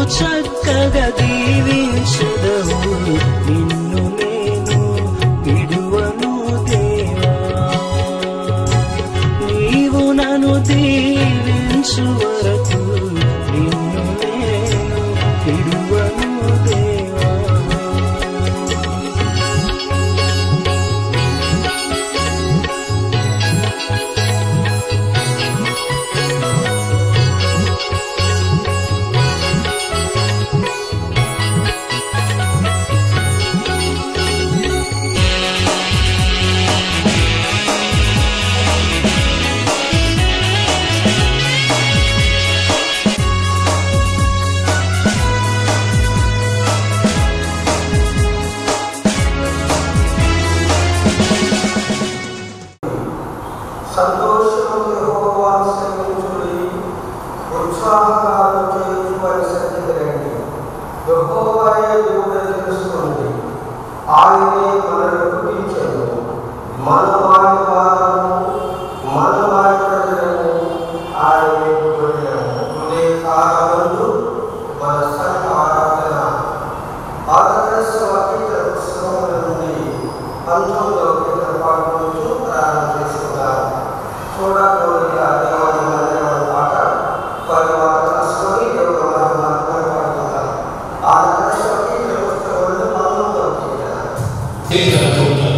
చక్కగా దీవించదవు నిన్ను నేను విడువను దేవా నీవు నన్ను దీవించు వరకు నిన్ను నేను విడువను దేవా సంతోషము యెహోవాను సేవించుడి ఉత్సాహగానం చేయుచు పరిసరికి రండి యెహోవాయే దేవుడని తెలుసుకోండి ఆయనే మనల్ని పుట్టించను మన వారి వారము మన వారి ప్రజలను ఆయనే పుట్టించను ఉదయ కాలమందు మన సంఘ ఆరాధన ఆదర్శ కీర్తన పుస్తకముల నుండి పంతొమ్మిదవ కీర్తన పాడుకుంటూ ప్రారంభం చేసుకున్నారు చూడకుండా దేవాది మందిరం పాట పరివాత రాసుకొని దేవుడు మహిమాత్మను పాడుతున్నారు ఆదర్శ కీర్తన పుస్తకములు పంతొమ్మిదవ కీర్తన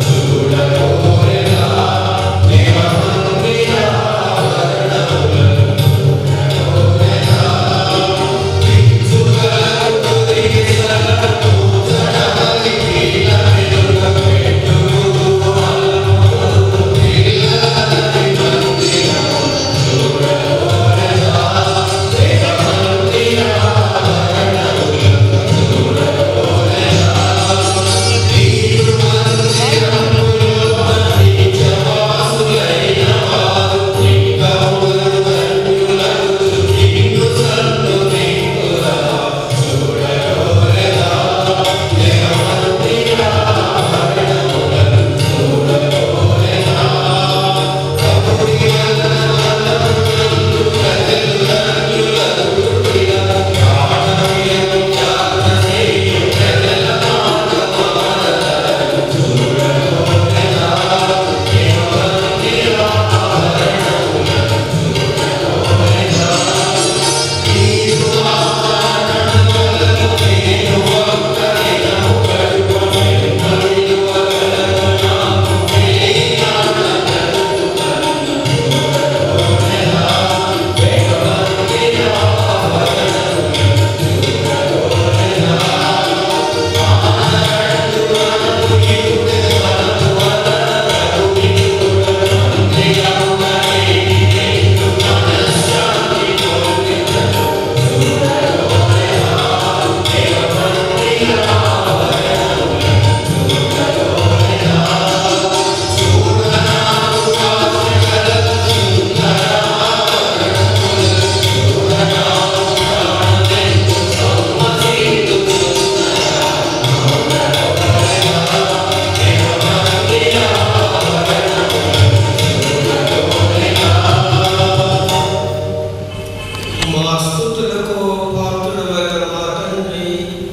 మా స్థుతులకు పాత్రుడైన మా తండ్రి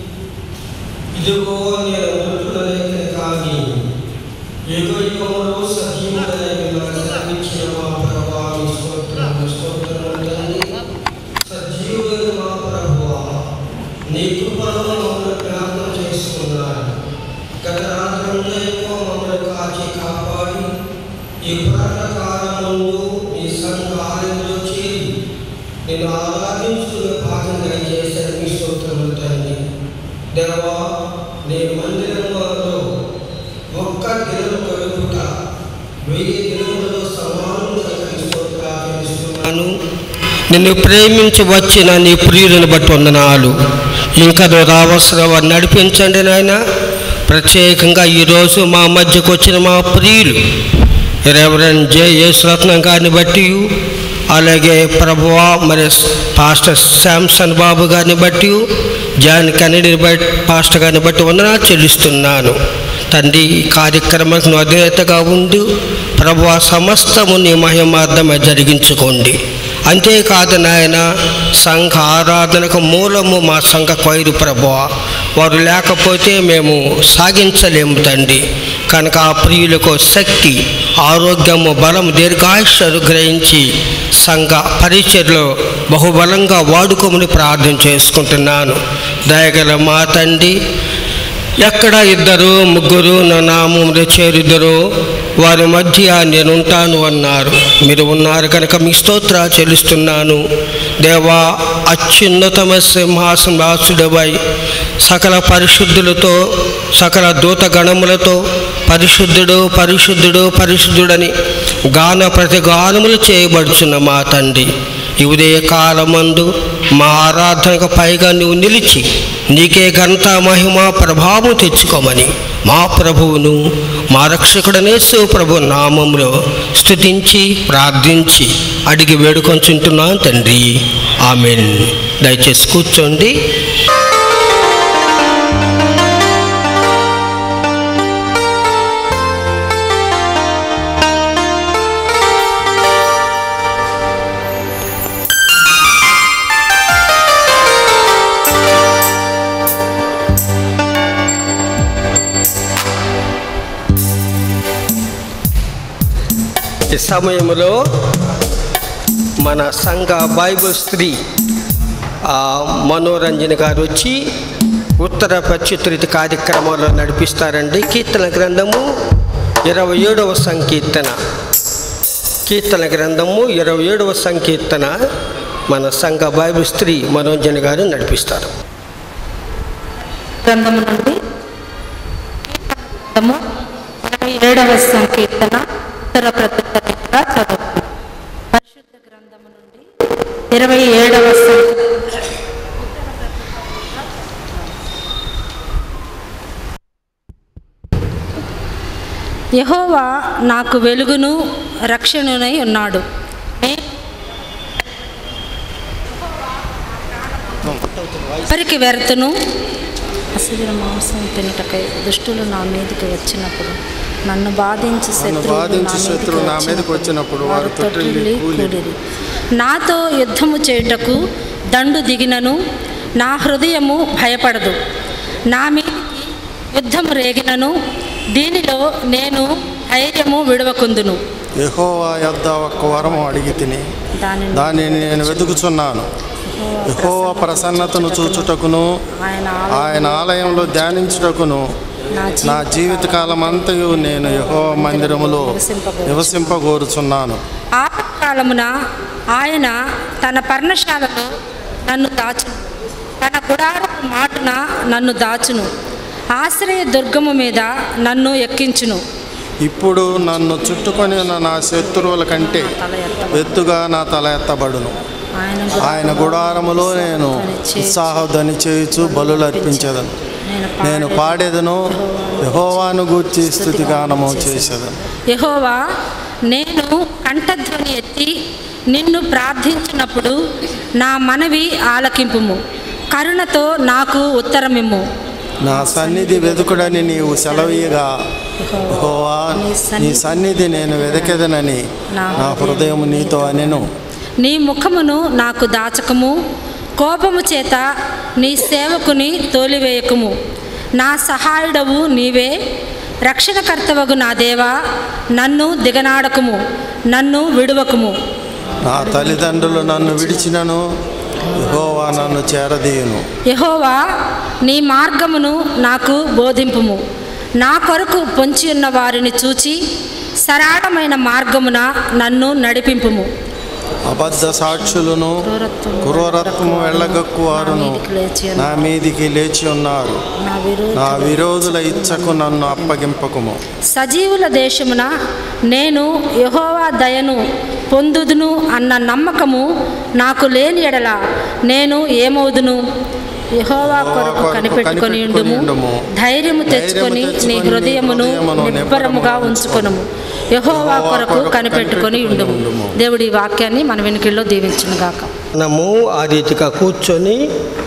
ఇదిగో నేను మృతులనే కానీ యుగ యుగములు సజీవులనే మిమ్మల్ని శ్రమించిన మా ప్రభా మీ స్తోత్రము స్తోత్రము తండ్రి సజీవులైన మా ప్రభువా నీ కృపను మమ్మల్ని జ్ఞాపకం చేసుకున్నాను గత రాత్రంలో ఎక్కువ మమ్మల్ని కాచి కాపాడి ఈ ప్రాతకాలముందు నీ సంఘ ఆలయంలో చేరి నేను ఆరాధించుకునే భాగంగా చేశాను మీ స్తోత్రములు తండ్రి దేవా నీ మందిరంలో ఒక్క దినం గడుపుట వెయ్యి దినములలో సమానంగా స్తోత్రాలు నిన్ను ప్రేమించి వచ్చిన నీ ప్రియులను బట్టి వందనాలు ఇంకా నువ్వు రావాల్సిన వారిని నడిపించండి నాయన ప్రత్యేకంగా ఈరోజు మా మధ్యకు వచ్చిన మా ప్రియులు రెవరెండ్ జే యేసురత్నం గారిని బట్టి అలాగే ప్రభువా మరి పాస్టర్ శాంసన్ బాబు గారిని బట్టి జాన్ కెనడీని బట్టి పాస్టర్ గారిని బట్టి వందనా చెల్లిస్తున్నాను తండ్రి ఈ కార్యక్రమానికి నువ్వు అధినేతగా ఉండు ప్రభు సమస్తము నీ మహిమార్థమే జరిగించుకోండి అంతేకాదు నాయన సంఘ ఆరాధనకు మూలము మా సంఘ కొయిరు ప్రభువ వారు లేకపోతే మేము సాగించలేము తండ్రి కనుక ఆ ప్రియులకు శక్తి ఆరోగ్యము బలము దీర్ఘాయుష్ అనుగ్రహించి సంఘ పరిచయలో బహుబలంగా వాడుకోమని ప్రార్థన చేసుకుంటున్నాను దయగల మా తండ్రి ఎక్కడ ఇద్దరు ముగ్గురు నా నామములు చేరుదరో వారి మధ్య నేనుంటాను అన్నారు మీరు ఉన్నారు కనుక మీ స్తోత్ర చెల్లిస్తున్నాను దేవా అత్యున్నతమ సింహాసనాసుడవై సకల పరిశుద్ధులతో సకల దూత గణములతో పరిశుద్ధుడు పరిశుద్ధుడు పరిశుద్ధుడని గాన ప్రతిగానములు చేయబడుచున్న మా తండ్రి ఈ ఉదయ కాలమందు మా ఆరాధనకు పైగా నువ్వు నిలిచి నీకే ఘనత మహిమ ప్రభావం తెచ్చుకోమని మా ప్రభువును మా రక్షకుడనేసు ప్రభు నామంలో స్తుతించి ప్రార్థించి అడిగి వేడుకొంచుంటున్నాను తండ్రి ఆమెన్ దయచేసి కూర్చోండి ఈ సమయంలో మన సంఘ బైబుల్ స్త్రీ ఆ, మనోరంజన్ గారు వచ్చి ఉత్తర ప్రత్యుత్తరిత కార్యక్రమాలు నడిపిస్తారండి కీర్తన గ్రంథము ఇరవై ఏడవ సంకీర్తన కీర్తన గ్రంథము ఇరవై ఏడవ సంకీర్తన మన సంఘ బైబుల్ స్త్రీ మనోరంజన్ గారు నడిపిస్తారు గ్రంథము నుండి గ్రంథము ఇరవై ఏడవ సంకీర్తన ఉత్తర ప్రత్యుత్తరంగా చదువు పరిశుద్ధ గ్రంథము నుండి ఇరవై ఏడవ సంకీర్తన యహోవా నాకు వెలుగును రక్షణునై ఉన్నాడు నే- ఎవరికి వెరతును అసలు మాంసం తినటకై దుష్టులు నా మీదకి వచ్చినప్పుడు నన్ను బాధించి శత్రువులు బాధించి నా శత్రువు నా మీదికి మీదకి వచ్చినప్పుడు వారు తొట్టిల్లి కూలిరి. కూలిరి నాతో యుద్ధము చేయుటకు దండు దిగినను నా హృదయము భయపడదు నా మీదికి యుద్ధము రేగినను దీనిలో నేను ధైర్యము విడవకుందును యెహోవా యొద్ద ఒక్క వరము అడిగి తిని దానిని దానిని నేను వెతుకుచున్నాను యెహోవా ప్రసన్నతను చూచుటకును ఆయన ఆయన ఆలయంలో ధ్యానించుటకును నా నా జీవితకాలం అంతయు నేను యెహోవా మందిరములో నివసింపగోరుచున్నాను ఆ కాలమున ఆయన తన పర్ణశాలలో నన్ను దాచును తన గుడారపు మాటున నన్ను దాచును ఆశ్రయ దుర్గము మీద నన్ను ఎక్కించును ఇప్పుడు నన్ను చుట్టుకొని ఉన్న నా శత్రువుల కంటే ఎత్తుగా నా తల ఎత్తబడును ఆయన ఆయన గుడారములో నేను ఉత్సాహధ్వని చేయుచు బలులు అర్పించేదను నేను పాడేదను యెహోవాను గూర్చి స్థుతిగానము చేసేదను యహోవా నేను కంఠధ్వని ఎత్తి నిన్ను ప్రార్థించినప్పుడు నా మనవి ఆలకింపుము కరుణతో నాకు ఉత్తరమిమ్ము నా సన్నిధి వెతుకుడని నీవు సెలవీయగా యెహోవా నీ సన్నిధి నేను వెదకెదనని నా హృదయం నీతో అనెను నీ ముఖమును నాకు దాచకము కోపము చేత నీ సేవకుని తోలివేయకము నా సహాయుడవు నీవే రక్షణకర్తవగు నా దేవా నన్ను దిగనాడకము నన్ను విడువకుము నా తల్లిదండ్రులు నన్ను విడిచినను యెహోవా నన్ను చేరదీయును యహోవా నీ మార్గమును నాకు బోధింపుము నా కొరకు పొంచి ఉన్న వారిని చూచి సరళమైన మార్గమున నన్ను నడిపింపుము అబద్ధ సాక్షులను క్రూరత్వము వెళ్ళగక్కు వారును నా మీదికి లేచి ఉన్నారు నా విరోధి నా విరోధుల ఇచ్చకు నన్ను అప్పగింపకుము సజీవుల దేశమున నేను యహోవా దయను పొందుదును అన్న నమ్మకము నాకు లేని ఎడల నేను ఏమవుదును యహోవా కొరకు కనిపెట్టుకొని ఉండుము ధైర్యము తెచ్చుకొని నీ హృదయమును నిబ్బరముగా ఉంచుకొనుము యహోవా కొరకు కనిపెట్టుకొని ఉండుము దేవుడి ఈ వాక్యాన్ని మన వెనుకల్లో దీవించును గాక మనము ఆ రీతిగా కూర్చొని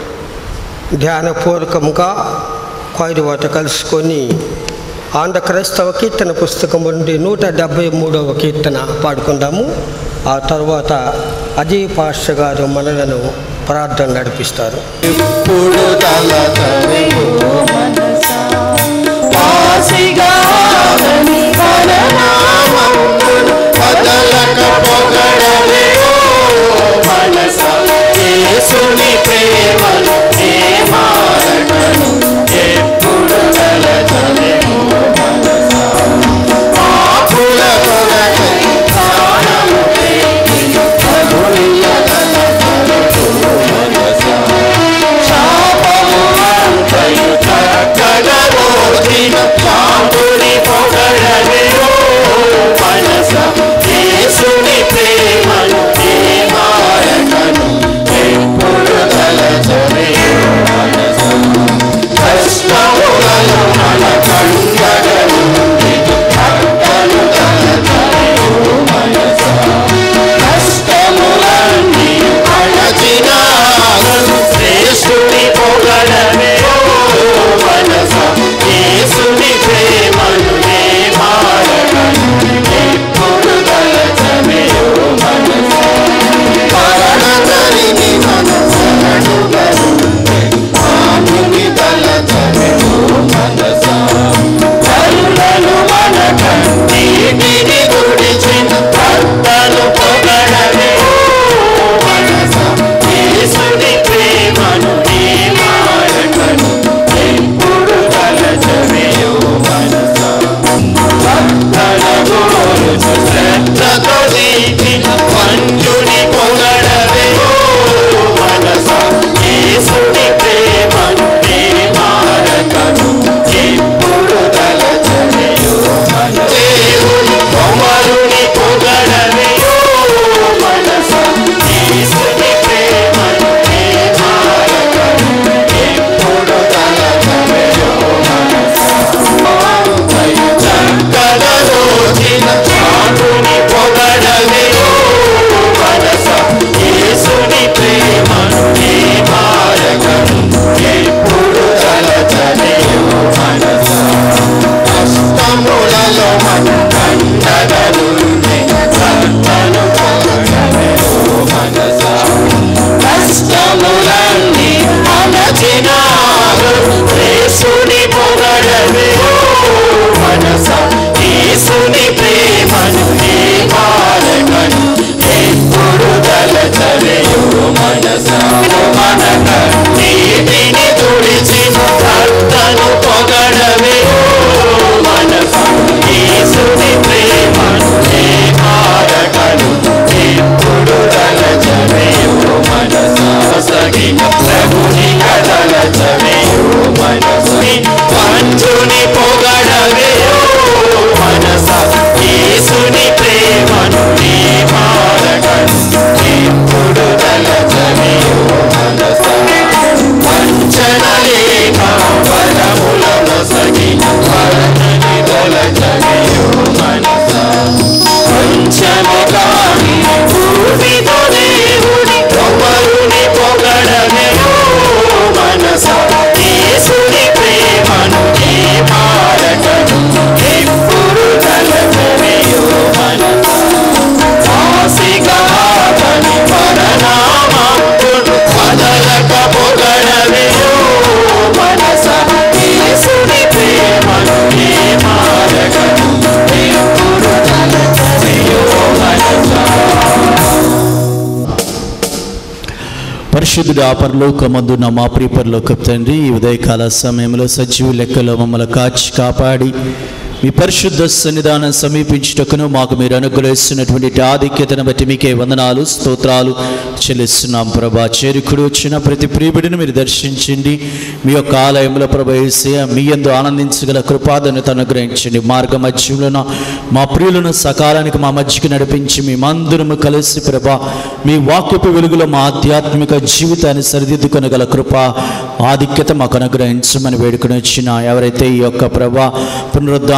ధ్యానపూర్వకంగా కొయిరువాత కలుసుకొని ఆంధ్ర క్రైస్తవ కీర్తన పుస్తకం నుండి నూట డెబ్భై మూడవ కీర్తన పాడుకుందాము ఆ తర్వాత అజయ్ పాస్టర్ గారు మనలను ప్రార్థన నడిపిస్తారు ఇప్పుడు తలచవేమో మనసా వాసిగావని పరనామమును వదలక పొగడవేమో మనసా యేసుని ప్రేమను ఏ మారకను ఎప్పుడు తలచవేమో మనసా పాపుల కొరకై ప్రాణము పెట్టిన కరుణియ తలచవేమో మనసా శాపము అంతయు చక్కగరోధిన శాంతుని పొగడవేయో మనస యేసుని ప్రేమను ఏ మారకను ఎప్పుడు తలచవేయో మనస కష్టములలో మన కండగలు భక్తను తలచవేయో మనస కష్టములన్నీ అణచిన శ్రేష్ఠుని పొగడమే మనస యేసుని ప్రేమను నే మారగను ఎప్పుడు తలచమే మనస మరణదరిని మనసనడుగను ఆముని తలచమే మనస కరుణను మన కన్నీటిని గుడిచిన భక్తను పొగడమే మనస యేసుని ప్రేమను నీ మారకను ఎప్పుడు తలచవేయో మనస భక్తల గోరుచు శ్రద్ధతో దీపిన మంజుని పొగడవేయో మనస యేసుని ప్రేమను నీ మారకను ఎప్పుడు తలచవేయో మనస దేవుని కొమరుని పొగడవేయో మనస యేసుని ప్రేమను నీ మారకను ఎప్పుడు తలచవేయో మనస ఆరుతయు చక్కల రోజున చాటుని పొగడవేయో మనస యేసుని ప్రేమను నీ మారకను ఎప్పుడు తలచవేయో మనస కష్టములలో మన కండగలుండే భక్తను పొగడవేయో మనస కష్టములన్నీ అణచినారు యేసుని పొగడవేయో మనస యేసుని ప్రేమను నీ మారకను ఎప్పుడు తలచవేయో మనస మన కన్నీటిని తుడిచిన భక్తను పొగడవేయో మనస యేసుని ప్రేమను నీ మారకను ఎప్పుడు తలచవేయో మనస సగిన ప్రభుని కదలచవేయో మనసుని పంచుని పొగడవేయో మనస యేసుని ప్రేమను నీ మారకను ఎప్పుడు తలచవేయో మనస వంచన లేక వరముల సగిన వరనని తలచవేయో మనస పంచము కాని పూర్వితో దేవుని కొమ్మరుని పొగడవేయో మనస యేసుని ప్రేమను నీ మారకను ఎప్పుడు తలచవేయో మనస వాసిగాదని పరనామమును వదలక పొగడవేయో మనస యేసుని ప్రేమను నీ మారకను ఎప్పుడు తలచవేయో మనస పరిశుద్ధుడు పరలోకమందు నా మా ప్రియ పరలోక తండ్రి ఈ ఉదయకాల సమయంలో సజీవు లెక్కలో మమ్మల్ని కాచి కాపాడి మీ పరిశుద్ధ సన్నిధానం సమీపించుటకును మాకు మీరు అనుగ్రహిస్తున్నటువంటి ఆధిక్యతను బట్టి మీకే వందనాలు స్తోత్రాలు చెల్లిస్తున్నాం ప్రభా చేరుకుడు వచ్చిన ప్రతి ప్రియుడిని మీరు దర్శించండి మీ యొక్క ఆలయంలో ప్రభేసి మీ ఎందు ఆనందించగల కృపాదనత అనుగ్రహించండి మార్గ మధ్యంలో మా ప్రియులను సకాలానికి మా మధ్యకి నడిపించి మీ మందురము కలిసి ప్రభా మీ వాక్యపు వెలుగులో మా ఆధ్యాత్మిక జీవితాన్ని సరిదిద్దుకొనగల కృప ఆధిక్యత మాకు అనుగ్రహించమని వేడుకొని వచ్చిన ఎవరైతే ఈ యొక్క ప్రభా పునరుద్ధాన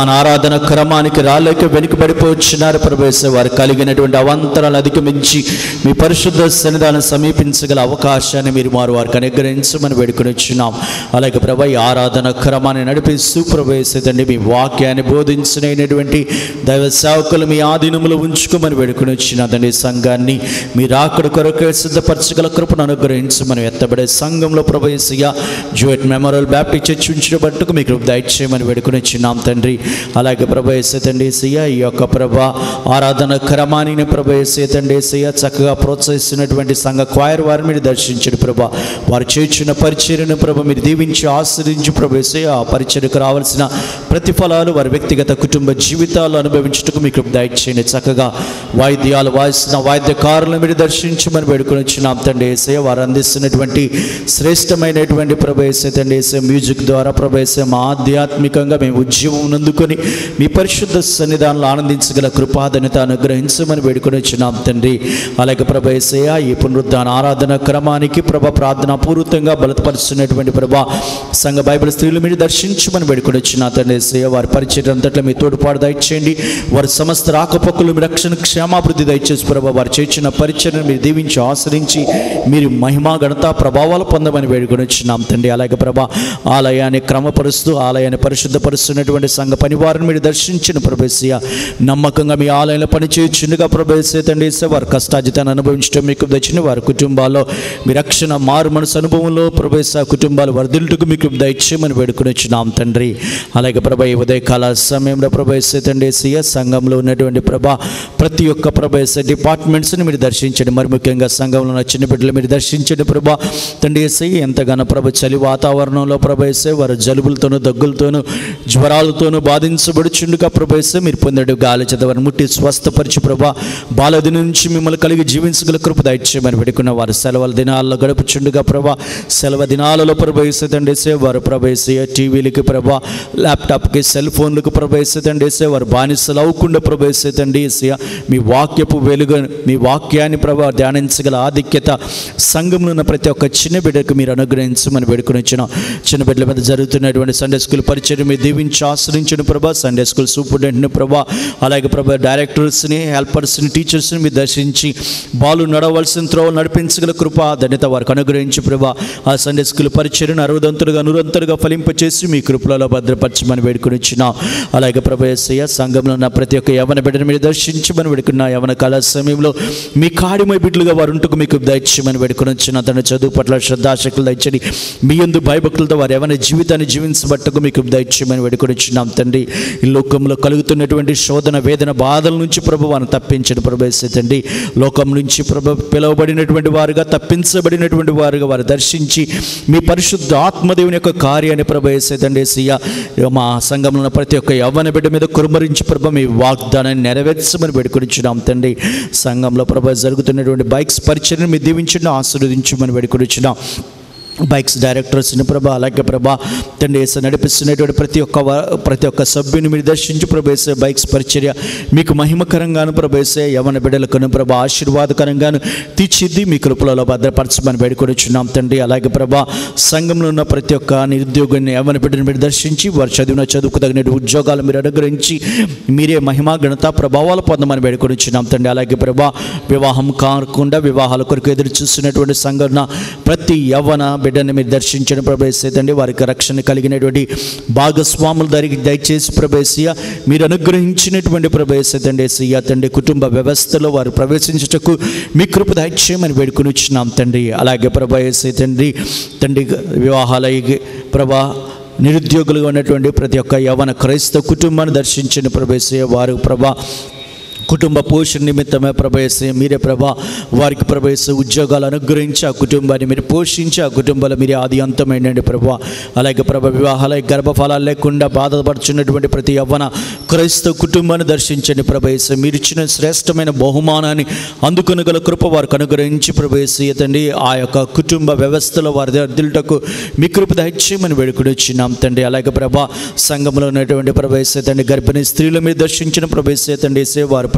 పునరుద్ధాన ఆరాధన క్రమానికి రాలేక వెనుకబడిపోవచ్చున్నారు ప్రభేశ వారు కలిగినటువంటి అవంతరాలు అధిగమించి మీ పరిశుద్ధ సన్నిధానం సమీపించగల అవకాశాన్ని మీరు మారు వారికి అనుగ్రహించమని వేడుకొని వచ్చినాం అలాగే ప్రభా ఈ ఆరాధన క్రమాన్ని నడిపిస్తూ ప్రవేశితండి మీ వాక్యాన్ని బోధించినటువంటి దైవ సేవకులు మీ ఆధీనములో ఉంచుకోమని వేడుకొని వచ్చిన తండ్రి సంఘాన్ని మీరు అక్కడ కొరకు సిద్ధపరచగల కృపను అనుగ్రహించమని ఎత్తబడే సంఘంలో ప్రవేశిగా జువెట్ మెమోరియల్ బ్యాప్టిస్ట్ చర్చ్ ఉంచిన బట్టుకు మీకు దయచేయమని వేడుకొని వచ్చినాం తండ్రి అలాగే ప్రభేసే తండ్రి సియ ఈ యొక్క ప్రభ ఆరాధన క్రమాన్ని ప్రభేసే తండ్రి సియ చక్కగా ప్రోత్సహిస్తున్నటువంటి సంఘ క్వాయర్ వారిని మీరు దర్శించండి ప్రభ వారు చేర్చిన పరిచర్యను ప్రభ మీరు దీవించి ఆశ్రయించి ప్రభేసే ఆ పరిచర్యకు రావాల్సిన ప్రతిఫలాలు వారి వ్యక్తిగత కుటుంబ జీవితాలు అనుభవించుటకు మీకు దయచేయండి చక్కగా వాయిద్యాలు వాయిస్తున్న వాయిద్యకారులను మీరు దర్శించమని వేడుకొని వచ్చినాం తండ్రి ఏసే వారు అందిస్తున్నటువంటి శ్రేష్టమైనటువంటి ప్రభేసే తండ్రి ఏసే మ్యూజిక్ ద్వారా ప్రభేసే మా ఆధ్యాత్మికంగా మేము ఉద్యమం నందుకొని మీ పరిశుద్ధ సన్నిధానంలో ఆనందించగల కృపాధన్యత అనుగ్రహించమని వేడుకొని వచ్చినాం తండ్రి అలాగే ప్రభేసయ ఈ పునరుద్ధాన ఆరాధన క్రమానికి ప్రభ ప్రార్థన పూర్వకంగా బలపరుస్తున్నటువంటి ప్రభ సంఘ బైబిల్ స్త్రీలు మీరు దర్శించమని వేడుకొని వచ్చిన తండ్రి ఏసయ్య వారి పరిచయం అంతట్లో మీ తోడుపాటు దయచేయండి వారి సమస్త రాకపోకలు మీ రక్షణ క్షేమాభివృద్ధి దయచేసి ప్రభ వారు చేసిన పరిచయం మీరు దీవించి ఆశ్రయించి మీరు మహిమా ఘనత ప్రభావాలు పొందమని వేడుకొని వచ్చినాం తండ్రి అలాగే ప్రభ ఆలయాన్ని క్రమపరుస్తూ ఆలయాన్ని పరిశుద్ధపరుస్తున్నటువంటి సంఘ పనివారిని మీరు దర్శించిన ప్రభేసియ నమ్మకంగా మీ ఆలయంలో పనిచేయచ్చుండగా ప్రభేసే తండ్రి ఏసే వారి కష్టాజితాన్ని అనుభవించడం మీకు దచ్చిన వారి కుటుంబాల్లో మీ రక్షణ మారు మనసు అనుభవంలో ప్రభేస కుటుంబాలు వర్ధిల్టుకు మీకు దయచేయమని వేడుకొని వచ్చినాం తండ్రి అలాగే ప్రభ ఈ ఉదయకాల సమయంలో ప్రభేసే తండ్రి ఏసయ్య సంఘంలో ఉన్నటువంటి ప్రభ ప్రతి ఒక్క ప్రభేస డిపార్ట్మెంట్స్ని మీరు దర్శించండి మరి ముఖ్యంగా సంఘంలో ఉన్న చిన్న బిడ్డలు మీరు దర్శించండి ప్రభా తండ్రి ఏసై ఎంతగానో ప్రభ చలి వాతావరణంలో ప్రభేసే వారు జలుబులతోనూ దగ్గులతోనూ జ్వరాలతోనూ బాధించబడుచుండుగా ప్రభేసే మీరు పొందడు గాలి చేత వారిని ముట్టి స్వస్థపరిచి ప్రభా బాలది నుంచి మిమ్మల్ని కలిగి జీవించగల కృప దయచేయమని పెడుకున్న వారు సెలవుల దినాల్లో గడుపుచుండుగా ప్రభా సెలవు దినాలలో ప్రభేసే తండేసే వారు ప్రభేసే టీవీలకి ప్రభా ల్యాప్టాప్కి సెల్ ఫోన్లకు ప్రభేసే తండేసే వారు బానిసలు అవ్వకుండా ప్రభేసే తండేసే మీ వాక్యపు వెలుగు మీ వాక్యాన్ని ప్రభా ధ్యానించగల ఆధిక్యత సంఘంలో ఉన్న ప్రతి ఒక్క చిన్న బిడ్డకు మీరు అనుగ్రహించమని వేడుకొని వచ్చిన చిన్న బిడ్డల మీద జరుగుతున్నటువంటి సండే స్కూల్ పరిచయం మీరు దీవించి ఆశ్రయించిన ప్రభా సండే స్కూల్ సూపరింటెండెంట్ని ప్రభా అలాగే ప్రభా డైరెక్టర్స్ని హెల్పర్స్ని టీచర్స్ని మీరు దర్శించి బాలు నడవలసిన త్రోవ నడిపించగల కృప ధన్యత వారికి అనుగ్రహించి ప్రభా ఆ సండే స్కూల్ పరిచయం అరవదంతులుగా నూరంతులుగా ఫలింపచేసి మీ కృపలలో భద్రపరచమని వేడుకొని వచ్చిన అలాగే ప్రభా యేసయ్య సంఘంలో ఉన్న ప్రతి ఒక్క యవన బిడ్డను మీరు దర్శించమని వేడుకున్న యవన కాల సమయంలో మీ కాడిమై బిడ్డలుగా వారు ఉంటుకు మీకు దయచేయమని వేడుకొని వచ్చిన తన చదువు పట్ల శ్రద్ధాశక్తులు దయచని మీ ఎందు భయభక్తులతో వారు ఎవరి జీవితాన్ని జీవించబట్టకు మీకు దయచేయమని వేడుకొని వచ్చినాం తండ్రి ఈ లోకంలో కలుగుతున్నటువంటి శోధన వేదన బాధల నుంచి ప్రభు వారిని తప్పించండి ప్రభు యేసే తండ్రి లోకం నుంచి ప్రభు పిలువబడినటువంటి వారుగా తప్పించబడినటువంటి వారుగా వారు దర్శించి మీ పరిశుద్ధ ఆత్మదేవుని యొక్క కార్యాన్ని ప్రభు యేసే తండ్రి యేసయ్య మా సంఘంలో ఉన్న ప్రతి ఒక్క యవ్వన బిడ్డ మీద కురుమరించి ప్రభు మీ వాగ్దానాన్ని నెరవేర్చమని వేడుకొనిచ్చున్నాం తండ్రి సంఘంలో ప్రభు జరుగుతున్నటువంటి బైక్స్ పరిచయం మీరు దీవించండి ఆశీర్వదించమని వేడుకొనిచ్చున్నాం బైక్స్ డైరెక్టర్స్ని ప్రభా అలాగే ప్రభా తండ్రి వేసే నడిపిస్తున్నటువంటి ప్రతి ఒక్క వ- ప్రతి ఒక్క సభ్యుని మీరు దర్శించి ప్రభేసే బైక్స్ పరిచర్య మీకు మహిమకరంగాను ప్రభేసే యవన బిడ్డలకును ప్రభా ఆశీర్వాదకరంగాను తీర్చిద్ది మీ కృపలలో భద్రపరచమని వేడుకొనిచున్నాం తండ్రి అలాగే ప్రభా సంఘంలో ఉన్న ప్రతి ఒక్క నిరుద్యోగాన్ని యవన బిడ్డను మీరు దర్శించి వారు చదివిన చదువుకు తగిన ఉద్యోగాలు మీరు అనుగ్రహించి మీరే మహిమా ఘనత ప్రభావాలు పొందమని వేడుకొనిచున్నాం తండ్రి అలాగే ప్రభా వివాహం కాకుండా వివాహాల కొరకు ఎదురు చూస్తున్నటువంటి సంఘటన ప్రతి యవ్వన బిడ్డని మీరు దర్శించడం ప్రభేసేదండి వారికి రక్షణ కలిగినటువంటి భాగస్వాములు దరికి దయచేసి ప్రభేసియ మీరు అనుగ్రహించినటువంటి ప్రభేసేదండి సయ్య తండ్రి కుటుంబ వ్యవస్థలో వారు ప్రవేశించుటకు మీ కృప దయచేయమని వేడుకొని వచ్చినాం తండ్రి అలాగే ప్రభేసే తండ్రి తండ్రి వివాహాల ప్రభా నిరుద్యోగులుగా ఉన్నటువంటి ప్రతి ఒక్క యవన క్రైస్తవ కుటుంబాన్ని దర్శించిన ప్రభేసే వారు ప్రభా కుటుంబ పోషణ నిమిత్తమే ప్రభేసి మీరే ప్రభా వారికి ప్రభేసి ఉద్యోగాలు అనుగ్రహించి ఆ కుటుంబాన్ని మీరు పోషించి ఆ కుటుంబాలు మీరే ఆది అంతమైనండి ప్రభా అలాగే ప్రభ వివాహాల గర్భఫలాలు లేకుండా బాధపడుచున్నటువంటి ప్రతి యవ్వన క్రైస్తవ కుటుంబాన్ని దర్శించండి ప్రభేసి మీరు ఇచ్చిన శ్రేష్టమైన బహుమానాన్ని అందుకొనగల కృప వారికి అనుగ్రహించి ప్రభేసి తండ్రి ఆ యొక్క కుటుంబ వ్యవస్థలో వారి దిల్టకు మీ కృప దయచేయమని వేడుకుని వచ్చినాం తండ్రి అలాగే ప్రభా సంఘంలో ఉన్నటువంటి ప్రభేసే తండ్రి గర్భిణీ స్త్రీలు మీరు దర్శించిన ప్రభేసే తండ్రి సే వారు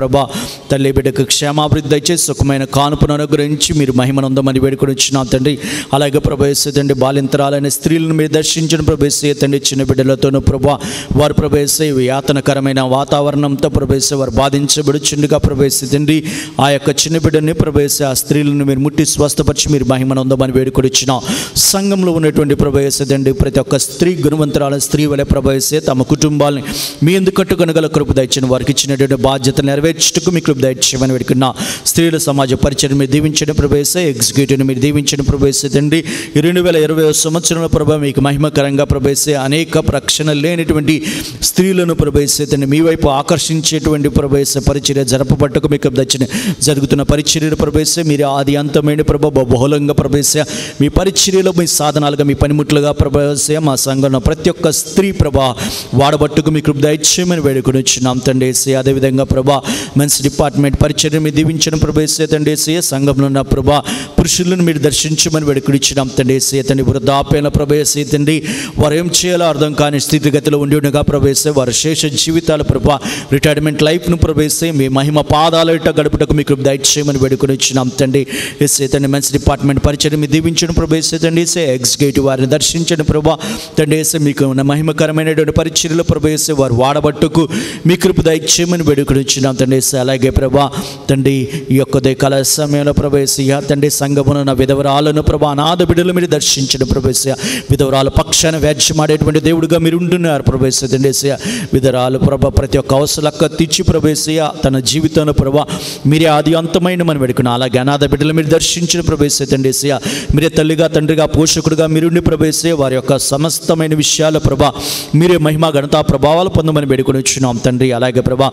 ప్రభా తల్లి బిడ్డకు క్షేమాభివృద్ధి దయచేసి సుఖమైన కానుపును అనుగ్రహించి మీరు మహిమనందమని వేడుకొని వచ్చినాం తండ్రి అలాగే ప్రభేసేదండి బాలింతరాలైన స్త్రీలను మీరు దర్శించిన ప్రభేసే తండ్రి చిన్న బిడ్డలతోనూ ప్రభా వారు ప్రభేసే యాతనకరమైన వాతావరణంతో ప్రభేసే వారు బాధించబడుచుండగా ప్రభేసే తండ్రి ఆ యొక్క చిన్న బిడ్డని ప్రభేసే ఆ స్త్రీలను మీరు ముట్టి స్వస్థపరిచి మీరు మహిమనందమని వేడుకొని వచ్చినాం సంఘంలో ఉన్నటువంటి ప్రభేసేదండి ప్రతి ఒక్క స్త్రీ గుణవంతరాల స్త్రీ వలె ప్రభేసే తమ కుటుంబాలని మీ ఎందుకు కట్టుకొనగల కృప దయచిన వారికి ఇచ్చినటువంటి బాధ్యత నెరవేర్చుటకు మీ కృప దయచేయమని పెడుకున్నా స్త్రీల సమాజ పరిచయం మీరు దీవించిన ప్రభేసే ఎగ్జిక్యూటివ్ని మీరు దీవించిన ప్రభేసే తండ్రి ఈ రెండు వేల ఇరవై సంవత్సరంలో ప్రభా మీకు మహిమకరంగా ప్రభేసే అనేక రక్షణ లేనటువంటి స్త్రీలను ప్రభేసే తండ్రి మీ వైపు ఆకర్షించేటువంటి ప్రభేస పరిచర్య జరపబట్టకు మీకు దచ్చిన జరుగుతున్న పరిచర్యలు ప్రభేసే మీరు ఆది అంతమైన ప్రభ బహుళంగా ప్రభేస మీ పరిచర్యలో మీ సాధనాలుగా మీ పనిముట్లుగా ప్రభేసే మా సంఘంలో ప్రతి ఒక్క స్త్రీ ప్రభా వాడబట్టుకు మీ కృప దయచేయమని వేడుకొని వచ్చినాం తండ్రి ఏసీ అదేవిధంగా ప్రభా మెన్స్ డిపార్ట్మెంట్ పరిచర్య మీరు దీవించిన ప్రభేసే తండ్రి ఏసీ సంఘంలో ఉన్న ప్రభా పురుషులను మీరు దర్శించమని వేడుకొని ఇచ్చినాం తండ్రి ఏసీ తండ్రి వృద్ధాపేల ప్రభేసే తండ్రి వారు ఏం చేయాలో అర్థం కాని స్థితిగతిలో ఉండి ఉండగా ప్రభేసే వారి శేష జీవితాల ప్రభా రిటైర్మెంట్ లైఫ్ను ప్రభేసే మీ మహిమ పాదాల ఇట్ట గడుపుటకు మీకు దయచేయమని వేడుకొని ఇచ్చినాం తండ్రి ఎస్ఏ తండ్రి మెన్స్ డిపార్ట్మెంట్ పరిచయం మీ దీవించిన ప్రభేసే తండ్రి ఎస్ఏ ఎగ్జిక్యూటివ్ వారిని దర్శించండి ప్రభా తండ్రి ఎస్ఏ మీకు ఉన్న మహిమకరమైనటువంటి పరిచర్యలు ప్రభేసే వారు వాడబట్టుకు మీ కృప దయచేయమని వేడుకొని ఇచ్చినాం తండ్రి ఎస్ఏ అలాగే ప్రభా తండ్రి ఈ యొక్క దేకాల సమయంలో ప్రభేసయ్య తండ్రి సంఘమున విధవరాలను ప్రభా అనాథ బిడ్డలు మీరు దర్శించిన ప్రభేస విధవరాల పక్షాన వ్యాజ్యమాడేటువంటి దేవుడుగా మీరు ఉంటున్నారు ప్రభేస తండేసయ విధరాలు ప్రభ ప్రతి ఒక్క అవసరక్క తీర్చి ప్రభేసయ తన జీవితంలో ప్రభా మీరే ఆది అంతమైన మనం పెడుకున్న అలాగే అనాథ బిడ్డలు మీరు దర్శించిన ప్రభేస తండేసయ మీరే తల్లిగా తండ్రిగా పోషకుడుగా మీరుండి ప్రభేసే వారి యొక్క సమస్తమైన విషయాల ప్రభా మీరే మహిమ ఘనతా ప్రభావాలు పొందమని వేడుకొని వచ్చినాం తండ్రి అలాగే ప్రభా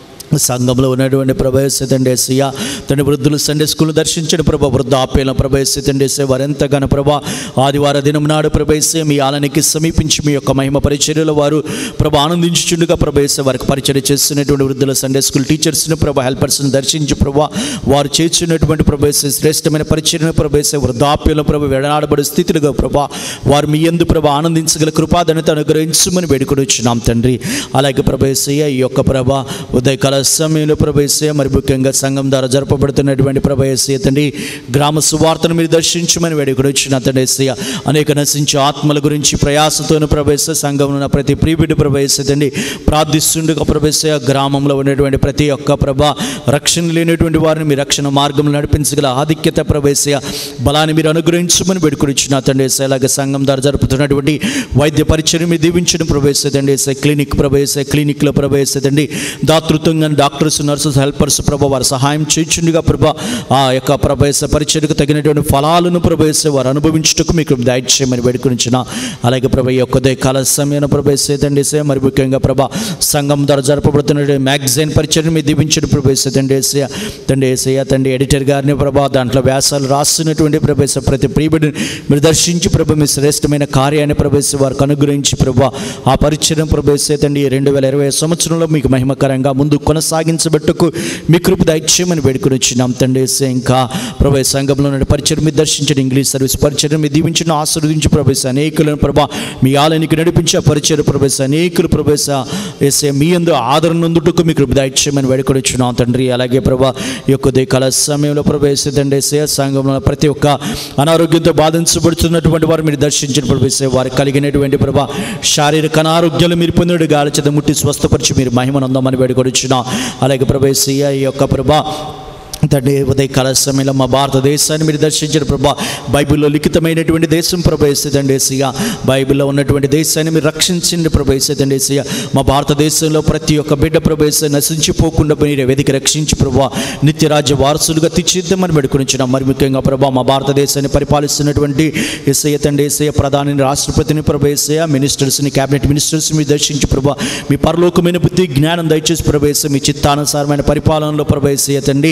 సంఘంలో ఉన్నటువంటి ప్రభేసితండి ఏసయ్య తండ్రి వృద్ధులు సండే స్కూల్ దర్శించిన ప్రభ వృద్ధాప్యలను ప్రభేసితండి ఏసే వారెంతగానో ప్రభా ఆదివార దినం నాడు ప్రభేసే మీ ఆలయానికి సమీపించి మీ యొక్క మహిమ పరిచర్యలో వారు ప్రభ ఆనందించుచుండగా ప్రభేసే వారికి పరిచర్య చేస్తున్నటువంటి వృద్ధుల సండే స్కూల్ టీచర్స్ని ప్రభ హెల్పర్స్ని దర్శించి ప్రభా వారు చేస్తున్నటువంటి ప్రభేసే శ్రేష్టమైన పరిచర్యను ప్రభేసే వృద్ధాప్యంలో ప్రభ వెడనాడబడే స్థితిలుగా ప్రభా వారు మీ ఎందు ప్రభ ఆనందించగల కృపాదనత అనుగ్రహించమని వేడుకొని వచ్చినాం తండ్రి అలాగే ప్రభేసయ్య ఈ యొక్క ప్రభ ఉదయకాల సమయంలో ప్రభేసే మరి ముఖ్యంగా సంఘం ద్వారా జరపబడుతున్నటువంటి ప్రభేసే తండ్రి గ్రామ సువార్తను మీరు దర్శించమని వేడుకొని వచ్చిన తండ్రి ఏసయ్య అనేక నశించే ఆత్మల గురించి ప్రయాసతోను ప్రభేసే సంఘంలో ఉన్న ప్రతి ప్రియబిడ్డ ప్రభేసే తండ్రి ప్రార్థిస్తుండగా ప్రభేసే గ్రామంలో ఉన్నటువంటి ప్రతి ఒక్క ప్రభ రక్షణ లేనటువంటి వారిని మీ రక్షణ మార్గంలో నడిపించగల ఆధిక్యత ప్రభేసే బలాన్ని మీరు అనుగ్రహించమని వేడుకొని వచ్చిన తండ్రి ఏసయ్య అలాగే సంఘం ద్వారా జరుపుతున్నటువంటి వైద్య పరిచయం మీరు దీవించిన ప్రభేసే తండ్రి ఏసయ్య క్లినిక్ ప్రభేసే క్లినిక్లో ప్రభేసే తండ్రి దాతృత్వంగా డాక్టర్స్ నర్సెస్ హెల్పర్స్ ప్రభ వారు సహాయం చేయించుండగా ప్రభ ఆ యొక్క ప్రభేస పరిచయకు తగినటువంటి ఫలాలను ప్రభేసే వారు అనుభవించుటకు మీకు దయచేయమని వేడుకొనిచ్చిన అలాగే ప్రభ ఈ యొక్క కాల సమయాన ప్రభేసే తండ్రి ఏసయ్య మరి ముఖ్యంగా ప్రభ సంఘం ద్వారా జరపబడుతున్న మ్యాగజైన్ పరిచయం మీరు దీవించిన ప్రభేసే తండ్రి ఏసయ్య తండ్రి ఏసయ్య తండ్రి ఎడిటర్ గారిని ప్రభా దాంట్లో వ్యాసాలు రాస్తున్నటువంటి ప్రభేస ప్రతి ప్రియబడిని మీరు దర్శించి ప్రభ మీ శ్రేష్టమైన కార్యాన్ని ప్రభేసి వారికి అనుగ్రహించి ప్రభా ఆ పరిచయం ప్రభేసే తండ్రి రెండు వేల ఇరవై సంవత్సరంలో మీకు మహిమకరంగా ముందు కొనసాగించబట్టుకు మీ కృప దయచేయమని వేడుకొని వచ్చినాం తండ్రి ఏసయ్య ఇంకా ప్రభా ఈ సంఘంలో ఉన్న పరిచయం మీరు దర్శించిన ఇంగ్లీష్ సర్వీస్ పరిచయం మీరు దీవించిన ఆశీర్వదించి ప్రభేస అనేకులను ప్రభా మీ ఆలయానికి నడిపించే పరిచయం ప్రభేస అనేకులు ప్రభేస ఏసే మీ అందు ఆదరణ నందుటకు మీ కృప దయచేయమని వేడుకొని వచ్చినాం తండ్రి అలాగే ప్రభా ఈ యొక్క ఉదయకాల సమయంలో ప్రభేసే తండ్రి ఏసయ్య సంఘంలో ఉన్న ప్రతి ఒక్క అనారోగ్యంతో బాధించబడుతున్నటువంటి వారు మీరు దర్శించిన ప్రభేసే వారికి కలిగినటువంటి ప్రభా శారీరక అనారోగ్యాలు మీరు పొందినడు గాలి చేత ముట్టి స్వస్థపరిచి మీరు మహిమనందమని వేడుకొచ్చిన అలాగే ప్రభేసయ్య ఈ యొక్క ప్రభా తండ్రి ఉదయకాల సమయంలో మా భారతదేశాన్ని మీరు దర్శించిన ప్రభా బైబిల్లో లిఖితమైనటువంటి దేశం ప్రభేసేదండి ఏసయ్య బైబిల్లో ఉన్నటువంటి దేశాన్ని మీరు రక్షించండి ప్రభేసేదండి ఏసయ్య మా భారతదేశంలో ప్రతి ఒక్క బిడ్డ ప్రభేస నశించిపోకుండా మీరు వెదికి రక్షించి ప్రభా నిత్యరాజ్య వారసులుగా తీర్చిద్దామని పెడుకునిచ్చిన మరి ముఖ్యంగా ప్రభా మా భారతదేశాన్ని పరిపాలిస్తున్నటువంటి ఎస్ఐ తండ్రి ఎస్ఐ ప్రధాని రాష్ట్రపతిని ప్రభేసయ మినిస్టర్స్ని క్యాబినెట్ మినిస్టర్స్ మీరు దర్శించి ప్రభా మీ పరలోకమైన బుద్ధి జ్ఞానం దయచేసి ప్రభేస మీ చిత్తానుసారమైన పరిపాలనలో ప్రభేసయ తండ్రి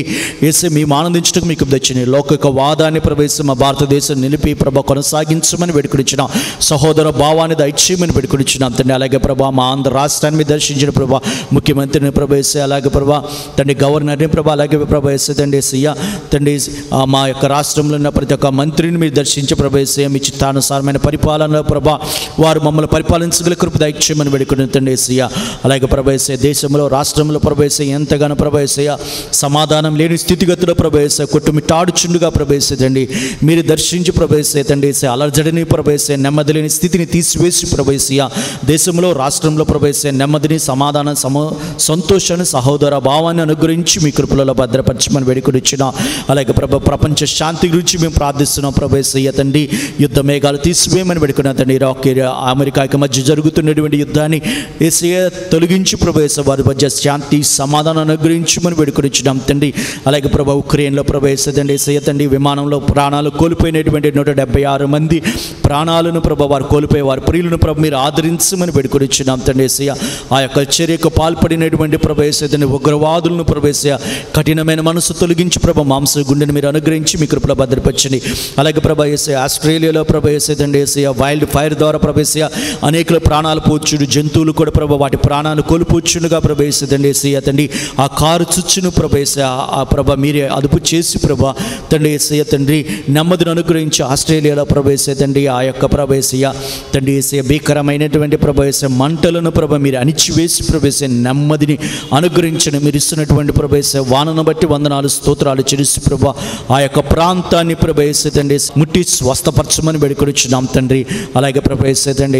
ఏసే మేము ఆనందించటకు మీకు తెచ్చిన లోక యొక్క వాదాన్ని ప్రవేశం మా భారతదేశం నిలిపి ప్రభ కొనసాగించమని వేడుకొనిచ్చిన సహోదర భావాన్ని దయచేయమని వేడుకొనిచ్చిన తండ్రి అలాగే ప్రభా మా ఆంధ్ర రాష్ట్రాన్ని మీద దర్శించిన ప్రభా ముఖ్యమంత్రిని ప్రభేసే అలాగే ప్రభా తండ్రి గవర్నర్ని ప్రభా అలాగే ప్రభా వేసే తండ్రి సీయ తండ్రి ఆ మా యొక్క రాష్ట్రంలో ఉన్న ప్రతి ఒక్క మంత్రిని మీరు దర్శించి ప్రభేసే మీ చిత్తానుసారమైన పరిపాలన ప్రభా వారు మమ్మల్ని పరిపాలించగల కృప దయచేయమని వేడుకుని తండ్రి సీయ అలాగే ప్రభేసే దేశంలో రాష్ట్రంలో ప్రభేసే ఎంతగానో ప్రభేసయ సమాధానం లేని స్థితిగతిలో ప్రభేసే కొట్టుమిట్టాడుచుండుగా ప్రభేసేదండి మీరు దర్శించి ప్రభేసే తండ్రి సే అలర్జడిని ప్రభేసే నెమ్మది లేని స్థితిని తీసివేసి ప్రభేసియ దేశంలో రాష్ట్రంలో ప్రభేసే నెమ్మదిని సమాధానం సమ సంతోషాన్ని సహోదర భావాన్ని అనుగ్రహించి మీ కృపలలో భద్రపరచమని వేడుకొని ఇచ్చిన అలాగే ప్రభ ప్రపంచ శాంతి గురించి మేము ప్రార్థిస్తున్నాం ప్రభేసయ్య తండ్రి యుద్ధ మేఘాలు తీసివేయమని పెడుకున్న తండ్రి ఇరాక్ ఏరియా, అమెరికాకి మధ్య జరుగుతున్నటువంటి యుద్ధాన్ని ఏసీఏ తొలగించి ప్రభేస వారి మధ్య శాంతి సమాధానం అనుగ్రహించమని వేడుకొనిచ్చినాం తండ్రి అలాగే ప్రభా ఉక్రెయిన్లో ప్రవేశించండి ఏసయ్య తండ్రి విమానంలో ప్రాణాలు కోల్పోయినటువంటి నూట డెబ్బై ఆరు మంది ప్రాణాలను ప్రభ వారు కోల్పోయి వారి ప్రియులను ప్రభ మీరు ఆదరించమని వేడుకొనిచ్చినాం తండ్రి ఏసయ్య ఆ యొక్క చర్యకు పాల్పడినటువంటి ప్రభేశని ఉగ్రవాదులను ప్రవేశ కఠినమైన మనసు తొలగించి ప్రభ మాంస గుండెని మీరు అనుగ్రహించి మీ కృపలో భద్రపరచండి అలాగే ప్రభ ఏసే ఆస్ట్రేలియాలో ప్రభేసేదండి ఏసయ వైల్డ్ ఫైర్ ద్వారా ప్రభేస అనేకుల ప్రాణాలు పోచుడు జంతువులు కూడా ప్రభ వాటి ప్రాణాలు కోల్పోచునుగా ప్రభేసేదండి ఏసయ్య తండ్రి ఆ కారు చుచ్చును ప్రభేస ఆ ప్రభ మీరే అదుపు చేసి ప్రభ తండ్రి ఏసయ్య తండ్రి నెమ్మదిని అనుగ్రహించి ఆస్ట్రేలియాలో ప్రవేశితండి ఆ యొక్క ప్రవేశయ్య తండ్రి ఏసయ్య భీకరమైనటువంటి ప్రవేశ మంటలను ప్రభ మీరు అణిచివేసి ప్రవేశ నెమ్మదిని అనుగ్రహించడం మీరు ఇస్తున్నటువంటి ప్రవేశ వానను బట్టి వందనాలు స్తోత్రాలు చెల్లిసి ప్రభ ఆ యొక్క ప్రాంతాన్ని ప్రవేశితండి ముట్టి స్వస్థపరచమని వేడుకొనిచ్చున్నాం తండ్రి అలాగే ప్రవేశితండి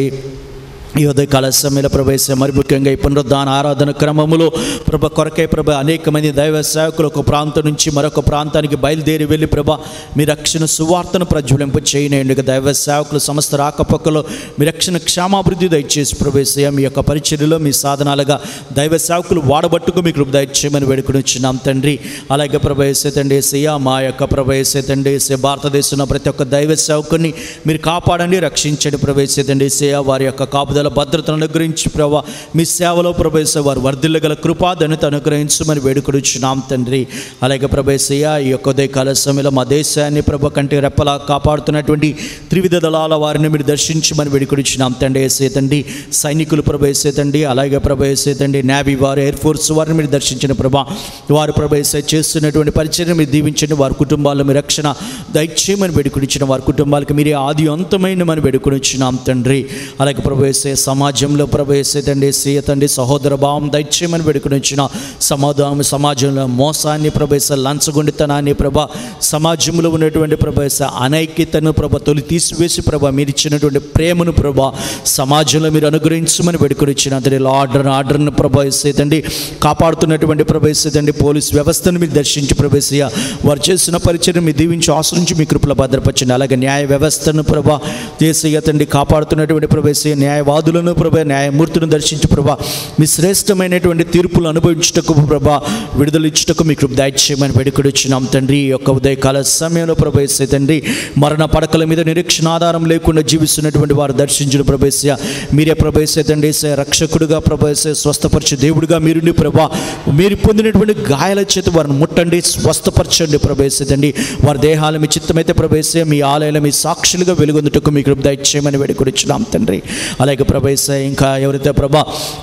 ఈ ఉదయకాల సమయంలో ప్రవేశ మరి ముఖ్యంగా ఈ పునరుద్ధాన ఆరాధన క్రమములో ప్రభ కొరకై ప్రభ అనేక మంది దైవ సేవకులు ఒక ప్రాంతం నుంచి మరొక ప్రాంతానికి బయలుదేరి వెళ్ళి ప్రభ మీ రక్షణ సువార్తను ప్రజ్వలింప చేయనేందుకు దైవ సేవకులు సమస్త రాకపోకలో మీ రక్షణ క్షేమాభివృద్ధి దయచేసి ప్రవేశ మీ యొక్క పరిచర్యలో మీ సాధనాలుగా దైవ సేవకులు వాడబట్టుకు మీకు కృప దయచేయమని వేడుకుని వచ్చినాం తండ్రి అలాగే ప్రభేసే తండ్రి సియా మా యొక్క ప్రభేసే తండ్రి సే భారతదేశంలో ప్రతి ఒక్క దైవ సేవకుని మీరు కాపాడండి రక్షించండి ప్రవేశే తండ్రి సియా వారి యొక్క కాపుదల భద్రతను అనుగ్రహించి ప్రభా మీ సేవలో ప్రవేశ వారు వర్ధిల్లగల కృపాదనత అనుగ్రహించమని వేడుకొనిచ్చున్నాం తండ్రి అలాగే ప్రభేసయ్య ఈ యొక్క ఉదయ కాల సమయంలో మా దేశాన్ని ప్రభ కంటే రెప్పలా కాపాడుతున్నటువంటి త్రివిధ దళాల వారిని మీరు దర్శించమని వేడుకొనిచ్చున్నాం తండ్రి ఏసే తండ్రి సైనికులు ప్రభేసే తండ్రి అలాగే ప్రభేసే తండ్రి నేవీ వారు ఎయిర్ ఫోర్స్ వారిని మీరు దర్శించిన ప్రభా వారు ప్రభేసే చేస్తున్నటువంటి పరిచయం మీరు దీవించండి వారి కుటుంబాల్లో మీ రక్షణ దయచేయమని వేడుకొనిచ్చిన వారి కుటుంబాలకు మీరే ఆది అంతమైన మనం వేడుకొనిచ్చున్నాం తండ్రి అలాగే ప్రభేసే సమాజంలో ప్రభేసే తండ్రి సీయ తండ్రి సహోదర భావం దయచేయమని వేడుకొనిచ్చిన సమాధానం సమాజంలో మోసాన్ని ప్రభేస లంచగొండితనాన్ని ప్రభ సమాజంలో ఉన్నటువంటి ప్రభేస అనైక్యతను ప్రభ తొలి తీసివేసి ప్రభ మీరు ఇచ్చినటువంటి ప్రేమను ప్రభ సమాజంలో మీరు అనుగ్రహించమని వేడుకొనిచ్చిన తండ్రి ఆర్డర్ ఆర్డర్ను ప్రభేసేదండి కాపాడుతున్నటువంటి ప్రభేసేదండి పోలీస్ వ్యవస్థను మీరు దర్శించి ప్రభేసయ్య వారు చేస్తున్న పరిచయం మీరు దీవించి ఆశ్రయించి మీ కృపలో భద్రపరచండి అలాగే న్యాయ వ్యవస్థను ప్రభ చేసయ్య తండ్రి కాపాడుతున్నటువంటి ప్రభేసయ్య న్యాయవాదులను ప్రభ న్యాయమూర్తులను దర్శించి ప్రభ మీ శ్రేష్టమైనటువంటి తీర్పులు అనుభవించుటకు ప్రభ విడుదల ఇచ్చుటకు మీ కృప దయచేయమని వేడుకొచ్చినాం తండ్రి ఈ యొక్క ఉదయకాల సమయంలో ప్రభేసే తండ్రి మరణ పడకల మీద నిరీక్షణ ఆధారం లేకుండా జీవిస్తున్నటువంటి వారు దర్శించిన ప్రభేస మీరే ప్రభేసే తండ్రి సే రక్షకుడుగా ప్రభేసే స్వస్థపరిచే దేవుడిగా మీరుండి ప్రభా మీరు పొందినటువంటి గాయాల చేత వారిని ముట్టండి స్వస్థపరచండి ప్రభేసేదండి వారి దేహాలు మీ చిత్తమైతే ప్రభేసే మీ ఆలయాలు మీ సాక్షులుగా వెలుగొందుటకు మీ కృప దయచేయమని వేడుకొచ్చినాం తండ్రి అలాగే ప్రభేస ఇంకా ఎవరైతే ప్రభా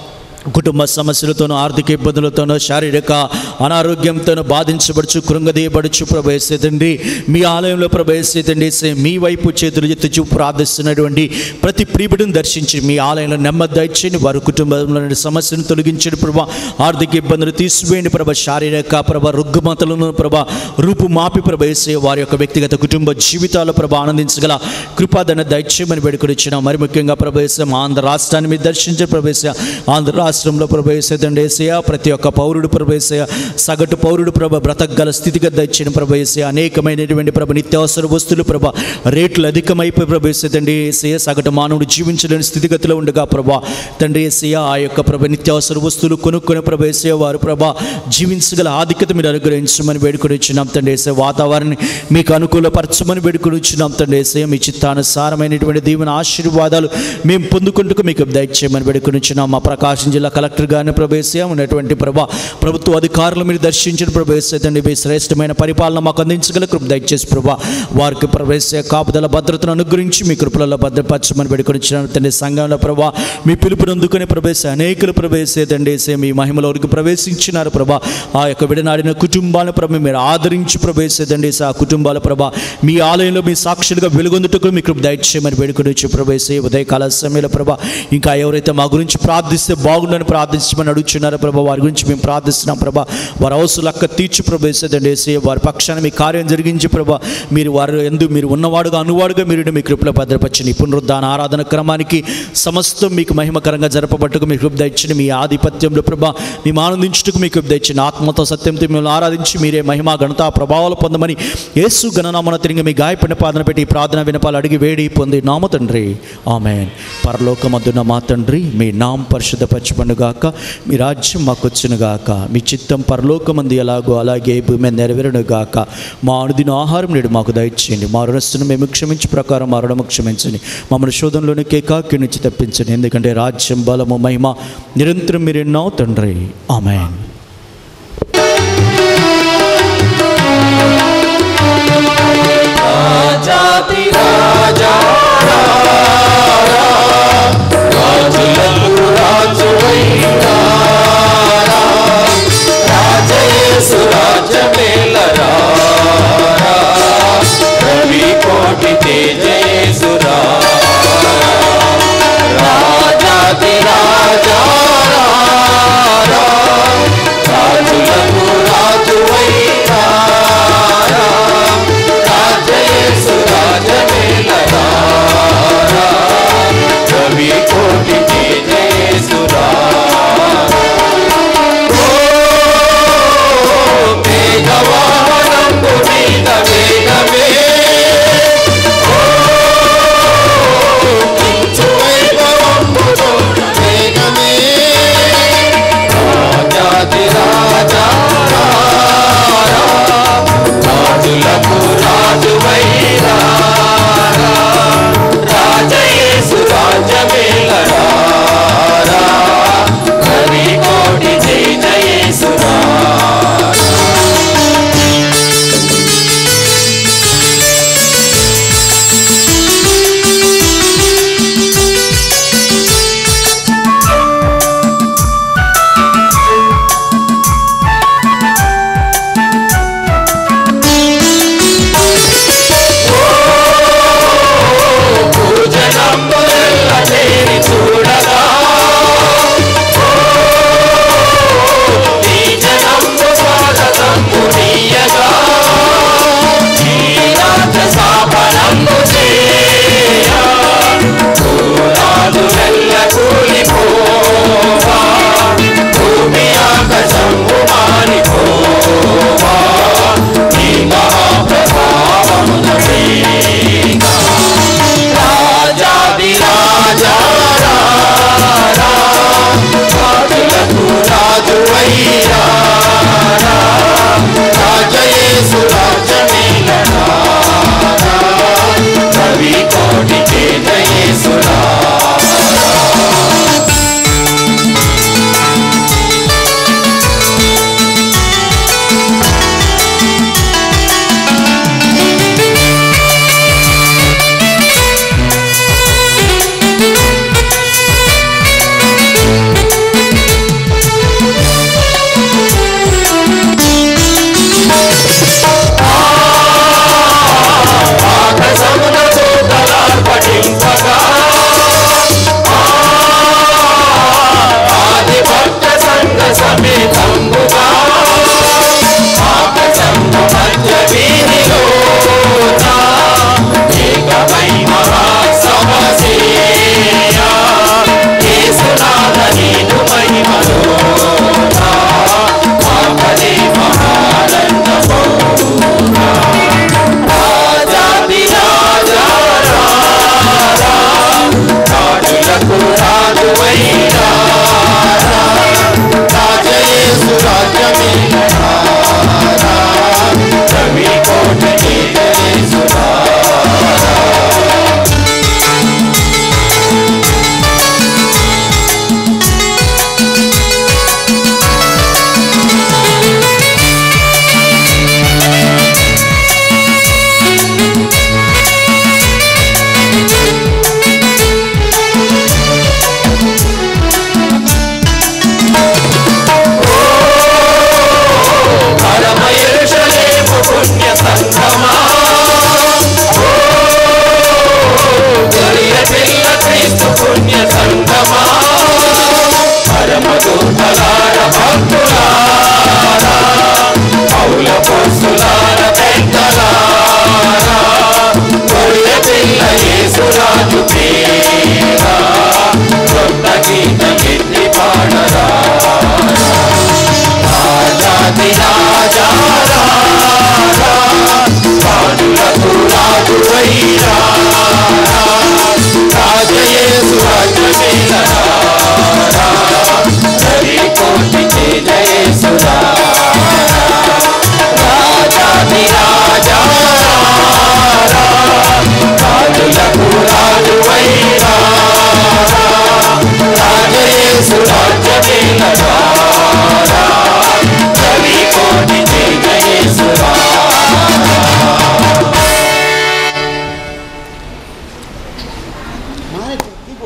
కుటుంబ సమస్యలతోనూ ఆర్థిక ఇబ్బందులతోనూ శారీరక అనారోగ్యంతోనూ బాధించబడుచు కృంగదీయబడుచు ప్రవేశితండి మీ ఆలయంలో ప్రవేశితండి మీ వైపు చేతులు ఎత్తుచు ప్రార్థిస్తున్నటువంటి ప్రతి ప్రియుడిని దర్శించి మీ ఆలయంలో నెమ్మది దయచేయండి వారి కుటుంబంలో సమస్యను తొలగించండి ప్రభా ఆర్థిక ఇబ్బందులు తీసివేయండి ప్రభ శారీరక ప్రభ రుగ్మతలను ప్రభ రూపు మాపి ప్రభేసే వారి యొక్క వ్యక్తిగత కుటుంబ జీవితాల ప్రభ ఆనందించగల కృపాదన దైత్యమని వేడుకొనిచ్చిన మరి ముఖ్యంగా ప్రవేశం ఆంధ్ర రాష్ట్రాన్ని మీరు దర్శించే ప్రవేశ ఆంధ్ర రాష్ట్రంలో ప్రవేశతండి ఏసయ ప్రతి ఒక్క పౌరుడు ప్రవేశ సగటు పౌరుడు ప్రభ బ్రతకగల స్థితిగతి దచ్చిన ప్రభేస అనేకమైనటువంటి ప్రభ నిత్యావసర వస్తువులు ప్రభ రేట్లు అధికమైపోయి ప్రవేశతండి ఏసయ సగటు మానవుడు జీవించలేని స్థితిగతిలో ఉండగా ప్రభా తండ్రి ఏసయ ఆ యొక్క ప్రభ నిత్యావసర వస్తువులు కొనుక్కొని ప్రవేశ వారు ప్రభ జీవించగల ఆధిక్యత మీరు అనుగ్రహించమని వేడుకొని వచ్చినాం తండ్రి ఏసే వాతావరణాన్ని మీకు అనుకూలపరచమని వేడుకొని వచ్చినాం తండ్రి ఏసయ మీ చిత్తానుసారమైనటువంటి దీవెన ఆశీర్వాదాలు మేము పొందుకుంటూ మీకు దయచేయమని వేడుకొని వచ్చినాం మా ప్రకాశం జిల్లా జిల్లా కలెక్టర్ గారిని ప్రభేస ఉన్నటువంటి ప్రభా ప్రభుత్వ అధికారులు మీరు దర్శించిన ప్రభేస తండ్రి మీ శ్రేష్టమైన పరిపాలన మాకు అందించగల కృప దయచేసి ప్రభా వారికి ప్రవేశ కాపుదల భద్రతను అనుగ్రహించి మీ కృపలలో భద్రపరచమని పెట్టుకొని తండ్రి సంఘంలో ప్రభా మీ పిలుపుని అందుకునే ప్రవేశ అనేకులు ప్రవేశే తండ్రి మీ మహిమలోకి ప్రవేశించినారు ప్రభా ఆ యొక్క విడనాడిన కుటుంబాల ప్రభ మీరు ఆదరించి ప్రవేశదండి ఆ కుటుంబాల ప్రభ మీ ఆలయంలో మీ సాక్షులుగా వెలుగొందుటకు మీ కృప దయచేయమని వేడుకొని వచ్చి ప్రవేశ ఉదయకాల సమయంలో ప్రభ ఇంకా ఎవరైతే మా గురించి ప్రార్థిస్తే బాగుండని ప్రార్థించమని అడుగుచున్నారో ప్రభ వారి గురించి మేము ప్రార్థిస్తున్నాం ప్రభ వారి అవసరం లక్క తీర్చి ప్రవేశదండి వారి పక్షాన మీ కార్యం జరిగించి ప్రభ మీరు వారి ఎందు మీరు ఉన్నవాడుగా అనువాడుగా మీరు మీ కృపలో భద్రపరచని పునరుద్ధాన ఆరాధన క్రమానికి సమస్తం మీకు మహిమకరంగా జరపబట్టుకు మీ కృప దయచని మీ ఆధిపత్యంలో ప్రభ మేము ఆనందించుటకు మీ కృప దయచని ఆత్మతో సత్యంతో మిమ్మల్ని ఆరాధించి మీరే మహిమ ఘనత ప్రభావాలు పొందమని యేసు గణనామన తిరిగి మీ గాయపడిన పాదన పెట్టి ఈ ప్రార్థన వినపాలు అడిగి వేడి పొంది నామ తండ్రి ఆమెన్ పరలోకమందున మా తండ్రి మీ నామ పరిశుద్ధపరచబడుగాక మీ రాజ్యం మాకు వచ్చునుగాక మీ చిత్తం పరలోకమంది ఎలాగో అలాగే ఈ భూమి మీద నెరవేరునుగాక మా అనుదిన ఆహారం నేడు మాకు దయచేయండి మా రుణస్తును మేము క్షమించి ప్రకారం మా రుణము క్షమించండి మమ్మల్ని శోధంలోని కేకాకి నుంచి తప్పించండి ఎందుకంటే రాజ్యం బలము మహిమ నిరంతరం మీరు ఎన్నో తండ్రి ఆమెన్ రాజు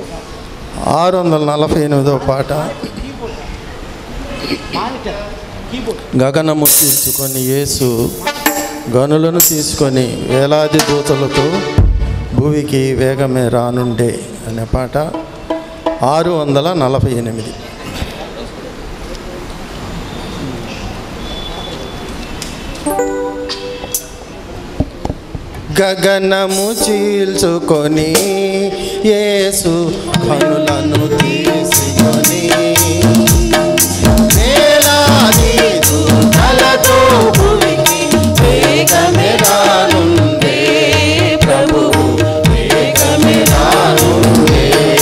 ఆరు వందల నలభై ఎనిమిదో పాట గగనము తీసుకొని యేసు గనులను తీసుకొని వేలాది దూతలతో భూమికి వేగమే రానుండే అనే పాట ఆరు వందల నలభై ఎనిమిది గగనము చీల్చుకొని యేసు కనులను తీసుకొని వేలాది దూతలతో భూమికి వేగమే రానుండే ప్రభువు వేగమే రానుండే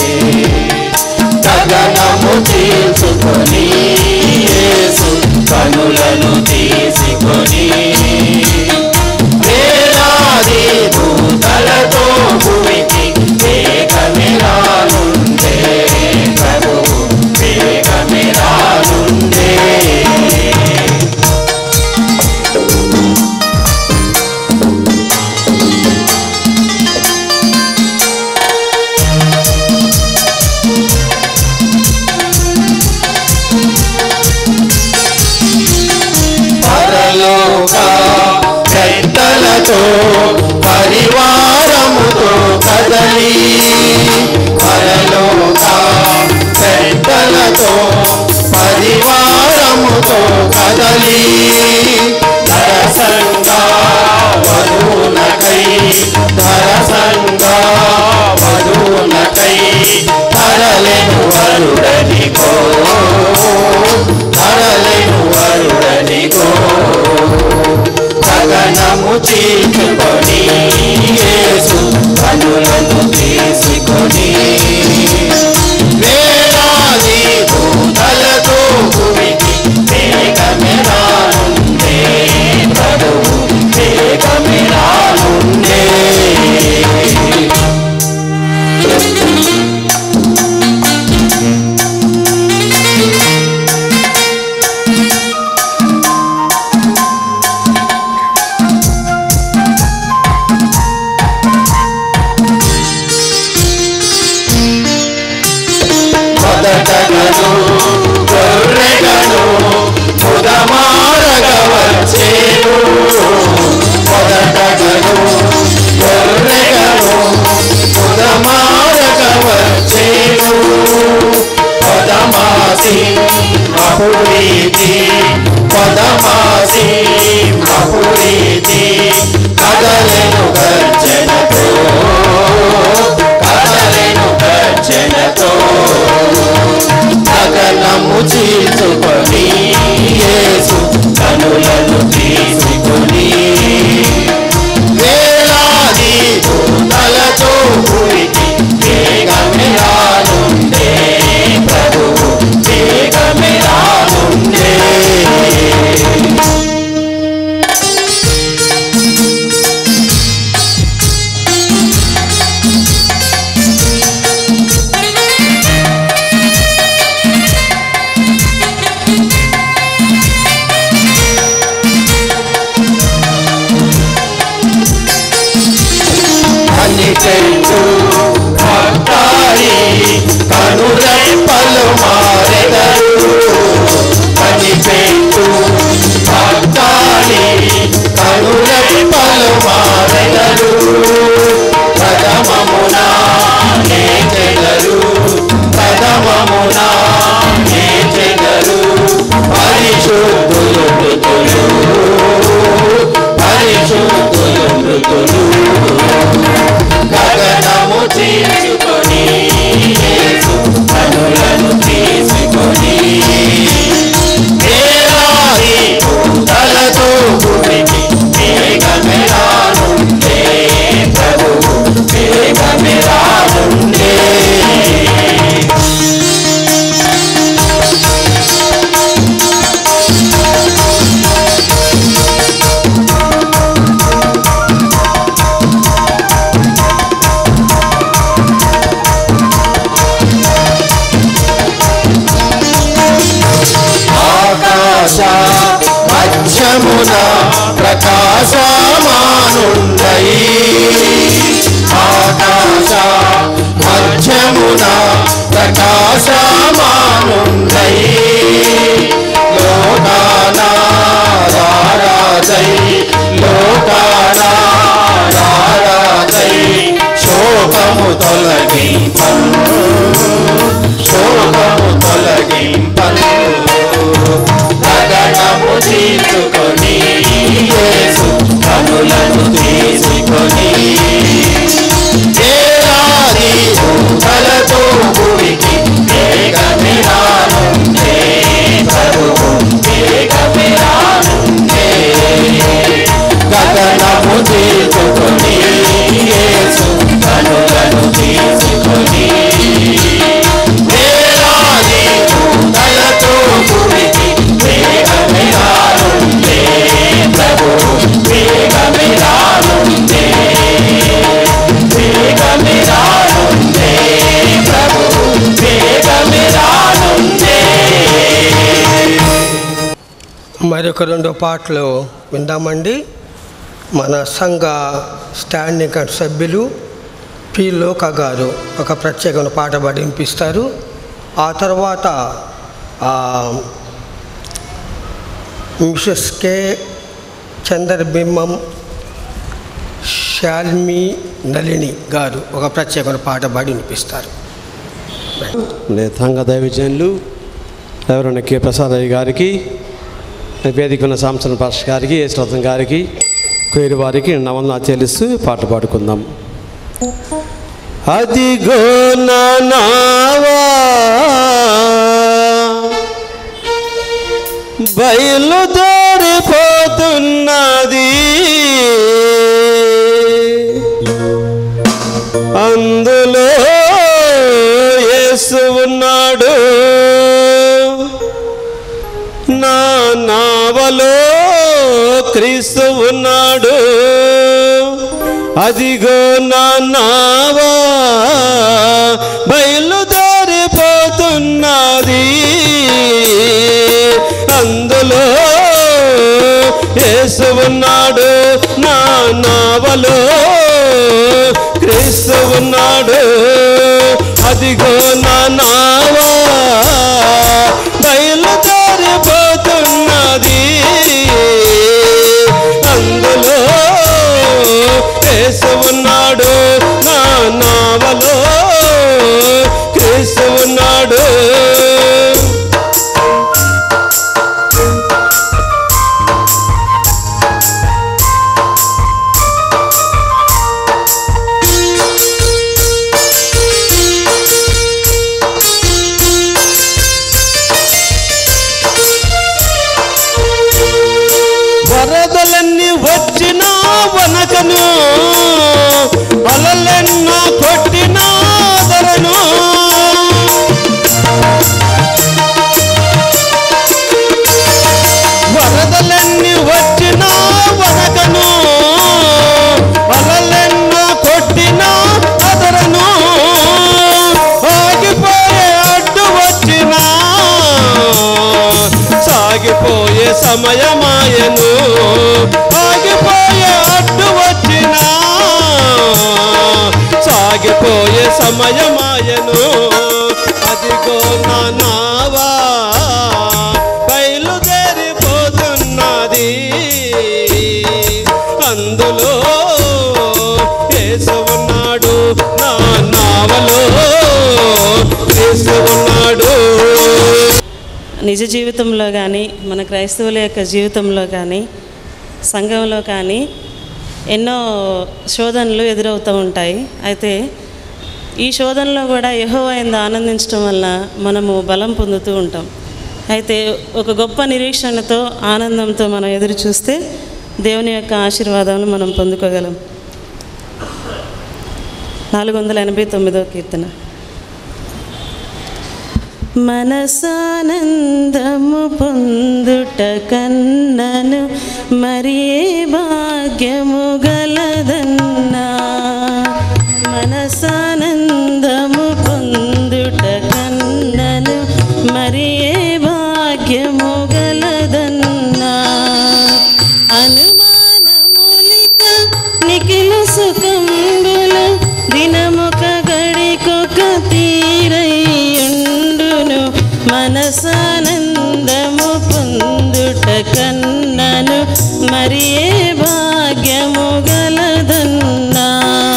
గగనము చీల్చుకొని యేసు కనులను తీసుకొని వేలాది దూతలతో భూమికి వేగమే రానుండే ప్రభువు వేగమే రానుండే పరలోక పెద్దలతో పరివారముతో కదలి పరలోక పెద్దలతో పరివారముతో కదలి దరసంగా వధువునకై దరసంగా వధువునకై తరలెను వరుడనికో తరలెను వరుడనికో గగనము చీల్చుకొని యేసు కనులను తీసుకొని వేలాది దూతలతో భూమికి వేగమే రానుండే ప్రభువు వేగమే రానుండే మొదటగను గొర్రెగను ముదమారగ వచ్చేను మొదటగను గొర్రెగను ముదమారగ వచ్చేను పదమాసి మహురీతి పదమాసి మహురీతి కదలెను గర్జనతో కదలెను గర్జనతో గగనము చీల్చుకొని యేసు కనులను తీసుకొని వేలాది దూతలతో భూమికి వేగమే రానుండే ప్రభువు వేగమే రానుండే అని చెట్టు భక్తారి కనురెప్పలు మారెదరు అని పెట్టు భక్తారి కనురెప్పలు మారెదరు ప్రథమమున నేచెదరు ప్రథమమున నేచెదరు పరిశుద్ధులు మృతులు పరిశుద్ధులు మృతులు గగనము తీసుకొని యేసు కనులను తీసుకొని వేలాది దూతలతో భూమికి వేగమే రానుండే ప్రభువు వేగమే రానుండే ఆకాశ మధ్యమున ప్రకాశమానుండయి ఆకాశ మధ్య రాజ్యమున ప్రకాశమానుందై లోకాన రారాజై లోకాన రారాజై శోకము తొలగింపను శోకము తొలగింపను గగనము తీసుకొని యేసు కనులను తీసుకొని ఏలాది దూతలతో భూమికి మేఘమిరానుందే ప్రభువు మేఘమిరానుందే గగనము తీసుకొని యేసు కనులను తీసుకొని వేలాది దూతలతో భూమికి మేఘమిరానుందే ప్రభువు మేఘమిరానుందే మేఘమిరానుందే ప్రభువు మేఘమిరానుందే మరొక రెండు పాటలు విందామండి మన సంఘ స్టాండింగ్ కమిటీ సభ్యులు పి లోక గారు ఒక ప్రత్యేకమైన పాట పాడి వినిపిస్తారు ఆ తర్వాత ఆ, మిసెస్ కె చంద్రబింబం శాల్మి నళిని గారు ఒక ప్రత్యేకమైన పాట పాడి వినిపిస్తారు నేతంగ దైవజనులు ఎవరైనా కె ప్రసాదయ్య గారికి వేదిక ఉన్న సాంసన్ పాష గారికి యేసురథం గారికి కోయిరు వారికి నవన చెల్లిస్తూ పాట పాడుకుందాం అదిగో నా నావా బయలుదేరిపోతున్నది అందులో యేసు ఉన్నాడు నా నావలో క్రీస్తు ఉన్నాడు అదిగో నా నావా బయలుదేరిపోతున్నది అందులో యేసు ఉన్నాడు నా నావలో క్రీస్తు ఉన్నాడు అదిగో నా నావా బయలుదేరిపోతున్నది అందులో యేసు ఉన్నాడు నా నావలో క్రీస్తు ఉన్నాడు వరదలన్నీ వచ్చినా వనకను అలలెన్నో కొట్టినా ధరను వరదలన్నీ వచ్చినా వనకను అలలెన్నో కొట్టినా అదరను ఆగిపోయే అడ్డు వచ్చినా సాగిపోయే సమయమాయను ఆగిపోయే అడ్డు వచ్చినా సాగిపోయే సమయమాయను అదిగో నా నావా బయలుదేరిపోతున్నది అందులో యేసు ఉన్నాడు నా నావలో యేసు ఉన్నాడు నిజ జీవితంలో కానీ మన క్రైస్తవుల యొక్క జీవితంలో కానీ సంఘంలో కానీ ఎన్నో శోధనలు ఎదురవుతూ ఉంటాయి అయితే ఈ శోధనలో కూడా యెహోవా ఎందు ఆనందించడం వల్ల మనము బలం పొందుతూ ఉంటాం అయితే ఒక గొప్ప నిరీక్షణతో ఆనందంతో మనం ఎదురు చూస్తే దేవుని యొక్క ఆశీర్వాదాలను మనం పొందుకోగలం నాలుగు వందల ఎనభై తొమ్మిదో కీర్తన మనసానందము పొందుట కన్నను మరి ఏ భాగ్యము గలదన్నా మనసానందము పొందుట కన్నను మరి ఏ భాగ్యము గలదన్నా అనుమానములిక నిఖిల సుఖంబులు దినముక గడికొక మనసానందము పొందుట కన్నను మరి ఏ భాగ్యము గలదన్నా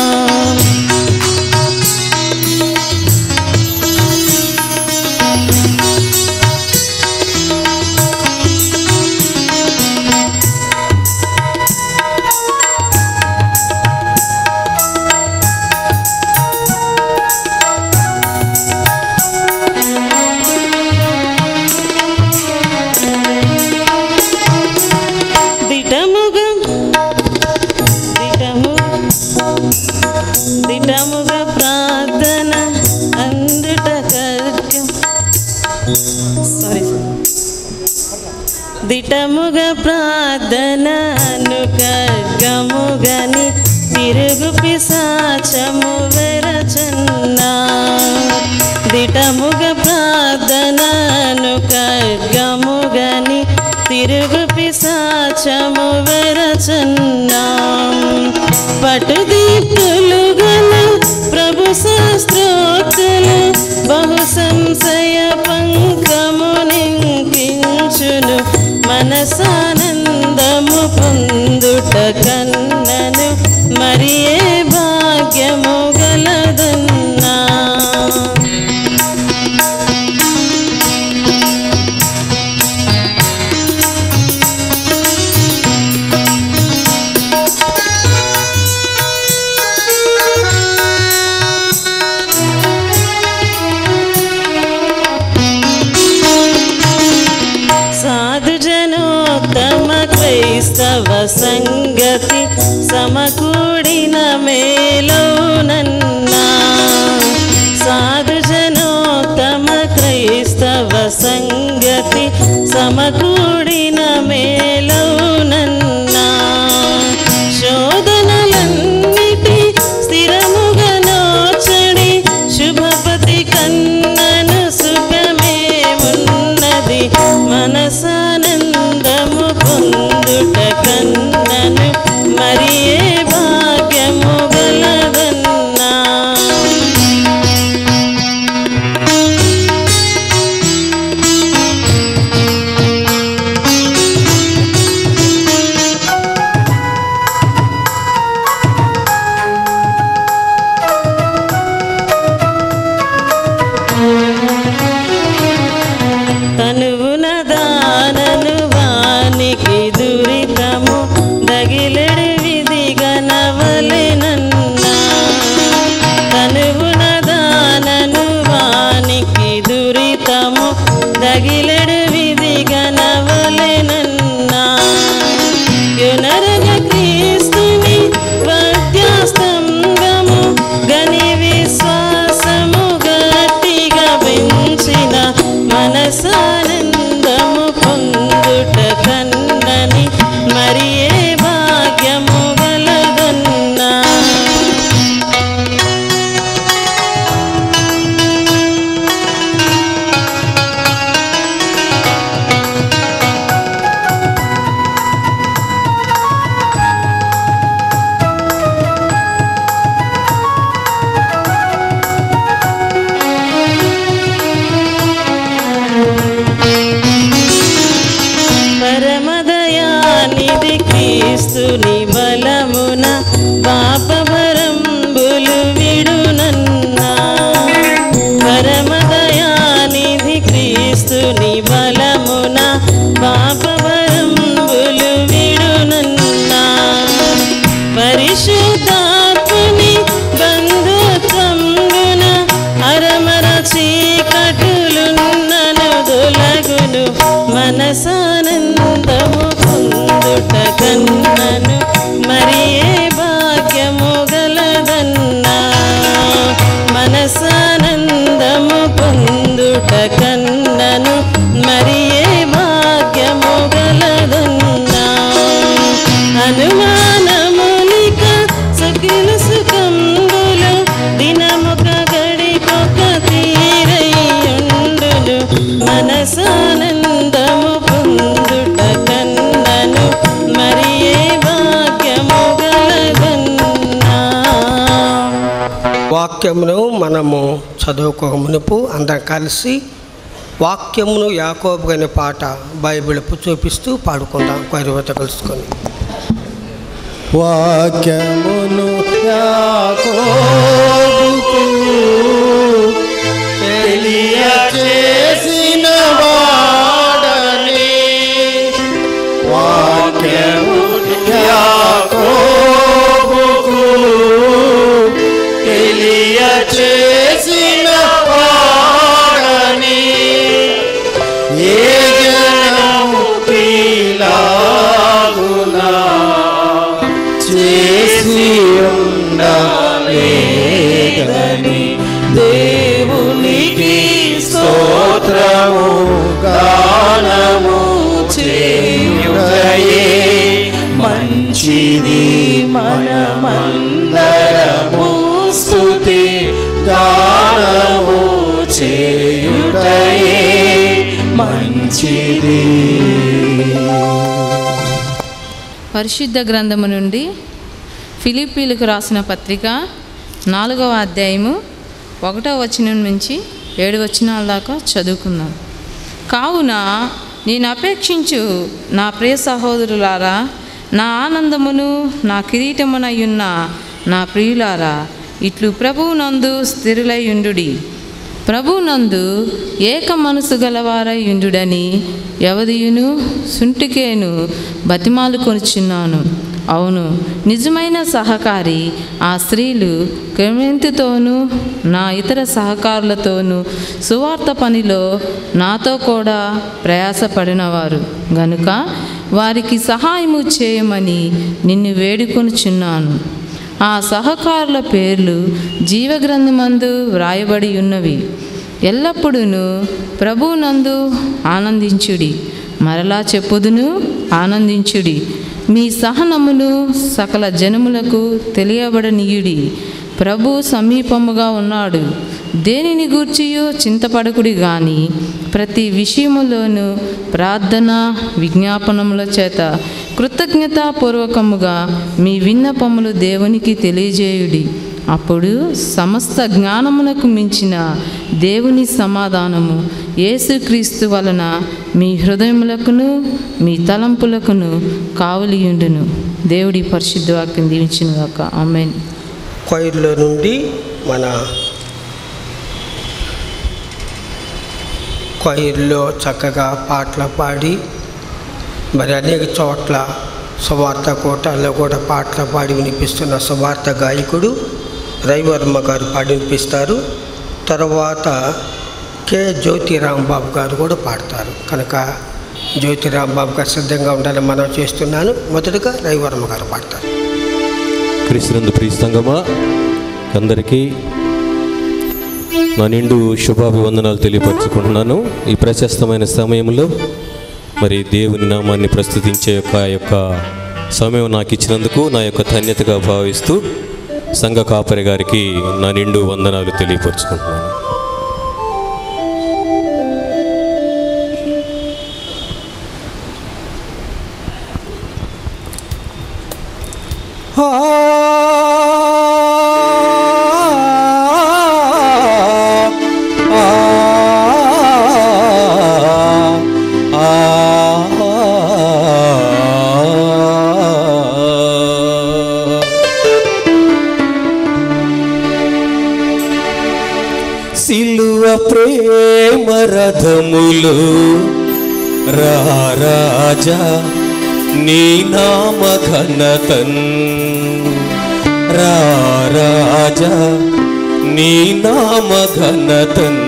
దిటముగా దిటము దిటముగా ప్రార్థన అందుట కర్గం సారీ దిటముగా ప్రార్థనను కర్గముగని తిరుగు పిశాచము వెరచన్నా దిటముగా ప్రార్థనను కర్గముగని తిరుగు పిశాచము వెరచన్నా పటుదీప్తులు గల ప్రభు శాస్త్రోక్తులు బహు సంశయ పంకము నింకించును మనసానందము పొందుట కన్నను మరి ఏ భాగ్యము గలదన్నా సాధుజనోత్తమ క్రైస్తవ సంగతి సమకూడిన మేలోనన్నా సాధుజనోత్తమ క్రైస్తవ సంగతి సమకూడిన మేలోనన్నా శోధనలన్నిటి స్థిరముగా నోచడి శుభపతి కన్నను సుఖమేమున్నది మనసానందము పొందుట కన్నను మరి ఏ భాగ్యము గలదన్నా తనువున దానను వానికి దురితము దగిలెడి విధిగా నవలెనన్నా తనువున దానను వానికి దురితము దగిలెడి విధిగా నవలెనన్నా యునరగ క్రీస్తుని వాద్యాస్తంభము గని విశ్వాసము గట్టిగా పెంచిన మనసానందము పొందుట కన్నని మరి ఏ భాగ్యము గలదన్నా పరమదయానిధి క్రీస్తుని బలమున పాపభరంబులు విడునన్నా పరమదయానిధి క్రీస్తుని బలమున పాపభరంబులు విడునన్నా పరిశుద్ధాత్ముని బంధుత్వంబున అరమర చీకటులున్నను దొలగును మనసానందము పొందుట కన్నను మరి ఏ భాగ్యము గలదన్నా మనసానందము పొందుట కన్నను మరి ఏ భాగ్యము గలదన్నా అనుమానములిక సకిల సుఖంబులు దినముక గడికొక తీరయ్యుండును మనసానందము పొందుట కన్నను మరి ఏ భాగ్యము గలదన్నా వాక్యమును మనము చదువుకోక మునుపు అందరం కలిసి వాక్యమును యాకోబు అనే పాట బైబిల్ చూపిస్తూ పాడుకుందాం కొరివత కలుసుకొని వాక్యమును యాకోబుకు తెలియచేసిన వాడని వాక్యమును యాకోబుకు తెలియచేసిన వాడని ఏ జనము పీలాగునా చేసి ఉండలేదని దేవునికి స్తోత్రము గానము చేయుటయే మంచిది మనమందరము స్తుతి గానము చేయుటయే మంచిది పరిశుద్ధ గ్రంథము నుండి ఫిలిప్పీలకు రాసిన పత్రిక నాలుగవ అధ్యాయము ఒకటో వచనం నుంచి ఏడు వచనాల దాకా చదువుకుందాం కావున నేను అపేక్షించు నా ప్రియ సహోదరులారా నా ఆనందమును నా కిరీటమునయున్న నా ప్రియులారా ఇట్లు ప్రభువునందు స్థిరులై ఉండుడి ప్రభునందు ఏక మనసు గలవారై ఉండుడని ఎవదియును సుంటికేను బతిమాలు కొనుచున్నాను అవును నిజమైన సహకారి ఆ స్త్రీలు క్రమెంతితోనూ నా ఇతర సహకారులతోనూ సువార్త పనిలో నాతో కూడా ప్రయాసపడినవారు గనుక వారికి సహాయము చేయమని నిన్ను వేడుకొనుచున్నాను ఆ సహకారుల పేర్లు జీవగ్రంథమందు వ్రాయబడి ఉన్నవి ఎల్లప్పుడూ ప్రభువునందు ఆనందించుడి మరలా చెప్పుదును ఆనందించుడి మీ సహనమును సకల జనములకు తెలియబడనీయుడి ప్రభు సమీపముగా ఉన్నాడు దేనిని గూర్చియో చింతపడకుడి గాని ప్రతి విషయములోనూ ప్రార్థన విజ్ఞాపనముల చేత కృతజ్ఞతాపూర్వకముగా మీ విన్నపములు దేవునికి తెలియజేయుడి అప్పుడు సమస్త జ్ఞానమునకు మించిన దేవుని సమాధానము యేసుక్రీస్తు వలన మీ హృదయములకును మీ తలంపులకును కావలియుండును దేవుడి పరిశుద్ధ వాక్యం దీవించిన గాక ఆమెన్ కొయిర్లో నుండి మన కొయిర్లో చక్కగా పాటలు పాడి మరి అనేక చోట్ల సువార్త కోటాల్లో కూడా పాటలు పాడి వినిపిస్తున్న సువార్త గాయకుడు రవివర్మ గారు పాడి వినిపిస్తారు తర్వాత కె జ్యోతిరాంబాబు గారు కూడా పాడతారు కనుక జ్యోతిరాంబాబు గారు సిద్ధంగా ఉండాలని మనం చేస్తున్నాను మొదటగా రవివర్మ గారు పాడతారు క్రీస్తునందు ప్రీస్తంగమా అందరికీ నా నిండు శుభాభివందనాలు తెలియపరచుకుంటున్నాను ఈ ప్రశస్తమైన సమయంలో మరి దేవుని నామాన్ని ప్రస్తుతించే యొక్క ఆ యొక్క సమయం నాకు ఇచ్చినందుకు నా యొక్క ధన్యతగా భావిస్తూ సంఘ కాపరి గారికి నా నిండు వందనాలు తెలియపరచుకుంటున్నాను సిలువ ప్రేమ రథములు రారాజా నీ నామ ఘనతన్ రారాజా నీ నామ ఘనతన్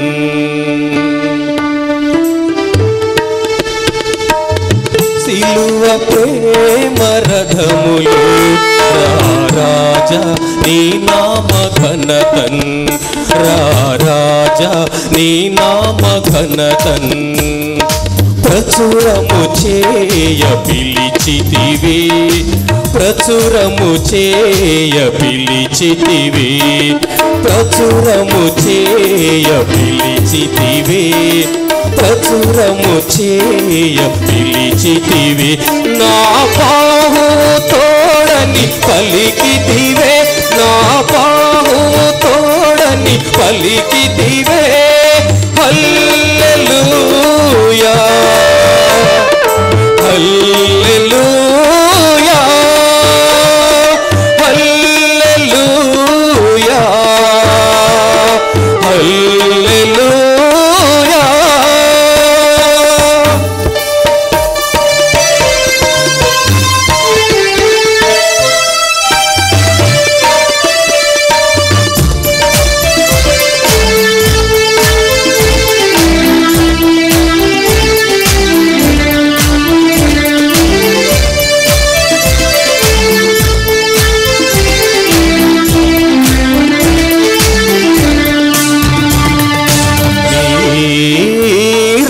సిలువ ప్రేమ రథములు రారాజా నీ నామ ఘనతన్ రారాజా నీ నామ ఘనతన్ ప్రచురము చేయ పిలిచితివి ప్రచురము చేయ పిలిచితివి ప్రచురము చేయ పిలిచితివి ప్రచురము చేయ పిలిచితివి నా బాహు తోడని పలికితివే నా బాహు తోడని పలికితివే హల్లెలూయా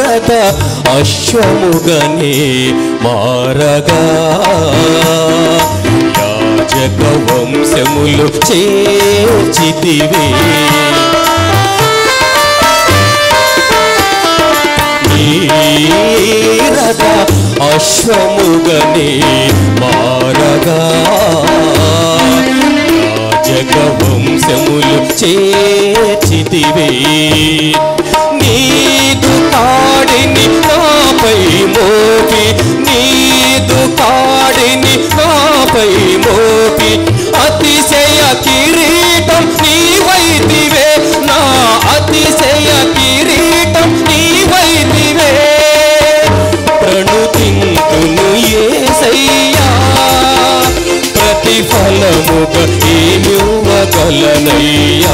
రథ అశ్వముగనే మారగా యాజక వంశములు చేర్చితివే రథ అశ్వముగనే మారగా రాజక వంశములు చేర్చితివే నీదు కాడిని నాపై మోపి నీదు కాడిని నాపై మోపి అతిశయ కిరీటం నీవైతివే నా అతిశయ కిరీటం నీవైతివే ప్రణుతింతును ఏసయ్యా ప్రతిఫలముగా ఏమివ్వగలనయ్యా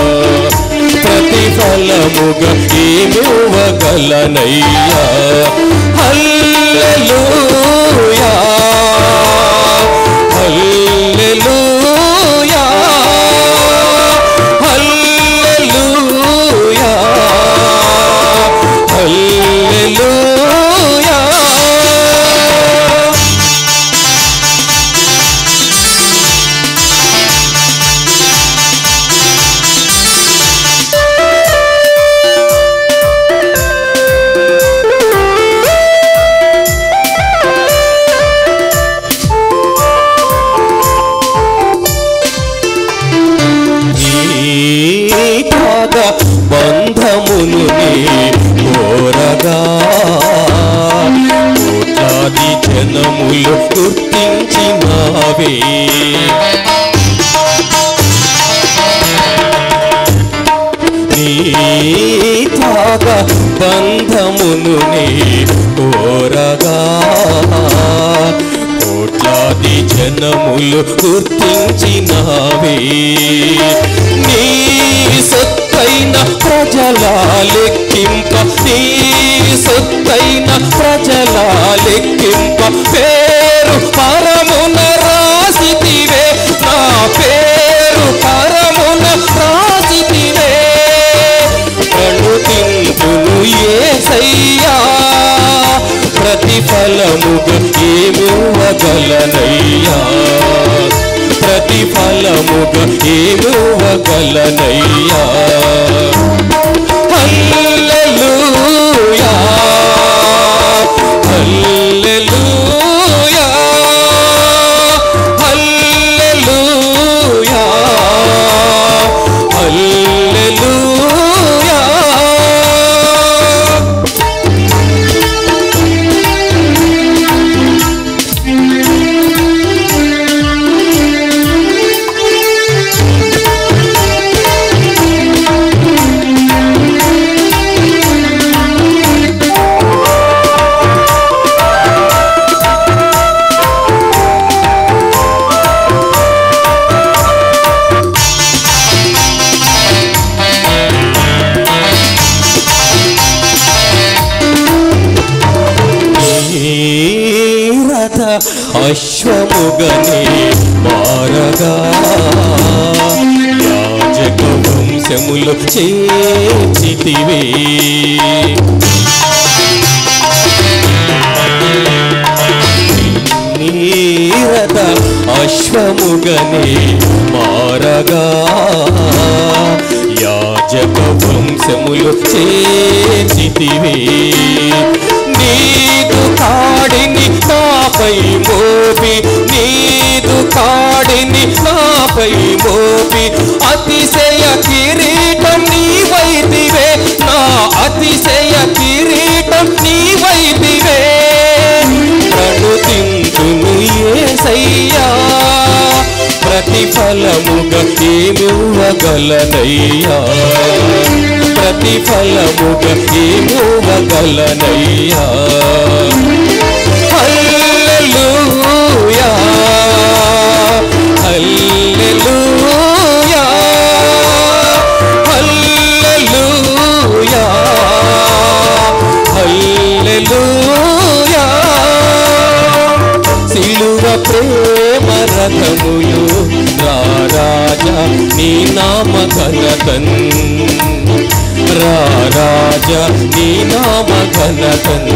ప్రతిఫలముగా ఏమివ్వగలనయ్యా హల్లెలూయా హల్లెలూయా హల్లెలూయా హల్లెలూయా పాద బంధమును కోరగా కోట్లాది జనములు గుర్తించినావే నీ త్యాగ బంధమును కోరగా కోట్లాది జనములు గుర్తించినావే నీ సొత్తైన ప్రజల లెక్కింప నీ సొత్తైన ప్రజల లెక్కింప పేరు పరమున రాసితివే నా పేరు పరమున రాసితివే ప్రణుతింతును ఏసయ్యా ప్రతిఫలముగా ఏమివ్వగలనయ్యా ప్రతిఫలముగా ఏమివ్వగలనయ్యా హల్లెలూయా హల్లెలూయా హల్లెలూయా హల్లెలూయా రథ అశ్వముగనే మారగా యాజక వంశములు చేచితివే నీరథ అశ్వముగనే మారగా యాజక వంశములు చేచితివే నీదు కాడిని నాపై మోపి నీదు కాడిని నాపై మోపి అతిశయ కిరీటం నీవైతివే నా అతిశయ కిరీటం నీవైతివే ప్రణుతింతును ఏసయ్యా ప్రతిఫలముగా ఏమివ్వగలనయ్యా ప్రతిఫలముగా ఏమివ్వగలనయ్యా హల్లెలూయా హల్లెలూయా హల్లెలూయా హల్లెలూయా సిలువ ప్రేమ రథములు రారాజా నీ నామ ఘనతన్ రారాజా రాజా నీ నామ ఘనతన్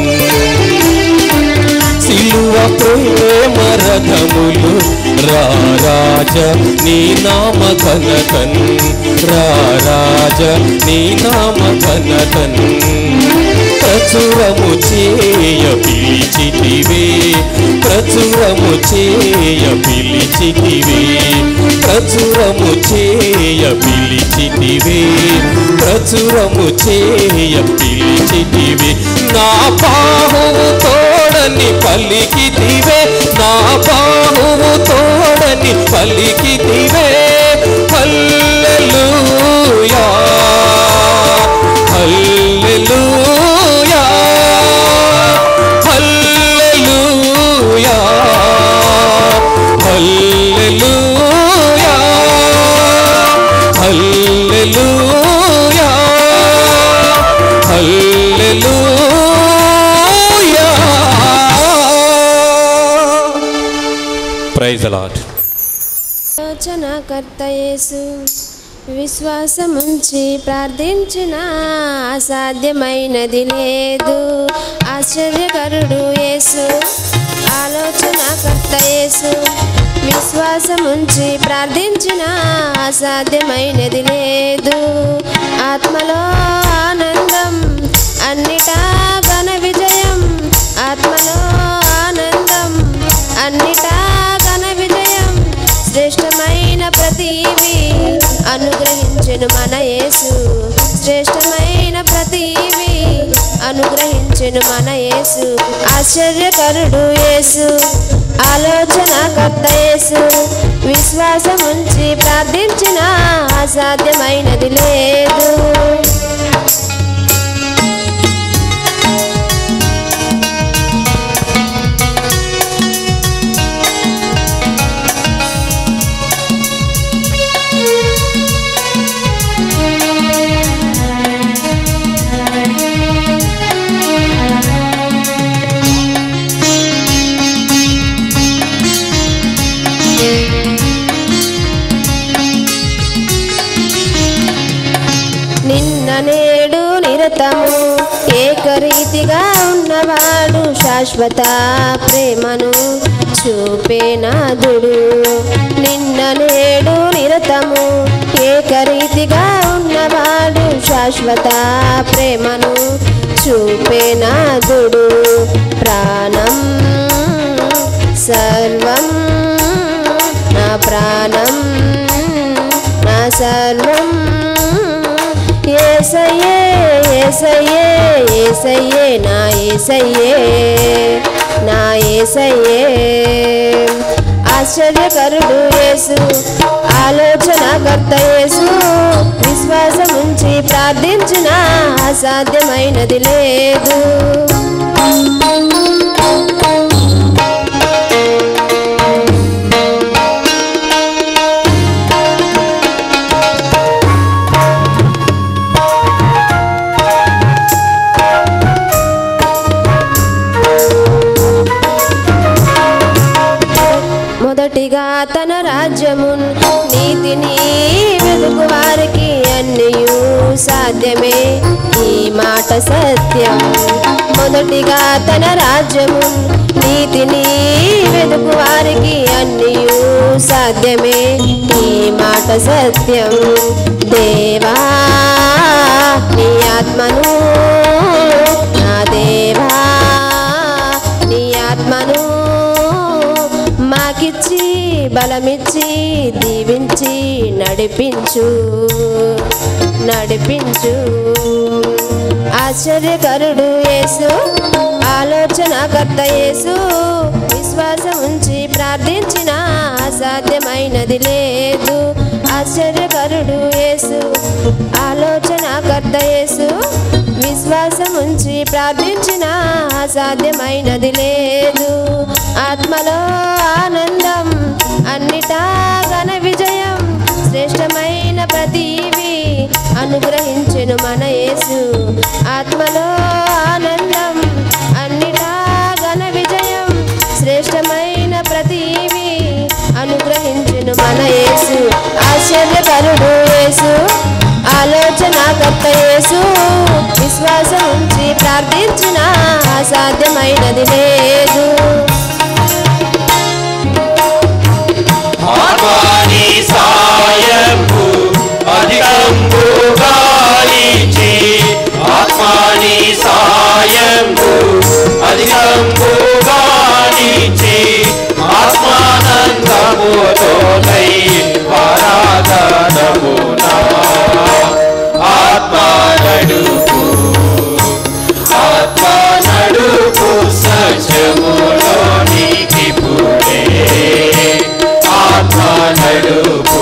సిలువ ప్రేమ రథములు రారాజ నీ నామ ఘనతన్ రారాజ నీ నామ ఘనతన్ ప్రచురము చేయ పిలిచితివే ప్రచురము చేయ పిలిచితివే ప్రచురము చేయ పిలిచితివే ప్రచురము చేయ పిలిచితివే నా బాహువు తోడని పలికితివే నా బాహువు తోడని పలికితివే హల్లెలూయా హల్లెలూయా హల్లెలూయా హల్లెలూయా హల్లెలూయా హల్లెలూయా ప్రైజ్ అలాట్ ఆలోచనకర్త యేసు విశ్వాసముంచి ప్రార్థించిన అసాధ్యమైనది లేదు ఆశ్చర్యకరుడు యేసు ఆలోచనకర్త యేసు విశ్వాసముంచి ప్రార్థించిన అసాధ్యమైనది లేదు ఆత్మలో ఆనందం అన్నిటా ఘన విజయం ఆత్మలో ఆనందం అన్నిటా ఘన విజయం శ్రేష్టమైన ప్రతివి అనుగ్రహించెను మన యేసు శ్రేష్టమైన ప్రతివి అనుగ్రహించెను మన యేసు ఆశ్చర్యకరుడు యేసు ఆలోచనకర్త యేసు విశ్వాసముంచి ప్రార్థించిన అసాధ్యమైనది లేదు నిన్న నేడు నిరతము ఏకరీతిగా ఉన్నవాడు శాశ్వత ప్రేమను చూపేనాదుడు నిన్న నేడు నిరతము ఏకరీతిగా ఉన్నవాడు శాశ్వత ప్రేమను చూపేనాదుడు ప్రాణం సర్వం నా ప్రాణం నా సర్వం ఏసయ్యే ఏసయ్యే ఏసయ్యే నా ఏసయ్యే నా ఏసయ్యే ఆశ్చర్యకరుడు యేసు ఆలోచనకర్త యేసు విశ్వాసముంచి ప్రార్థించిన అసాధ్యమైనది లేదు మొదటిగా తన రాజ్యమున్ నీతిని వెతుకు వారికి అన్నియు సాధ్యమే ఈ మాట సత్యం మొదటిగా తన రాజ్యమున్ నీతిని వెతుకు వారికి అన్నియు సాధ్యమే ఈ మాట సత్యం దేవా నీ ఆత్మను నా దేవా నీ ఆత్మను మాకిచ్చి బలమిచ్చి దీవించి నడిపించు నడిపించు ఆశ్చర్యకరుడు యేసు ఆలోచనకర్త యేసు విశ్వాసం ఉంచి ప్రార్థించిన అసాధ్యమైనది లేదు ఆశ్చర్యకరుడు యేసు ఆలోచనకర్త యేసు విశ్వాసం ఉంచి ప్రార్థించిన అసాధ్యమైనది లేదు ఆత్మలో ఆనందం అన్నిటా ఘన విజయం శ్రేష్టమైన ప్రతివి అనుగ్రహించెను మన యేసు ఆత్మలో ఆనందం అన్నిటా ఘన విజయం శ్రేష్టమైన ప్రతివి అనుగ్రహించెను మన యేసు ఆశ్చర్యకరుడు యేసు ఆలోచనకర్త యేసు ప్రార్థించిన అసాధ్యమైనది లేదు ఆత్మని సాయంపు అధికంబుగా ఇచ్చి ఆత్మని సాయంపు అధికంబుగా ఇచ్చి ఆత్మానందముతోనై ఆరాధనమునా ఆత్మ నడుపు ఆత్మ నడుపు సత్యములోనికి పుడే ఆత్మ నడుపు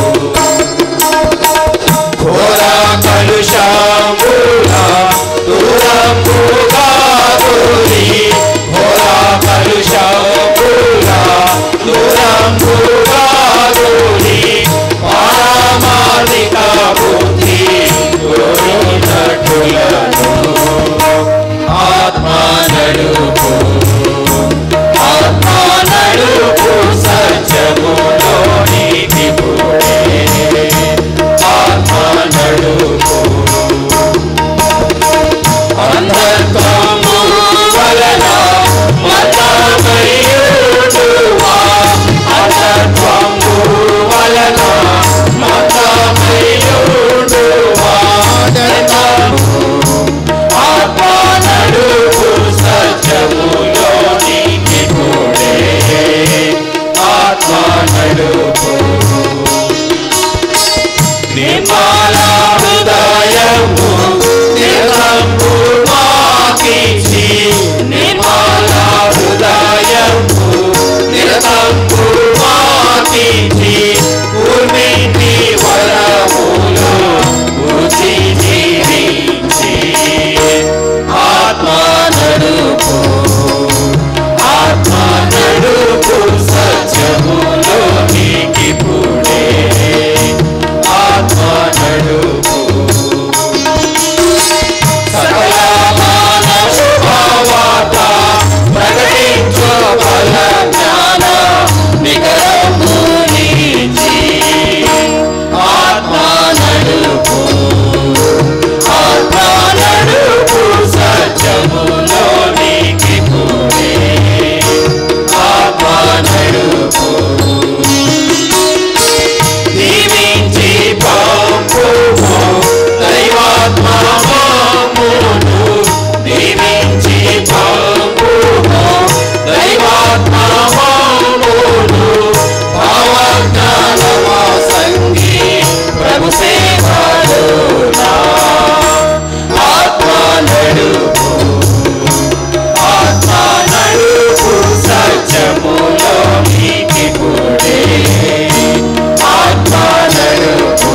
ఘోర కలుషముల దూరముగా దూరి ఘోర కలుషముల దూరముగా దూరి పారమాధిక బుద్ధి దూరినట్టులను ఆత్మ నడుపు ఆత్మ నడుపు సత్యములోనికి పుడే ఆత్మ నడుపు అంధత్వము వలన మతమయుడువా అంధత్వము వలన మతమయుడువా ఆత్మ నడుపు సత్యములోనికి పుడే ఆత్మ నడుపు నిర్మల హృదయము నిర్మము మాకిచి నిర్మల హృదయము నిర్మము మాకిచి పూర్మిని వరములు రుచి జీవించి ఆత్మ నడుపు ఆత్మ నడుపు సత్యములోనికి పుడే ఆత్మ నడుపు సకల మానవ శుభవార్త ప్రకటించు బల జ్ఞాన నికరము నీచి ఆత్మ నడుపు ఆత్మ నడుపు సత్యములోనికి పుడే ఆత్మ నడుపు దీవించి పంపుము దైవాత్మమును దీవించి పంపుము దైవాత్మమును భావజ్ఞానమా సంగి ప్రభు సేవలునా ఆత్మ నడుపు ఆత్మ నడుపు సత్యములోనికి పుడే ఆత్మ నడుపు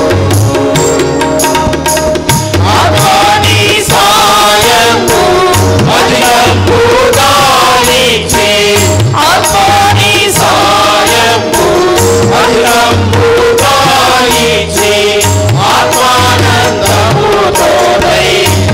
ఆత్మని సాయము అధికము దానిచి ఆత్మని సాయము అధికము దానిచి ఆత్మానందముతోనై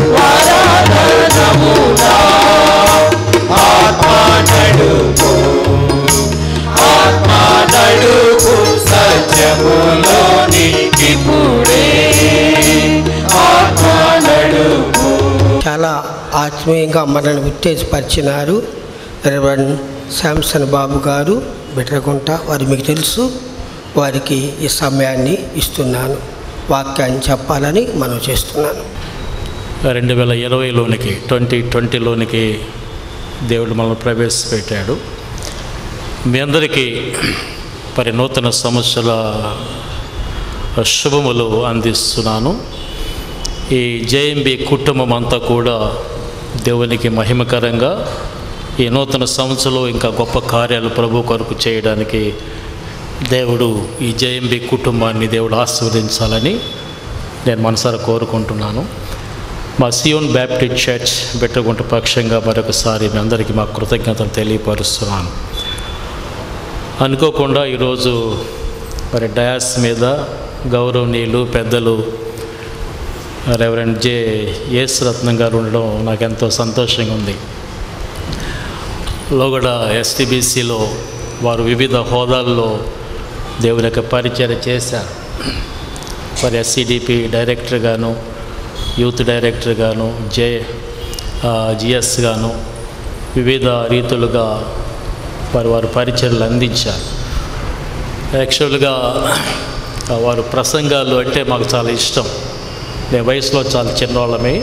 వరదనమునా ఆత్మ నడుపు ఆత్మ నడుపు సత్యములోనికి పుడే ఆత్మ నడుపు చాలా ఆత్మీయంగా మనల్ని ఉత్తేజపరిచినారు రెవరెండ్ శాంసన్ బాబు గారు బిడ్రగుంట వారు మీకు తెలుసు వారికి ఈ సమయాన్ని ఇస్తున్నాను వాక్యాన్ని చెప్పాలని మనం చేస్తున్నాను రెండు వేల ఇరవైలోనికి ట్వంటీ ట్వంటీలోనికి దేవుడు మనల్ని ప్రవేశపెట్టాడు మీ అందరికీ మరి నూతన సంవత్సరాల శుభములు అందిస్తున్నాను ఈ జేఎంబి కుటుంబం అంతా కూడా దేవునికి మహిమకరంగా ఈ నూతన సంవత్సరంలో ఇంకా గొప్ప కార్యాలు ప్రభు కొరకు చేయడానికి దేవుడు ఈ జేఎంబి కుటుంబాన్ని దేవుడు ఆశీర్వదించాలని నేను మనసారా కోరుకుంటున్నాను మా సియోన్ బ్యాప్టిస్ట్ చర్చ్ బెట్టగుంట పక్షంగా మరొకసారి మీ అందరికీ మా కృతజ్ఞతలు తెలియపరుస్తున్నాను అనుకోకుండా ఈరోజు మరి డయాస్ మీద గౌరవనీయులు పెద్దలు రెవరెండ్ జే ఎస్ రత్నం గారు ఉండడం నాకు ఎంతో సంతోషంగా ఉంది లోగడ ఎస్టీబీసీలో వారు వివిధ హోదాల్లో దేవుని యొక్క పరిచయం చేశారు మరి ఎస్సిడిపి డైరెక్టర్ గాను యూత్ డైరెక్టర్ గాను జే జిఎస్ గాను వివిధ రీతులుగా వారు వారు పరిచయలు అందించారు యాక్చువల్గా ఆ, వారు ప్రసంగాలు అంటే మాకు చాలా ఇష్టం నేను వయసులో చాలా చిన్నవాళ్ళమే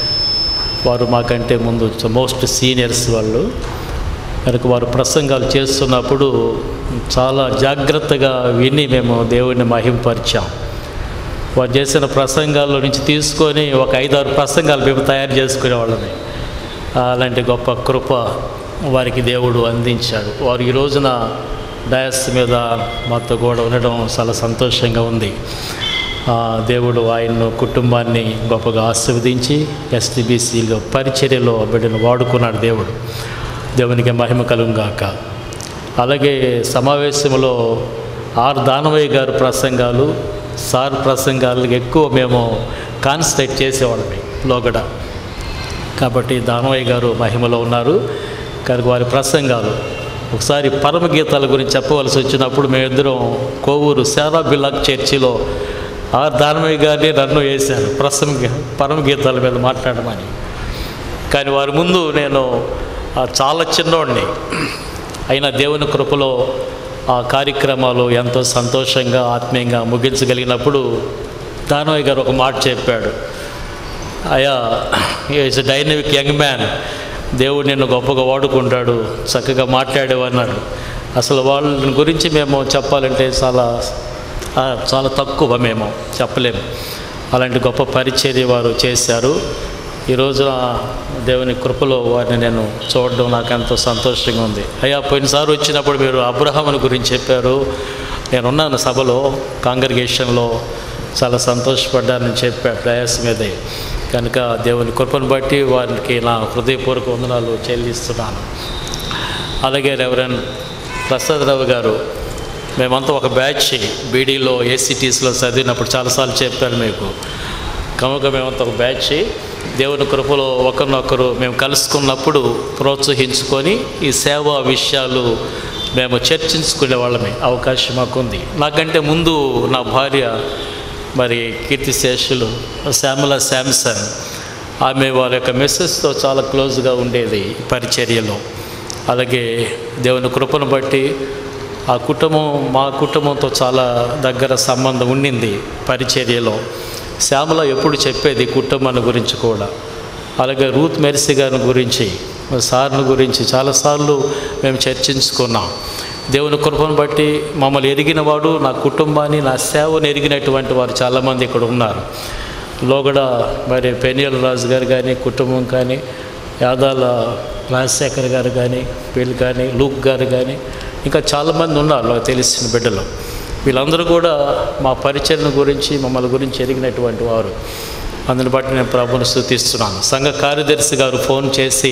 వారు మాకంటే ముందు మోస్ట్ సీనియర్స్ వాళ్ళు కనుక వారు ప్రసంగాలు చేస్తున్నప్పుడు చాలా జాగ్రత్తగా విని మేము దేవుడిని మహింపరిచాం వారు చేసిన ప్రసంగాల్లో నుంచి తీసుకొని ఒక ఐదారు ప్రసంగాలు మేము తయారు చేసుకునేవాళ్ళని అలాంటి గొప్ప కృప వారికి దేవుడు అందించాడు వారు ఈ రోజున డయాస్ మీద మాతో కూడా ఉండడం చాలా సంతోషంగా ఉంది ఆ, దేవుడు ఆయన్ను కుటుంబాన్ని గొప్పగా ఆశీర్వదించి ఎస్టీబీసీలో పరిచర్యలో బిడ్డను వాడుకున్నాడు దేవుడు దేవునికి మహిమ కలుగాక అలాగే సమావేశంలో ఆర్ దానవయ్య గారి ప్రసంగాలు సార్ ప్రసంగాలు ఎక్కువ మేము కాన్సన్ట్రేట్ చేసేవాళ్ళమి లోగడ కాబట్టి దానవయ్య గారు మహిమలో ఉన్నారు కనుక వారి ప్రసంగాలు ఒకసారి పరమగీతాల గురించి చెప్పవలసి వచ్చినప్పుడు మేమిద్దరం కోవూరు శారా బిలాక్ చర్చిలో ఆ దానవయ్య గారిని నన్ను వేశారు ప్రసంగ పరమగీతాల మీద మాట్లాడమని కానీ వారి ముందు నేను ఆ, చాలా చిన్నోడిని అయినా దేవుని కృపలో ఆ కార్యక్రమాలు ఎంతో సంతోషంగా ఆత్మీయంగా ముగించగలిగినప్పుడు దానవయ్య గారు ఒక మాట చెప్పాడు అయ్యా ఈజ్ డైనమిక్ యంగ్ మ్యాన్ దేవుడు నిన్ను గొప్పగా వాడుకుంటాడు చక్కగా మాట్లాడేవన్నాడు అసలు వాళ్ళ గురించి మేము చెప్పాలంటే చాలా ఆ, చాలా తక్కువ మేము చెప్పలేము అలాంటి గొప్ప పరిచర్య వారు చేశారు ఈ రోజున దేవుని కృపలో వారిని నేను చూడడం నాకు ఎంతో సంతోషంగా ఉంది అయ్యా పోయినసారి వచ్చినప్పుడు మీరు అబ్రహాముని గురించి చెప్పారు నేనున్నాను సభలో కాంగ్రిగేషన్లో చాలా సంతోషపడ్డానని చెప్పాడు ప్రయాస మీదే కనుక దేవుని కృపను బట్టి వారికి నా హృదయపూర్వక వందనాలు చెల్లిస్తున్నాను అలాగే రెవరెన్ ప్రసాదరావు గారు మేమంతా ఒక బ్యాచ్ బీడీలో ఏసీటీస్లో చదివినప్పుడు చాలాసార్లు చెప్పాను మీకు కనుక మేమంతా ఒక బ్యాచ్ దేవుని కృపలో ఒకరినొకరు మేము కలుసుకున్నప్పుడు ప్రోత్సహించుకొని ఈ సేవా విషయాలు మేము చర్చించుకునే వాళ్ళమే అవకాశం మాకుంది నాకంటే ముందు నా భార్య మరి కీర్తిశేషులు శ్యామల శాంసన్ ఆమె వారి యొక్క మెసేజ్తో చాలా క్లోజ్గా ఉండేది ఈ పరిచర్యలో అలాగే దేవుని కృపను బట్టి ఆ కుటుంబం మా కుటుంబంతో చాలా దగ్గర సంబంధం ఉండింది పరిచర్యలో శ్యామల ఎప్పుడు చెప్పేది కుటుంబాన్ని గురించి కూడా అలాగే రూత్ మెర్సీ గారి గురించి సార్ని గురించి చాలాసార్లు మేము చర్చించుకున్నాం దేవుని కృపను బట్టి మమ్మల్ని ఎరిగినవాడు నా కుటుంబాన్ని నా సేవను ఎరిగినటువంటి వారు చాలామంది ఇక్కడ ఉన్నారు లోగడ మరి పెనియల్ రాజు గారు కానీ కుటుంబం కానీ యాదాల రాజశేఖర్ గారు కానీ వీళ్ళు కానీ లూక్ గారు కానీ ఇంకా చాలామంది ఉన్నారు నాకు తెలిసిన బిడ్డలు వీళ్ళందరూ కూడా మా పరిచయం గురించి మమ్మల్ని గురించి ఎరిగినటువంటి వారు అందుని బట్టి నేను ప్రభుని స్థుతిస్తున్నాను సంఘ కార్యదర్శి గారు ఫోన్ చేసి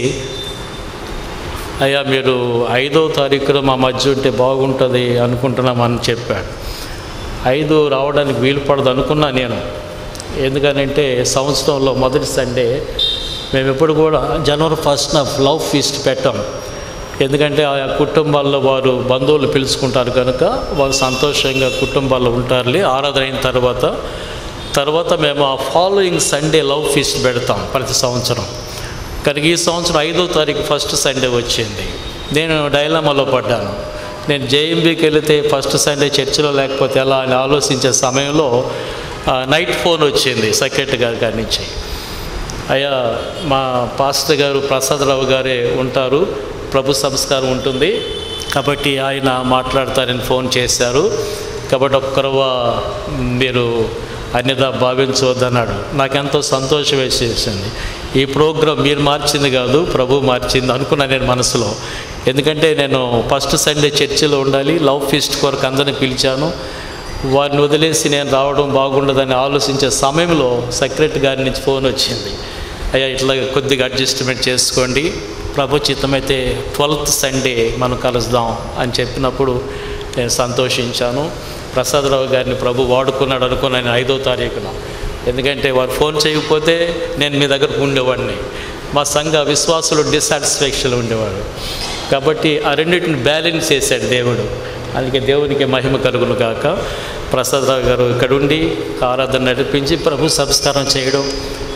అయ్యా మీరు ఐదో తారీఖున మా మధ్య ఉంటే బాగుంటుంది అనుకుంటున్నామని చెప్పాడు ఐదు రావడానికి వీలు పడదు అనుకున్నా నేను ఎందుకనంటే సంవత్సరంలో మొదటి సండే మేము ఎప్పుడు కూడా జనవరి ఫస్ట్న లవ్ ఫీస్ట్ పెట్టాం ఎందుకంటే ఆ కుటుంబాల్లో వారు బంధువులు పిలుచుకుంటారు కనుక వాళ్ళు సంతోషంగా కుటుంబాల్లో ఉంటారులే ఆరాధన అయిన తర్వాత తర్వాత మేము ఆ ఫాలోయింగ్ సండే లవ్ ఫీస్ట్ పెడతాం ప్రతి సంవత్సరం కనుక ఈ సంవత్సరం ఐదో తారీఖు ఫస్ట్ సండే వచ్చింది నేను డైలామాలో పడ్డాను నేను జేఎంబీకి వెళితే ఫస్ట్ సండే చర్చిలో లేకపోతే ఎలా అని ఆలోచించే సమయంలో ఆ, నైట్ ఫోన్ వచ్చింది సెక్రటరీ గారి కాడి నుంచి అయ్యా మా పాస్టర్ గారు ప్రసాదరావు గారే ఉంటారు ప్రభు సంస్కారం ఉంటుంది కాబట్టి ఆయన మాట్లాడతారని ఫోన్ చేశారు కాబట్టి ఒక్కరవ మీరు అన్యదా భావించవద్దన్నాడు నాకెంతో సంతోషం వేసేసింది ఈ ప్రోగ్రాం మీరు మార్చింది కాదు ప్రభు మార్చింది అనుకున్నా నేను మనసులో ఎందుకంటే నేను ఫస్ట్ సండే చర్చిలో ఉండాలి లవ్ ఫీస్ట్ కొరకు అందరిని పిలిచాను వారిని వదిలేసి నేను రావడం బాగుండదని ఆలోచించే సమయంలో సెక్రటరీ గారి నుంచి ఫోన్ వచ్చింది అయ్యా ఇట్లా కొద్దిగా అడ్జస్ట్మెంట్ చేసుకోండి ప్రభు చిత్తమైతే ట్వెల్త్ సండే మనం కలుద్దాం అని చెప్పినప్పుడు నేను సంతోషించాను ప్రసాదరావు గారిని ప్రభు వాడుకున్నాడు అనుకున్నాను ఐదో తారీఖున ఎందుకంటే వారు ఫోన్ చేయకపోతే నేను మీ దగ్గరకు ఉండేవాడిని మా సంఘ విశ్వాసులు డిసాటిస్ఫాక్షన్ ఉండేవాడు కాబట్టి ఆ రెండింటిని బ్యాలెన్స్ చేశాడు దేవుడు అందుకే దేవునికి మహిమ కలుగును కాక ప్రసాదరావు గారు ఇక్కడ ఉండి ఆరాధన నడిపించి ప్రభు సంస్కారం చేయడం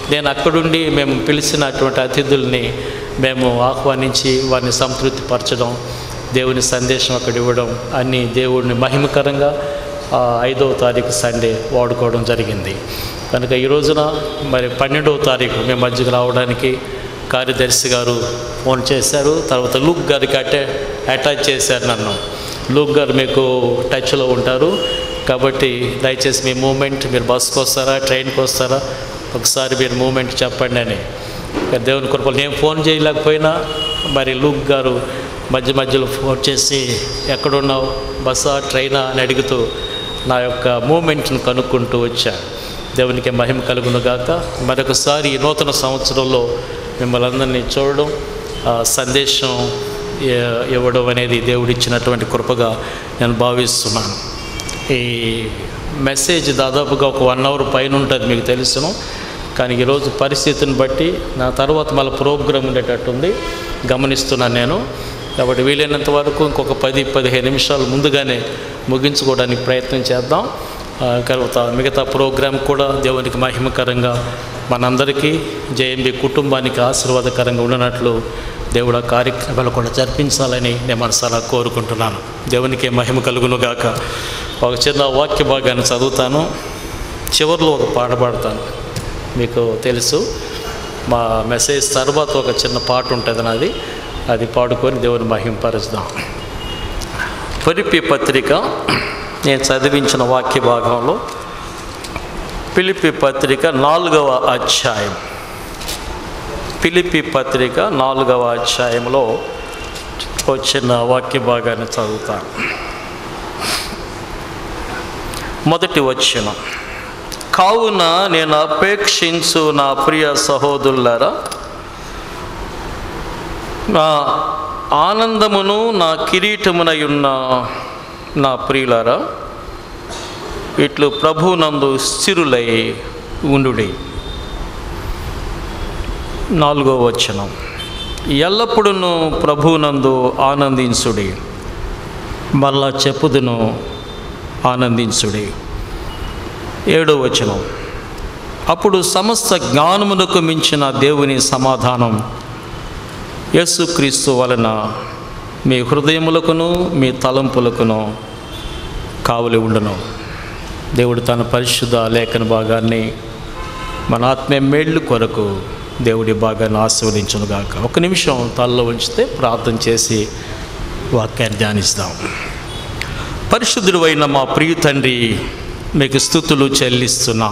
నేను అక్కడుండి మేము పిలిచినటువంటి అతిథుల్ని మేము ఆహ్వానించి వారిని సంతృప్తిపరచడం దేవుని సందేశం అక్కడ ఇవ్వడం అన్నీ దేవుడిని మహిమకరంగా ఆ, ఐదవ తారీఖు సండే వాడుకోవడం జరిగింది కనుక ఈ రోజున మరి పన్నెండవ తారీఖు మేము మధ్యకు రావడానికి కార్యదర్శి గారు ఫోన్ చేశారు తర్వాత లూక్ గారికి అటే అటాచ్ చేశారు నన్ను లూక్ గారు మీకు టచ్లో ఉంటారు కాబట్టి దయచేసి మీ మూమెంట్ మీరు బస్కి వస్తారా ట్రైన్కి వస్తారా ఒకసారి మీరు మూమెంట్ చెప్పండి అని ఇక దేవుని కృపలు నేను ఫోన్ చేయలేకపోయినా మరి లూక్ గారు మధ్య మధ్యలో ఫోన్ చేసి ఎక్కడున్నావు బస్సా ట్రైనా అని అడుగుతూ నా యొక్క మూమెంట్ని కనుక్కుంటూ వచ్చా దేవునికి మహిమ కలుగును గాక మరొకసారి ఈ నూతన సంవత్సరంలో మిమ్మల్ని అందరినీ చూడడం ఆ సందేశం ఇ- ఇవ్వడం అనేది దేవుడిచ్చినటువంటి కృపగా నేను భావిస్తున్నాను ఈ మెసేజ్ దాదాపుగా ఒక వన్ అవర్ పైన ఉంటుంది మీకు తెలుసును కానీ ఈరోజు పరిస్థితిని బట్టి నా తర్వాత మళ్ళీ ప్రోగ్రామ్ ఉండేటట్టుంది గమనిస్తున్నాను నేను కాబట్టి వీలైనంత వరకు ఇంకొక పది పదిహేను నిమిషాలు ముందుగానే ముగించుకోవడానికి ప్రయత్నం చేద్దాం ఆ, తర్వాత మిగతా ప్రోగ్రాం కూడా దేవునికి మహిమకరంగా మనందరికీ జేఎంబి కుటుంబానికి ఆశీర్వాదకరంగా ఉండనట్లు దేవుడు ఆ కార్యక్రమాలు కూడా జరిపించాలని నేను మనసారా కోరుకుంటున్నాను దేవునికి మహిమ కలుగును గాక ఒక చిన్న వాక్య భాగాన్ని చదువుతాను చివరిలో ఒక పాట పాడతాను మీకు తెలుసు మా మెసేజ్ తర్వాత ఒక చిన్న పాట ఉంటుంది నాది అది పాడుకొని దేవుని మహింపరుచుదాం పరిపి పత్రిక నేను చదివించిన వాక్య భాగంలో పిలిపి పత్రిక నాలుగవ అధ్యాయం పిలిపి పత్రిక నాలుగవ అధ్యాయంలో వచ్చిన వాక్య భాగాన్ని చదువుతాను మొదటి వచ్చిన కావున నేను అపేక్షించు నా ప్రియ సహోదరులారా నా ఆనందమును నా కిరీటమునై ఉన్న నా ప్రియులారా ఇట్లు ప్రభునందు స్థిరులై ఉండుడి నాలుగో వచనం ఎల్లప్పుడూ ప్రభునందు ఆనందించుడి మళ్ళా చెప్పుదును ఆనందించుడి ఏడో వచనం అప్పుడు సమస్త జ్ఞానమునకు మించిన దేవుని సమాధానం యేసుక్రీస్తు వలన మీ హృదయములకును మీ తలంపులకును కావలి ఉండను దేవుడు తన పరిశుద్ధ లేఖన భాగాన్ని మన ఆత్మీయ మేళ్ళు కొరకు దేవుడి భాగాన్ని ఆశీర్వదించునుగాక ఒక నిమిషం తలలో ఉంచితే ప్రార్థన చేసి వాక్యాన్ని ధ్యానిస్తాం పరిశుద్ధుడు అయిన మా ప్రియ తండ్రి మీకు స్థుతులు చెల్లిస్తున్నా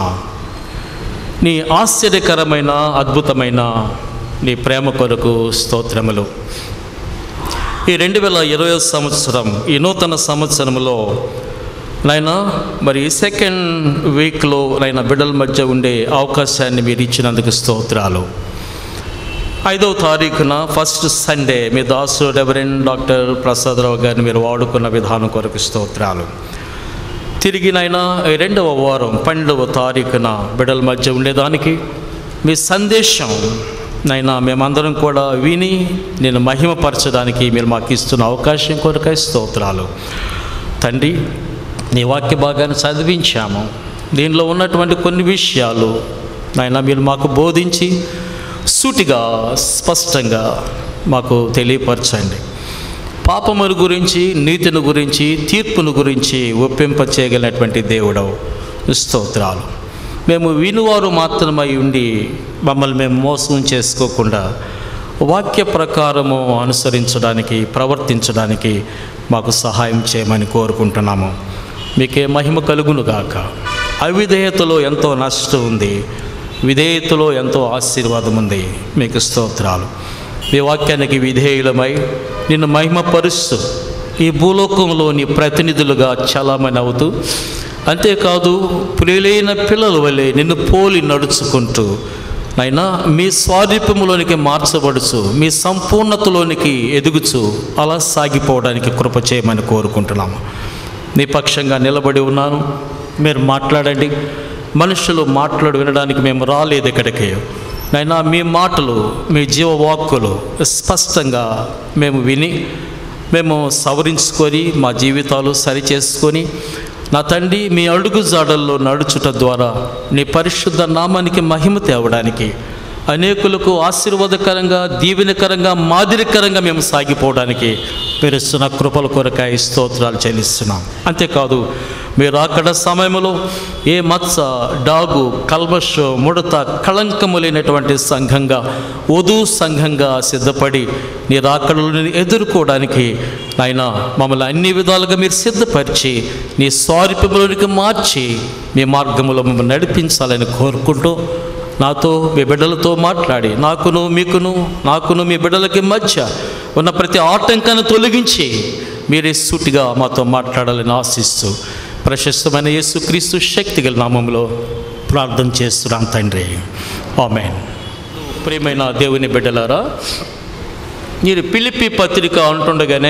నీ ఆశ్చర్యకరమైన అద్భుతమైన నీ ప్రేమ కొరకు స్తోత్రములు ఈ రెండు వేల ఇరవై సంవత్సరం ఈ నూతన సంవత్సరంలో నైనా మరి సెకండ్ వీక్లో నైనా బిడ్డల మధ్య ఉండే అవకాశాన్ని మీరు ఇచ్చినందుకు స్తోత్రాలు ఐదవ తారీఖున ఫస్ట్ సండే మీ దాసు రెవరెండ్ డాక్టర్ ప్రసాదరావు గారిని మీరు వాడుకున్న విధానం కొరకు స్తోత్రాలు తిరిగినైనా ఈ రెండవ వారం పన్నెండవ తారీఖున బిడ్డల మధ్య ఉండేదానికి మీ సందేశం నైనా మేమందరం కూడా విని నేను మహిమపరచడానికి మీరు మాకు ఇస్తున్న అవకాశం కొరకై స్తోత్రాలు తండ్రి నీ వాక్య భాగాన్ని చదివించాము దీనిలో ఉన్నటువంటి కొన్ని విషయాలు నాయన మీరు మాకు బోధించి సూటిగా స్పష్టంగా మాకు తెలియపరచండి పాపముల గురించి నీతిని గురించి తీర్పును గురించి ఒప్పింప చేయగలిగినటువంటి దేవుడవు స్తోత్రాలు మేము వినువారు మాత్రమై ఉండి మమ్మల్ని మేము మోసం చేసుకోకుండా వాక్య ప్రకారము అనుసరించడానికి ప్రవర్తించడానికి మాకు సహాయం చేయమని కోరుకుంటున్నాము మీకే మహిమ కలుగును గాక అవిధేయతలో ఎంతో నష్టం ఉంది విధేయతలో ఎంతో ఆశీర్వాదం ఉంది మీకు స్తోత్రాలు మీ వాక్యానికి విధేయులమై నిన్ను మహిమపరుస్తూ ఈ భూలోకంలోని ప్రతినిధులుగా చలామణి అవుతూ అంతేకాదు ప్రియులైన పిల్లల వలె నిన్ను పోలి నడుచుకుంటూ అయినా మీ స్వారూప్యములోనికి మార్చబడుచు మీ సంపూర్ణతలోనికి ఎదుగుచు అలా సాగిపోవడానికి కృప చేయమని కోరుకుంటున్నాము నీ పక్షంగా నిలబడి ఉన్నాను మీరు మాట్లాడండి మనుషులు మాట్లాడు వినడానికి మేము రాలేదు ఇక్కడికి నైనా మీ మాటలు మీ జీవవాక్కులు స్పష్టంగా మేము విని మేము సవరించుకొని మా జీవితాలు సరిచేసుకొని నా తండ్రి మీ అడుగు జాడల్లో నడుచుట ద్వారా నీ పరిశుద్ధ నామానికి మహిమ తేవడానికి అనేకులకు ఆశీర్వాదకరంగా దీవెనకరంగా మాదిరికరంగా మేము సాగిపోవడానికి మీరు ఇస్తున్న కృపల కొరకాయ స్తోత్రాలు చెల్లిస్తున్నాం అంతేకాదు మీరు అక్కడ సమయంలో ఏ మత్స డాగు కల్మష్ ముడత కళంకము లేనటువంటి సంఘంగా వధు సంఘంగా సిద్ధపడి నీ రాకడలను ఎదుర్కోవడానికి నాయన మమ్మల్ని అన్ని విధాలుగా మీరు సిద్ధపరిచి నీ స్వారూప్యములోనికి మార్చి మీ మార్గంలో మమ్మల్ని నడిపించాలని కోరుకుంటూ నాతో మీ బిడ్డలతో మాట్లాడి నాకును మీకును నాకును మీ బిడ్డలకి మధ్య ఉన్న ప్రతి ఆటంకాన్ని తొలగించి మీరే సూటిగా మాతో మాట్లాడాలని ఆశిస్తూ ప్రశస్తమైన యేసుక్రీస్తు శక్తి గల నామంలో ప్రార్థన చేస్తున్నాం తండ్రి ఆమెన్ ప్రియమైన దేవుని బిడ్డలారా మీరు పిలిపి పత్రిక అంటుండగానే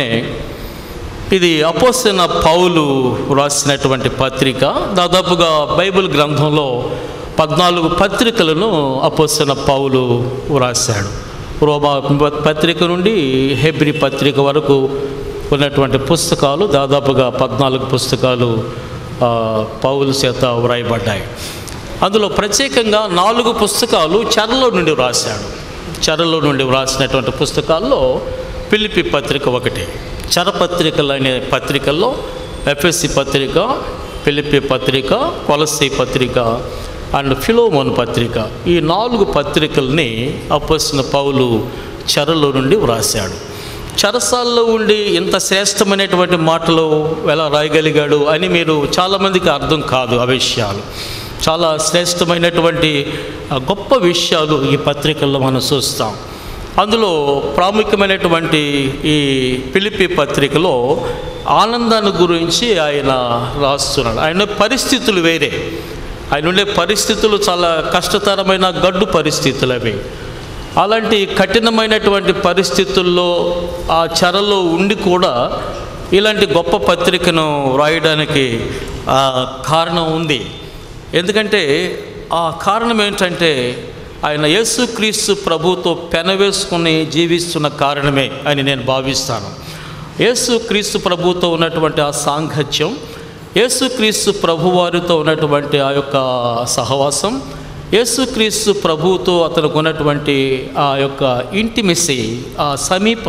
ఇది అపోసిన పౌలు రాసినటువంటి పత్రిక దాదాపుగా బైబిల్ గ్రంథంలో పద్నాలుగు పత్రికలను అపోసిన పౌలు రాశాడు రోమా పత్రిక నుండి హెబ్రి పత్రిక వరకు ఉన్నటువంటి పుస్తకాలు దాదాపుగా పద్నాలుగు పుస్తకాలు ఆ, పౌలు చేత వ్రాయబడ్డాయి అందులో ప్రత్యేకంగా నాలుగు పుస్తకాలు చెరలో నుండి వ్రాశాడు చెరలో నుండి వ్రాసినటువంటి పుస్తకాల్లో పిలిపి పత్రిక ఒకటి చరపత్రికలు అనే పత్రికల్లో ఎఫ్ఎస్సి పత్రిక పిలిపి పత్రిక కొలసి పత్రిక అండ్ ఫిలోమోన్ పత్రిక ఈ నాలుగు పత్రికల్ని అప్పసిన పౌలు చెరలో నుండి వ్రాశాడు చెరసాల్లో ఉండి ఇంత శ్రేష్టమైనటువంటి మాటలు ఎలా రాయగలిగాడు అని మీరు చాలామందికి అర్థం కాదు ఆ విషయాలు చాలా శ్రేష్టమైనటువంటి ఆ, గొప్ప విషయాలు ఈ పత్రికల్లో మనం చూస్తాం అందులో ప్రాముఖ్యమైనటువంటి ఈ పిలిపి పత్రికలో ఆనందాన్ని గురించి ఆయన రాస్తున్నాడు ఆయన పరిస్థితులు వేరే ఆయన ఉండే పరిస్థితులు చాలా కష్టతరమైన గడ్డు పరిస్థితులు అవి అలాంటి కఠినమైనటువంటి పరిస్థితుల్లో ఆ చెరలో ఉండి కూడా ఇలాంటి గొప్ప పత్రికను రాయడానికి ఆ, కారణం ఉంది ఎందుకంటే ఆ కారణం ఏంటంటే ఆయన యేసుక్రీస్తు ప్రభుతో పెనవేసుకుని జీవిస్తున్న కారణమే అని నేను భావిస్తాను యేసుక్రీస్తు ప్రభుతో ఉన్నటువంటి ఆ సాంగత్యం యేసుక్రీస్తు ప్రభువారితో ఉన్నటువంటి ఆ యొక్క సహవాసం యేసుక్రీస్తు ప్రభువుతో అతనికి ఉన్నటువంటి ఆ యొక్క ఇంటిమెసీ ఆ సమీప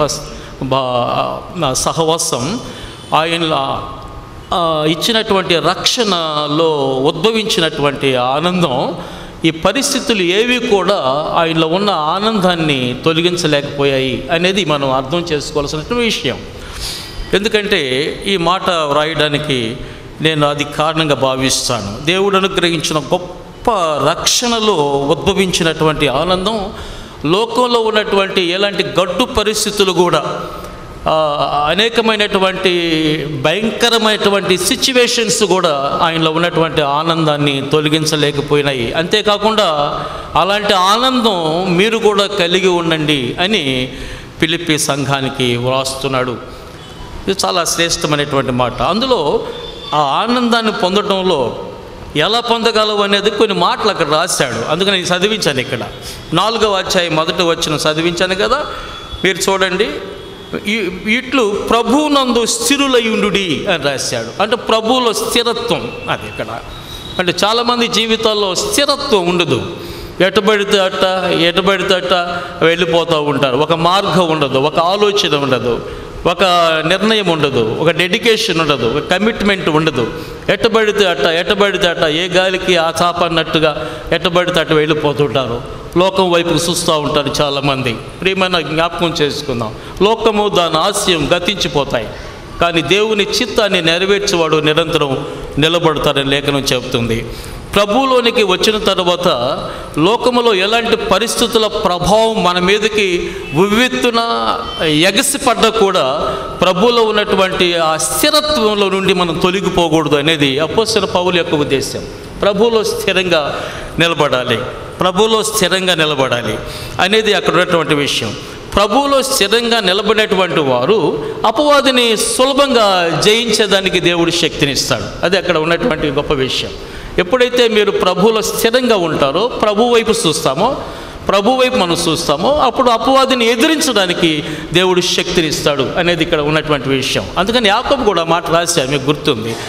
బా- సహవాసం ఆయన ఆ, ఇచ్చినటువంటి రక్షణలో ఉద్భవించినటువంటి ఆనందం ఈ పరిస్థితులు ఏవి కూడా ఆయనలో ఉన్న ఆనందాన్ని తొలగించలేకపోయాయి అనేది మనం అర్థం చేసుకోవాల్సిన విషయం ఎందుకంటే ఈ మాట వ్రాయడానికి నేను అది కారణంగా భావిస్తాను దేవుడు అనుగ్రహించిన గొప్ప రక్షణలో ఉద్భవించినటువంటి ఆనందం లోకంలో ఉన్నటువంటి ఎలాంటి గడ్డు పరిస్థితులు కూడా ఆ, అనేకమైనటువంటి భయంకరమైనటువంటి సిచ్యువేషన్స్ కూడా ఆయనలో ఉన్నటువంటి ఆనందాన్ని తొలగించలేకపోయినాయి అంతేకాకుండా అలాంటి ఆనందం మీరు కూడా కలిగి ఉండండి అని పిలిపి సంఘానికి వ్రాస్తున్నాడు ఇది చాలా శ్రేష్టమైనటువంటి మాట అందులో ఆ ఆనందాన్ని పొందడంలో ఎలా పొందగలవు అనేది కొన్ని మాటలు అక్కడ రాశాడు అందుకని నేను చదివించాను ఇక్కడ నాలుగవ అధ్యాయం మొదటి వచ్చిన చదివించాను కదా మీరు చూడండి ఈ- ఇట్లు ప్రభువునందు స్థిరులయుండుడి అని రాశాడు అంటే ప్రభువులో స్థిరత్వం అది ఇక్కడ అంటే చాలామంది జీవితాల్లో స్థిరత్వం ఉండదు ఎటబడితే అట్ట ఎటబడితే అట్ట వెళ్ళిపోతూ ఉంటారు ఒక మార్గం ఉండదు ఒక ఆలోచన ఉండదు ఒక నిర్ణయం ఉండదు ఒక డెడికేషన్ ఉండదు ఒక కమిట్మెంట్ ఉండదు ఎట్టబడితే అట్ట ఎట్టబడితే అట్ట ఏ గాలికి ఆ చాప అన్నట్టుగా ఎట్టబడితే అట్ట వెళ్ళిపోతుంటారు లోకం వైపు చూస్తూ ఉంటారు చాలామంది ప్రియమైన జ్ఞాపకం చేసుకుందాం లోకము దాని ఆశయం గతించిపోతాయి కానీ దేవుని చిత్తాన్ని నెరవేర్చేవాడు నిరంతరం నిలబడతారని లేఖనం చెబుతుంది ప్రభువులోనికి వచ్చిన తర్వాత లోకములో ఎలాంటి పరిస్థితుల ప్రభావం మన మీదకి ఉవ్వెత్తున ఎగసిపడ్డా కూడా ప్రభువులో ఉన్నటువంటి ఆ స్థిరత్వంలో నుండి మనం తొలగిపోకూడదు అనేది అపోసిన పౌలు యొక్క ఉద్దేశం ప్రభువులో స్థిరంగా నిలబడాలి ప్రభువులో స్థిరంగా నిలబడాలి అనేది అక్కడ ఉన్నటువంటి విషయం ప్రభువులో స్థిరంగా నిలబడేటువంటి వారు అపవాదిని సులభంగా జయించేదానికి దేవుడు శక్తినిస్తాడు అది అక్కడ ఉన్నటువంటి గొప్ప విషయం ఎప్పుడైతే మీరు ప్రభువులో స్థిరంగా ఉంటారో ప్రభు వైపు చూస్తామో ప్రభు వైపు మనం చూస్తామో అప్పుడు అపవాదిని ఎదిరించడానికి దేవుడు శక్తినిస్తాడు అనేది ఇక్కడ ఉన్నటువంటి విషయం అందుకని యాకోబు కూడా మాట రాశారు మీకు గుర్తుంది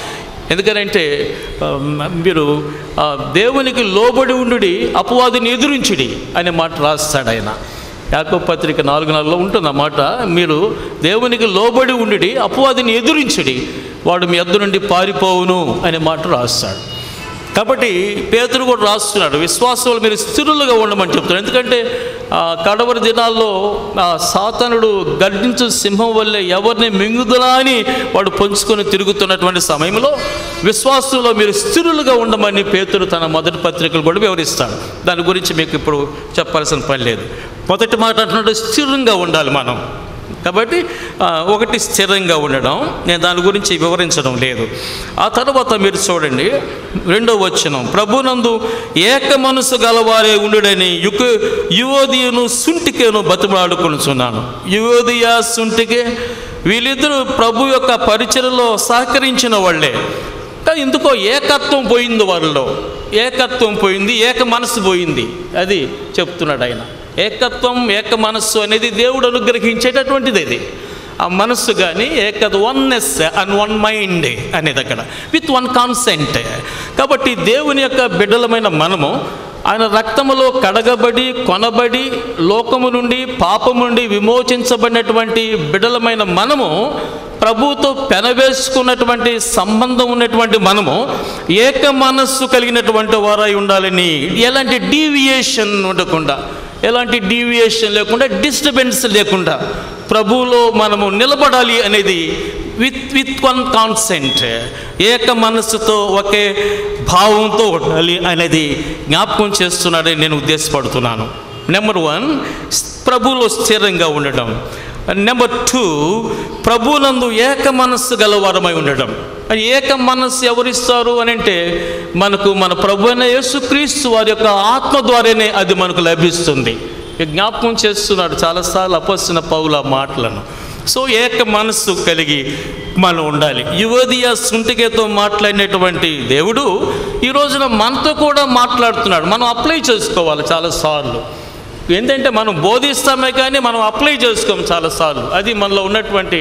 ఎందుకనంటే ఆ, మీరు ఆ, దేవునికి లోబడి ఉండుడి అపవాదిని ఎదురించుడి అనే మాట రాస్తాడు ఆయన యాకో పత్రిక నాలుగు నెలల్లో ఉంటుంది ఆ మాట మీరు దేవునికి లోబడి ఉండుడి అపవాదిని ఎదురించుడి వాడు మీ అద్దు నుండి పారిపోవును అనే మాట రాస్తాడు కాబట్టి పేతురు కూడా రాస్తున్నాడు విశ్వాసంలో మీరు స్థిరులుగా ఉండమని చెప్తున్నాడు ఎందుకంటే ఆ, కడవరి దినాల్లో ఆ సాతనుడు గర్జించు సింహం వల్లే ఎవరిని మింగుదలా అని వాడు పొంచుకొని తిరుగుతున్నటువంటి సమయంలో విశ్వాసంలో మీరు స్థిరులుగా ఉండమని పేతురు తన మొదటి పత్రికలు కూడా వివరిస్తాడు దాని గురించి మీకు ఇప్పుడు చెప్పాల్సిన పని లేదు మొదటి మాట అంటున్నట్టు స్థిరంగా ఉండాలి మనం కాబట్టి ఆ, ఒకటి స్థిరంగా ఉండడం నేను దాని గురించి వివరించడం లేదు ఆ తర్వాత మీరు చూడండి రెండో వచనం ప్రభునందు ఏక మనసు గలవారే ఉండుడని యుక యువోదియను సుంటికేను బతిమాడుకొనుచున్నాను యువోదియ సుంటికే వీళ్ళిద్దరూ ప్రభు యొక్క పరిచయలో సహకరించిన వాళ్ళే కానీ ఎందుకో ఏకత్వం పోయింది వాళ్ళలో ఏకత్వం పోయింది ఏక మనసు పోయింది అది చెప్తున్నాడు ఆయన ఏకత్వం ఏక మనస్సు అనేది దేవుడు అనుగ్రహించేటటువంటిది అది ఆ మనస్సు కానీ ఏక వన్నెస్ అండ్ వన్ మైండ్ అనేది అక్కడ విత్ వన్ కాన్సెంట్ కాబట్టి దేవుని యొక్క బిడ్డలమైన మనము ఆయన రక్తములో కడగబడి కొనబడి లోకము నుండి పాపము నుండి విమోచించబడినటువంటి బిడ్డలమైన మనము ప్రభుతో పెనవేసుకున్నటువంటి సంబంధం ఉన్నటువంటి మనము ఏక మనస్సు కలిగినటువంటి వారై ఉండాలని ఎలాంటి డీవియేషన్ ఉండకుండా ఎలాంటి డీవియేషన్ లేకుండా డిస్టర్బెన్స్ లేకుండా ప్రభువులో మనము నిలబడాలి అనేది విత్ విత్ వన్ కాన్సెంట్ ఏక మనస్సుతో ఒకే భావంతో ఉండాలి అనేది జ్ఞాపకం చేస్తున్నాడని నేను ఉద్దేశపడుతున్నాను నెంబర్ వన్ ప్రభువులో స్థిరంగా ఉండడం నెంబర్ టూ ప్రభునందు ఏక మనస్సు గలవారమై ఉండడం అది ఏక మనస్సు ఎవరిస్తారు అని అంటే మనకు మన ప్రభు అయిన యేసుక్రీస్తు వారి యొక్క ఆత్మ ద్వారానే అది మనకు లభిస్తుంది ఇక జ్ఞాపకం చేస్తున్నాడు చాలాసార్లు అపస్తున్న పౌల మాటలను సో ఏక మనస్సు కలిగి మనం ఉండాలి యువదియ సుంటికేతో మాట్లాడినటువంటి దేవుడు ఈ రోజున మనతో కూడా మాట్లాడుతున్నాడు మనం అప్లై చేసుకోవాలి చాలాసార్లు ఏంటంటే మనం బోధిస్తామే కానీ మనం అప్లై చేసుకోం చాలాసార్లు అది మనలో ఉన్నటువంటి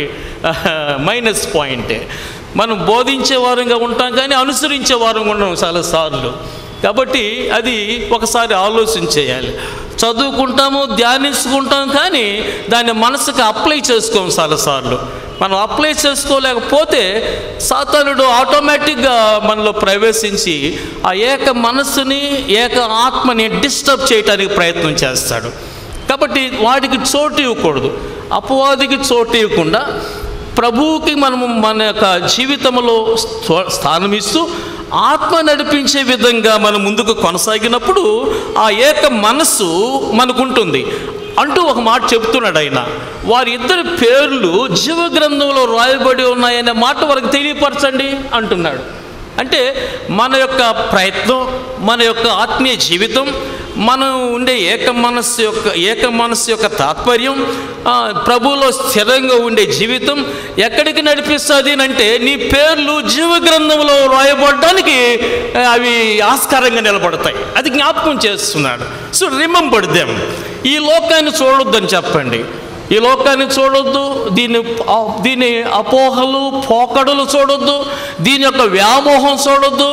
మైనస్ పాయింటే మనం బోధించే వారంగా ఉంటాం కానీ అనుసరించే వారంగా ఉన్నాం చాలాసార్లు కాబట్టి అది ఒకసారి ఆలోచించేయాలి చదువుకుంటాము ధ్యానించుకుంటాం కానీ దాన్ని మనసుకు అప్లై చేసుకోం చాలాసార్లు మనం అప్లై చేసుకోలేకపోతే సాతానుడు ఆటోమేటిక్గా మనలో ప్రవేశించి ఆ ఏక మనస్సుని ఏక ఆత్మని డిస్టర్బ్ చేయడానికి ప్రయత్నం చేస్తాడు కాబట్టి వాడికి చోటు ఇవ్వకూడదు అపవాదికి చోటు ఇవ్వకుండా ప్రభువుకి మనము మన యొక్క జీవితంలో స్థ- స్థానం ఇస్తూ ఆత్మ నడిపించే విధంగా మనం ముందుకు కొనసాగినప్పుడు ఆ ఏక మనస్సు మనకుంటుంది అంటూ ఒక మాట చెప్తున్నాడు ఆయన వారిద్దరి పేర్లు జీవ గ్రంథంలో రాయబడి ఉన్నాయనే మాట వారికి తెలియపరచండి అంటున్నాడు అంటే మన యొక్క ప్రయత్నం మన యొక్క ఆత్మీయ జీవితం మనం ఉండే ఏక మనస్సు యొక్క ఏక మనస్సు యొక్క తాత్పర్యం ఆ, ప్రభువులో స్థిరంగా ఉండే జీవితం ఎక్కడికి నడిపిస్తుంది అంటే నీ పేర్లు జీవ గ్రంథంలో రాయబడడానికి ఆ, అవి ఆస్కారంగా నిలబడతాయి అది జ్ఞాపకం చేస్తున్నాడు సో రిమెంబర్ దెమ్ ఈ లోకాన్ని చూడొద్దని చెప్పండి ఈ లోకాన్ని చూడొద్దు దీని దీని అపోహలు పోకడలు చూడొద్దు దీని యొక్క వ్యామోహం చూడొద్దు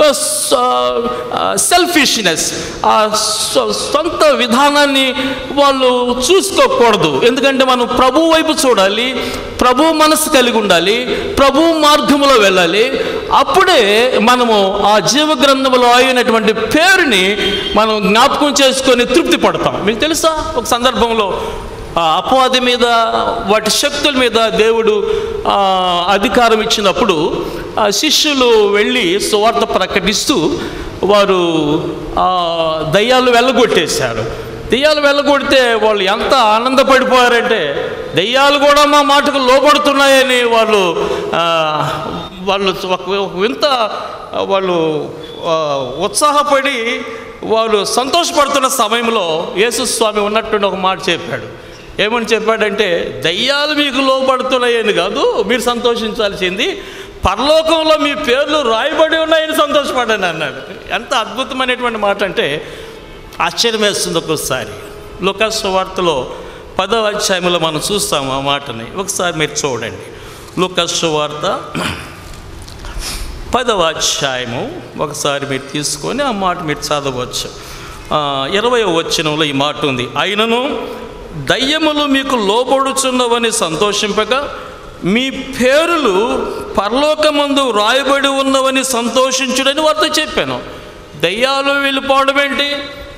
సెల్ఫిష్నెస్ ఆ సొ- సొంత విధానాన్ని వాళ్ళు చూసుకోకూడదు ఎందుకంటే మనం ప్రభు వైపు చూడాలి ప్రభు మనసు కలిగి ఉండాలి ప్రభు మార్గంలో వెళ్ళాలి అప్పుడే మనము ఆ జీవ గ్రంథంలో అయినటువంటి పేరుని మనం జ్ఞాపకం చేసుకొని తృప్తి పడతాం మీకు తెలుసా ఒక సందర్భంలో ఆ అపవాది మీద వాటి శక్తుల మీద దేవుడు ఆ, అధికారం ఇచ్చినప్పుడు ఆ శిష్యులు వెళ్ళి సువార్త ప్రకటిస్తూ వారు ఆ, దయ్యాలు వెళ్ళగొట్టేశారు దెయ్యాలు వెళ్ళగొడితే వాళ్ళు ఎంత ఆనందపడిపోయారంటే దెయ్యాలు కూడా మా మాటకు లోపడుతున్నాయని వాళ్ళు ఆ, వాళ్ళు ఒక ఒక వింత వాళ్ళు ఆ, ఉత్సాహపడి వాళ్ళు సంతోషపడుతున్న సమయంలో యేసుస్వామి ఉన్నట్టుండి ఒక మాట చెప్పాడు ఏమని చెప్పాడంటే దయ్యాలు మీకు లోపడుతున్నాయని కాదు మీరు సంతోషించాల్సింది పరలోకంలో మీ పేర్లు రాయబడి ఉన్నాయని సంతోషపడండి అన్నాడు ఎంత అద్భుతమైనటువంటి మాట అంటే ఆశ్చర్యం వేస్తుంది ఒక్కొక్కసారి లోకాస్ వార్తలో పదవ అధ్యాయంలో మనం చూస్తాము ఆ మాటని ఒకసారి మీరు చూడండి లోకాస్ వార్త పదవ అధ్యాయము ఒకసారి మీరు తీసుకొని ఆ మాట మీరు చదవచ్చు ఆ, ఇరవయో వచనంలో ఈ మాట ఉంది అయినను దయ్యములు మీకు లోబడుచున్నవని సంతోషింపగా మీ పేరులు పరలోకమందు రాయబడి ఉన్నవని సంతోషించుడని వారితో చెప్పాను దయ్యాలు వెళ్ళిపోవడం ఏంటి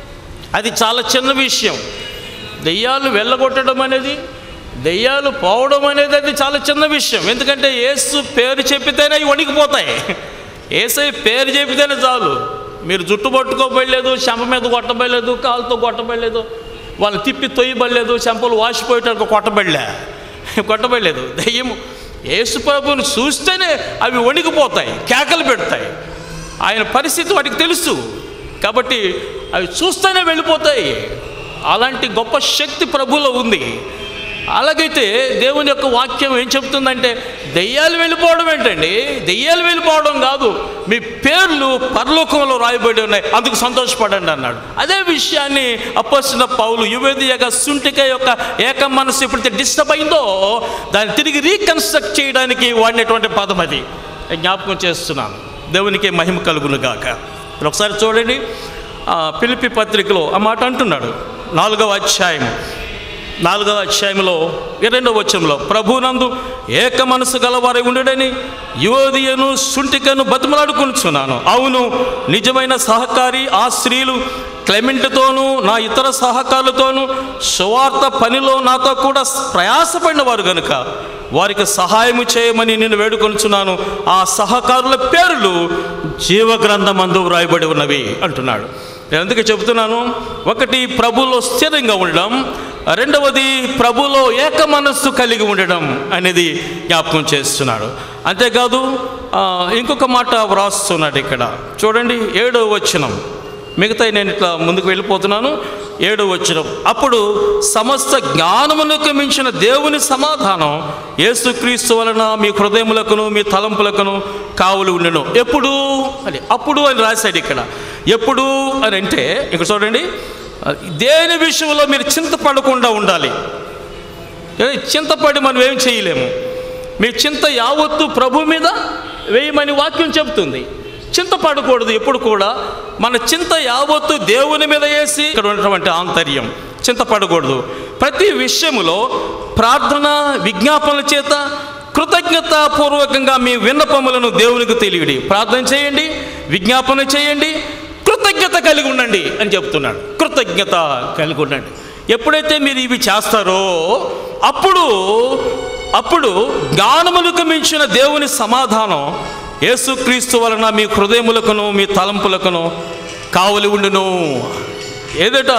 అది చాలా చిన్న విషయం దెయ్యాలు వెళ్ళగొట్టడం అనేది దెయ్యాలు పోవడం అనేది అది చాలా చిన్న విషయం ఎందుకంటే ఏసు పేరు చెప్పితేనే అవి వణికిపోతాయి ఏసై పేరు చెప్పితేనే చాలు మీరు జుట్టు పట్టుకోబడలేదు చెంప మీద కొట్టబడలేదు కాలుతో కొట్టబడలేదు వాళ్ళు తిప్పి తొయ్యబడలేదు చెంపలు వాసిపోయేటట్టు కొట్టబడలే కొట్టబడలేదు దయ్యం యేసు ప్రభువుని చూస్తేనే అవి వణికిపోతాయి కేకలు పెడతాయి ఆయన పరిస్థితి వాటికి తెలుసు కాబట్టి అవి చూస్తేనే వెళ్ళిపోతాయి అలాంటి గొప్ప శక్తి ప్రభులో ఉంది అలాగైతే దేవుని యొక్క వాక్యం ఏం చెప్తుందంటే దెయ్యాలు వెళ్ళిపోవడం ఏంటండి దెయ్యాలు వెళ్ళిపోవడం కాదు మీ పేర్లు పరలోకంలో రాయబడి ఉన్నాయి అందుకు సంతోషపడండి అన్నాడు అదే విషయాన్ని అప్పసిన పౌలు యువేది యొక్క సుంటిక యొక్క ఏక మనసు ఎప్పుడైతే డిస్టర్బ్ అయిందో దాన్ని తిరిగి రీకన్స్ట్రక్ట్ చేయడానికి వాడినటువంటి పదం అది నేను జ్ఞాపకం చేస్తున్నాను దేవునికి మహిమ కలుగును గాక ఇప్పుడు ఒకసారి చూడండి ఆ, పిలిపి పత్రికలో ఆ మాట అంటున్నాడు నాలుగవ అధ్యాయం నాలుగవ అధ్యాయంలో రెండవ వచనంలో ప్రభునందు ఏక మనసు గలవారి ఉండడని యువదియను శుంఠికను బతిమలాడుకుంటున్నాను అవును నిజమైన సహకారి ఆ స్త్రీలు క్లెమెంట్తోనూ నా ఇతర సహకారులతోనూ సువార్త పనిలో నాతో కూడా ప్రయాసపడిన వారు గనుక వారికి సహాయము చేయమని నేను వేడుకొనుచున్నాను ఆ సహకారుల పేర్లు జీవగ్రంథమందు వ్రాయబడి ఉన్నవి అంటున్నాడు నేను ఎందుకు చెబుతున్నాను ఒకటి ప్రభులో స్థిరంగా ఉండడం రెండవది ప్రభులో ఏక మనస్సు కలిగి ఉండడం అనేది జ్ఞాపకం చేస్తున్నాడు అంతేకాదు ఆ, ఇంకొక మాట వ్రాస్తున్నాడు ఇక్కడ చూడండి ఏడో వచనం మిగతా నేను ఇట్లా ముందుకు వెళ్ళిపోతున్నాను ఏడో వచనం అప్పుడు సమస్త జ్ఞానమునకు మించిన దేవుని సమాధానం యేసుక్రీస్తు వలన మీ హృదయములకును మీ తలంపులకును కావులు ఉండను ఎప్పుడు అని అప్పుడు అని రాశాడు ఇక్కడ ఎప్పుడు అని అంటే ఇక్కడ చూడండి దేని విషయంలో మీరు చింతపడకుండా ఉండాలి ఏ, చింతపడి మనం ఏం చేయలేము మీ చింత యావత్తు ప్రభు మీద వేయమని వాక్యం చెబుతుంది చింతపడకూడదు ఎప్పుడు కూడా మన చింత యావత్తు దేవుని మీద వేసి ఇక్కడ ఉన్నటువంటి ఆంతర్యం చింతపడకూడదు ప్రతి విషయములో ప్రార్థన విజ్ఞాపనల చేత కృతజ్ఞతాపూర్వకంగా మీ విన్నపములను దేవునికి తెలియడి ప్రార్థన చేయండి విజ్ఞాపన చేయండి కృతజ్ఞత కలిగి ఉండండి అని చెప్తున్నాడు కృతజ్ఞత కలిగి ఉండండి ఎప్పుడైతే మీరు ఇవి చేస్తారో అప్పుడు అప్పుడు జ్ఞానములకు మించిన దేవుని సమాధానం యేసుక్రీస్తు వలన మీ హృదయములకును మీ తలంపులకును కావలి ఉండును ఏదట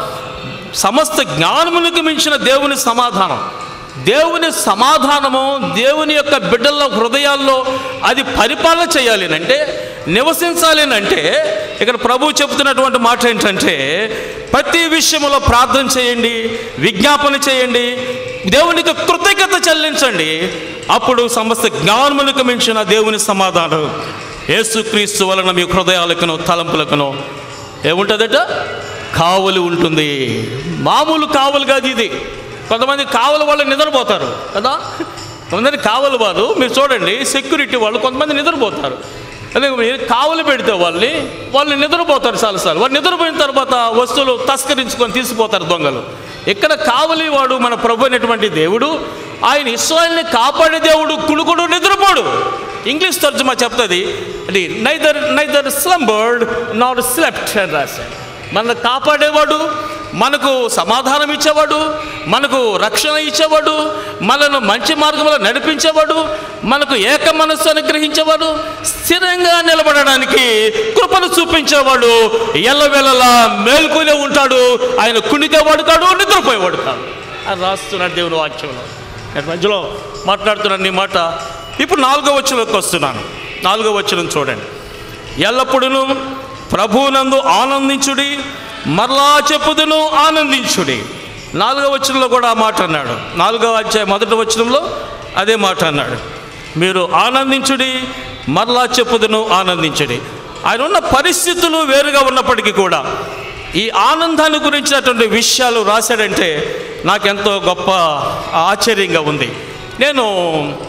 సమస్త జ్ఞానములకు మించిన దేవుని సమాధానం దేవుని సమాధానము దేవుని యొక్క బిడ్డల హృదయాల్లో అది పరిపాలన చేయాలి అంటే నివసించాలి అంటే ఇక్కడ ప్రభు చెబుతున్నటువంటి మాట ఏంటంటే ప్రతి విషయంలో ప్రార్థన చేయండి విజ్ఞాపన చేయండి దేవునికి కృతజ్ఞత చెల్లించండి అప్పుడు సమస్త జ్ఞానములకు మించిన దేవుని సమాధానం యేసుక్రీస్తు వలన మీ హృదయాలకును తలంపులకును ఏముంటుందట కావలి ఉంటుంది మామూలు కావలు కాదు ఇది కొంతమంది కావలి వాళ్ళు నిద్రపోతారు కదా కొంతమంది కావలి వారు మీరు చూడండి సెక్యూరిటీ వాళ్ళు కొంతమంది నిద్రపోతారు అదే మీరు కావలి పెడితే వాళ్ళని వాళ్ళు నిద్రపోతారు చాలాసార్లు వాళ్ళు నిద్రపోయిన తర్వాత వస్తువులు తస్కరించుకొని తీసుకుపోతారు దొంగలు ఇక్కడ కావలి వాడు మన ప్రభు అయినటువంటి దేవుడు ఆయన ఇస్రాయల్ని కాపాడే దేవుడు కుడుకుడు నిద్రపోడు ఇంగ్లీష్ తర్జుమా చెప్తుంది అది neither neither slumbered not slept అని రాశాడు మనల్ని కాపాడేవాడు మనకు సమాధానం ఇచ్చేవాడు మనకు రక్షణ ఇచ్చేవాడు మనను మంచి మార్గంలో నడిపించేవాడు మనకు ఏక మనస్సు అనుగ్రహించేవాడు స్థిరంగా నిలబడడానికి కృపను చూపించేవాడు ఎల్లవేళలా మేల్కొనే ఉంటాడు ఆయన కుణికేవాడు కాడు నిద్రపోయేవాడు కాదు అని రాస్తున్నాడు దేవుని వాక్యంలో నేను మధ్యలో మాట్లాడుతున్నాను నీ మాట ఇప్పుడు నాలుగో వచ్చంలోకి వస్తున్నాను నాలుగో వచనం చూడండి ఎల్లప్పుడూ ప్రభువునందు ఆనందించుడి మరలా చెప్పుదును ఆనందించుడి నాలుగవ వచనంలో కూడా ఆ మాట అన్నాడు నాలుగవ అధ్యాయ మొదటి వచనంలో అదే మాట అన్నాడు మీరు ఆనందించుడి మరలా చెప్పుదును ఆనందించుడి ఆయన ఉన్న పరిస్థితులు వేరుగా ఉన్నప్పటికీ కూడా ఈ ఆనందాన్ని గురించినటువంటి విషయాలు రాశాడంటే నాకెంతో గొప్ప ఆశ్చర్యంగా ఉంది నేను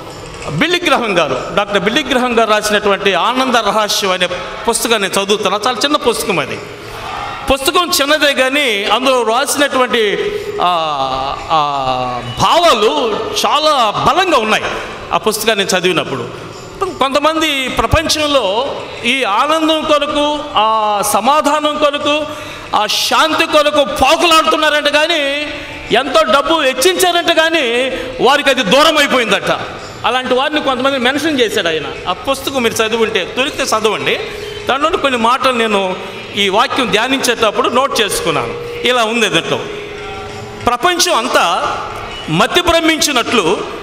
బిల్లి గ్రహం గారు డాక్టర్ బిల్లి గ్రహం గారు రాసినటువంటి ఆనంద రహస్యం అనే పుస్తకాన్ని నేను చదువుతున్నా చాలా చిన్న పుస్తకం అది పుస్తకం చిన్నదే కానీ అందులో రాసినటువంటి ఆ, ఆ, భావాలు చాలా బలంగా ఉన్నాయి ఆ పుస్తకాన్ని నేను చదివినప్పుడు కొంతమంది ప్రపంచంలో ఈ ఆనందం కొరకు ఆ సమాధానం కొరకు ఆ శాంతి కొరకు పోకులాడుతున్నారంట కానీ ఎంతో డబ్బు వెచ్చించారంట కానీ వారికి అది దూరం అయిపోయిందట అలాంటి వారిని కొంతమంది మెన్షన్ చేశాడు ఆయన ఆ పుస్తకం మీరు చదువుంటే దొరికితే చదవండి దాంట్లో కొన్ని మాటలు నేను ఈ వాక్యం ధ్యానించేటప్పుడు నోట్ చేసుకున్నాను ఇలా ఉంది దీంట్లో ప్రపంచం అంతా మతి భ్రమించినట్లు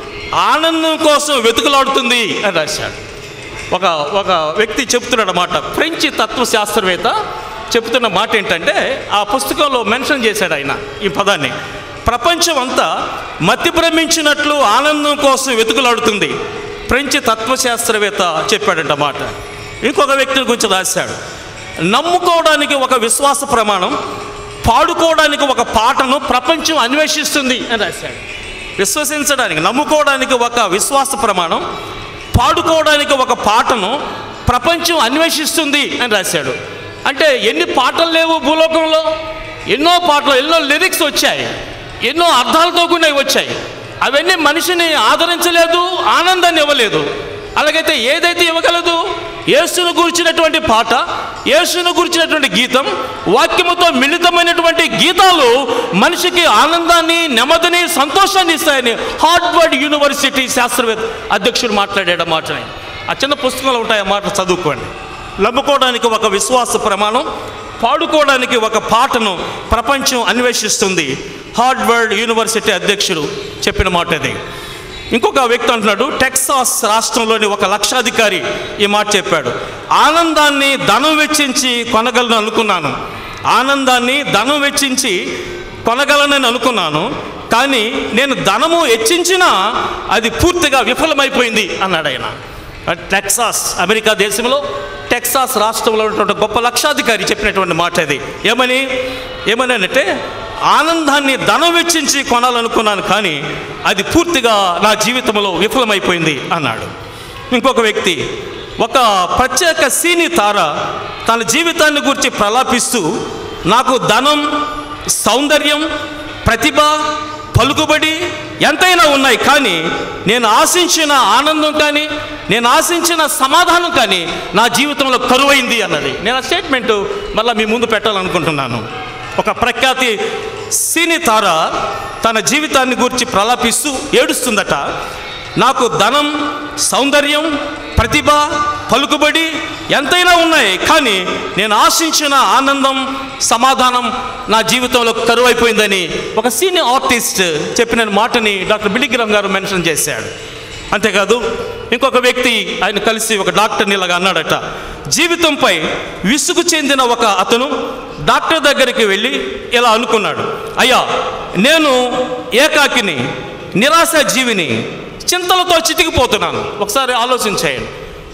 ఆనందం కోసం వెతుకులాడుతుంది అని రాశాడు ఒక ఒక వ్యక్తి చెప్తున్నాడు అన్నమాట ఫ్రెంచ్ తత్వశాస్త్రవేత్త చెప్తున్న మాట ఏంటంటే ఆ పుస్తకంలో మెన్షన్ చేశాడు ఆయన ఈ పదాన్ని ప్రపంచం అంతా మతి భ్రమించినట్లు ఆనందం కోసం వెతుకులాడుతుంది ఫ్రెంచ్ తత్వశాస్త్రవేత్త చెప్పాడంట మాట ఇంకొక వ్యక్తి గురించి రాశాడు నమ్ముకోవడానికి ఒక విశ్వాస ప్రమాణం పాడుకోవడానికి ఒక పాటను ప్రపంచం అన్వేషిస్తుంది అని రాశాడు విశ్వసించడానికి నమ్ముకోవడానికి ఒక విశ్వాస ప్రమాణం పాడుకోవడానికి ఒక పాటను ప్రపంచం అన్వేషిస్తుంది అని రాశాడు అంటే ఎన్ని పాటలు లేవు భూలోకంలో ఎన్నో పాటలు ఎన్నో లిరిక్స్ వచ్చాయి ఎన్నో అర్థాలతో కూడినవి వచ్చాయి అవన్నీ మనిషిని ఆదరించలేదు ఆనందాన్ని ఇవ్వలేదు అలాగైతే ఏదైతే ఇవ్వగలదు యేసును గురించినటువంటి పాట యేసును గురించినటువంటి గీతం వాక్యముతో మిళితమైనటువంటి గీతాలు మనిషికి ఆనందాన్ని నెమ్మదిని సంతోషాన్ని ఇస్తాయని హార్డ్వర్డ్ యూనివర్సిటీ శాస్త్రవేత్త అధ్యక్షుడు మాట్లాడాడు ఆ మాటని ఆ చిన్న పుస్తకంలో ఉంటాయి ఆ మాట చదువుకోండి నమ్ముకోవడానికి ఒక విశ్వాస ప్రమాణం పాడుకోవడానికి ఒక పాటను ప్రపంచం అన్వేషిస్తుంది హార్డ్వర్డ్ యూనివర్సిటీ అధ్యక్షుడు చెప్పిన మాట ఇది ఇంకొక వ్యక్తి అంటున్నాడు టెక్సాస్ రాష్ట్రంలోని ఒక లక్షాధికారి ఈ మాట చెప్పాడు ఆనందాన్ని ధనం వెచ్చించి కొనగలను అనుకున్నాను ఆనందాన్ని ధనం వెచ్చించి కొనగలనని అనుకున్నాను కానీ నేను ధనము హెచ్చించినా అది పూర్తిగా విఫలమైపోయింది అన్నాడు ఆయన టెక్సాస్ అమెరికా దేశంలో టెక్సాస్ రాష్ట్రంలో ఉన్నటువంటి గొప్ప లక్షాధికారి చెప్పినటువంటి మాట ఇది ఏమని ఏమని అంటే ఆనందాన్ని ధనం వెచ్చించి కొనాలనుకున్నాను కానీ అది పూర్తిగా నా జీవితంలో విఫలమైపోయింది అన్నాడు ఇంకొక వ్యక్తి ఒక ప్రత్యేక సీని తార తన జీవితాన్ని గురించి ప్రలాపిస్తూ నాకు ధనం సౌందర్యం ప్రతిభ పలుకుబడి ఎంతైనా ఉన్నాయి కానీ నేను ఆశించిన ఆనందం కానీ నేను ఆశించిన సమాధానం కానీ నా జీవితంలో కరువైంది అన్నది నేను ఆ స్టేట్మెంట్ మళ్ళీ మీ ముందు పెట్టాలనుకుంటున్నాను ఒక ప్రఖ్యాతి సినీ తార తన జీవితాన్ని గురించి ప్రలాపిస్తూ ఏడుస్తుందట నాకు ధనం సౌందర్యం ప్రతిభ పలుకుబడి ఎంతైనా ఉన్నాయి కానీ నేను ఆశించిన ఆనందం సమాధానం నా జీవితంలో కరువైపోయిందని ఒక సీనియర్ ఆర్టిస్ట్ చెప్పిన మాటని డాక్టర్ బిలిగ్రామ్ గారు మెన్షన్ చేశాడు అంతేకాదు ఇంకొక వ్యక్తి ఆయన కలిసి ఒక డాక్టర్ని ఇలాగా అన్నాడట జీవితంపై విసుగు చెందిన ఒక అతను డాక్టర్ దగ్గరికి వెళ్ళి ఇలా అనుకున్నాడు అయ్యా నేను ఏకాకిని నిరాశ జీవిని చింతలతో చితికిపోతున్నాను ఒకసారి ఆలోచించేయండి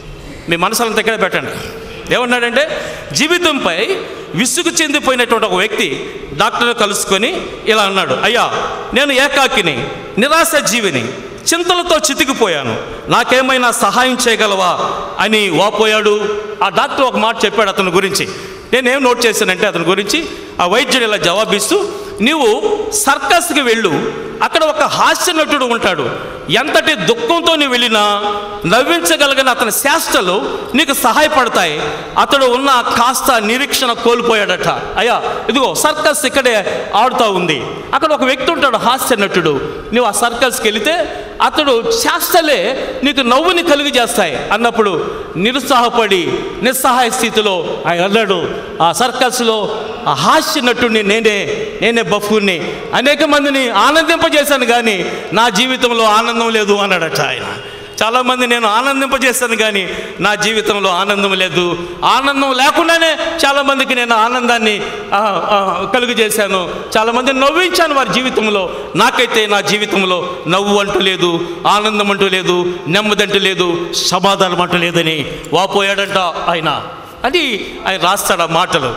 మీ మనసులంతా ఇక్కడ పెట్టండి ఏమన్నాడంటే జీవితంపై విసుగు చెందిపోయినటువంటి ఒక వ్యక్తి డాక్టర్ కలుసుకొని ఇలా అన్నాడు అయ్యా నేను ఏకాకిని నిరాశ జీవిని చింతలతో చితికిపోయాను నాకేమైనా సహాయం చేయగలవా అని వాపోయాడు ఆ డాక్టర్ ఒక మాట చెప్పాడు అతని గురించి నేనేం నోట్ చేశానంటే అతని గురించి ఆ వైద్యుడు ఇలా జవాబిస్తూ నీవు సర్కస్కి వెళ్ళు అక్కడ ఒక హాస్య నటుడు ఉంటాడు ఎంతటి దుఃఖంతో నువ్వు వెళ్ళినా నవ్వించగలిగిన అతని శాస్త్రలు నీకు సహాయపడతాయి అతడు ఉన్న కాస్త నిరీక్షణ కోల్పోయాడట అయ్యా ఇదిగో సర్కస్ ఇక్కడే ఆడుతూ ఉంది అక్కడ ఒక వ్యక్తి ఉంటాడు హాస్య నటుడు నువ్వు ఆ సర్కస్కి వెళితే అతడు శాస్త్రలే నీకు నవ్వుని కలుగు చేస్తాయి అన్నప్పుడు నిరుత్సాహపడి నిస్సహాయ స్థితిలో ఆయన అన్నాడు ఆ సర్కస్లో ఆ హాస్య నటుడిని నేనే నేనే బఫూర్ని అనేక మందిని ఆనందింపజేశాను కానీ నా జీవితంలో ఆనందం లేదు అన్నాడట ఆయన చాలామంది నేను ఆనందింపజేస్తాను కానీ నా జీవితంలో ఆనందం లేదు ఆనందం లేకుండానే చాలామందికి నేను ఆనందాన్ని ఆ, ఆ, కలుగు చేశాను చాలామంది నవ్వించాను వారి జీవితంలో నాకైతే నా జీవితంలో నవ్వు అంటూ లేదు ఆనందం అంటూ లేదు నెమ్మది అంటూ లేదు సమాధానం అంటూ లేదని వాపోయాడంట ఆయన అది ఆయన రాస్తాడు ఆ మాటలు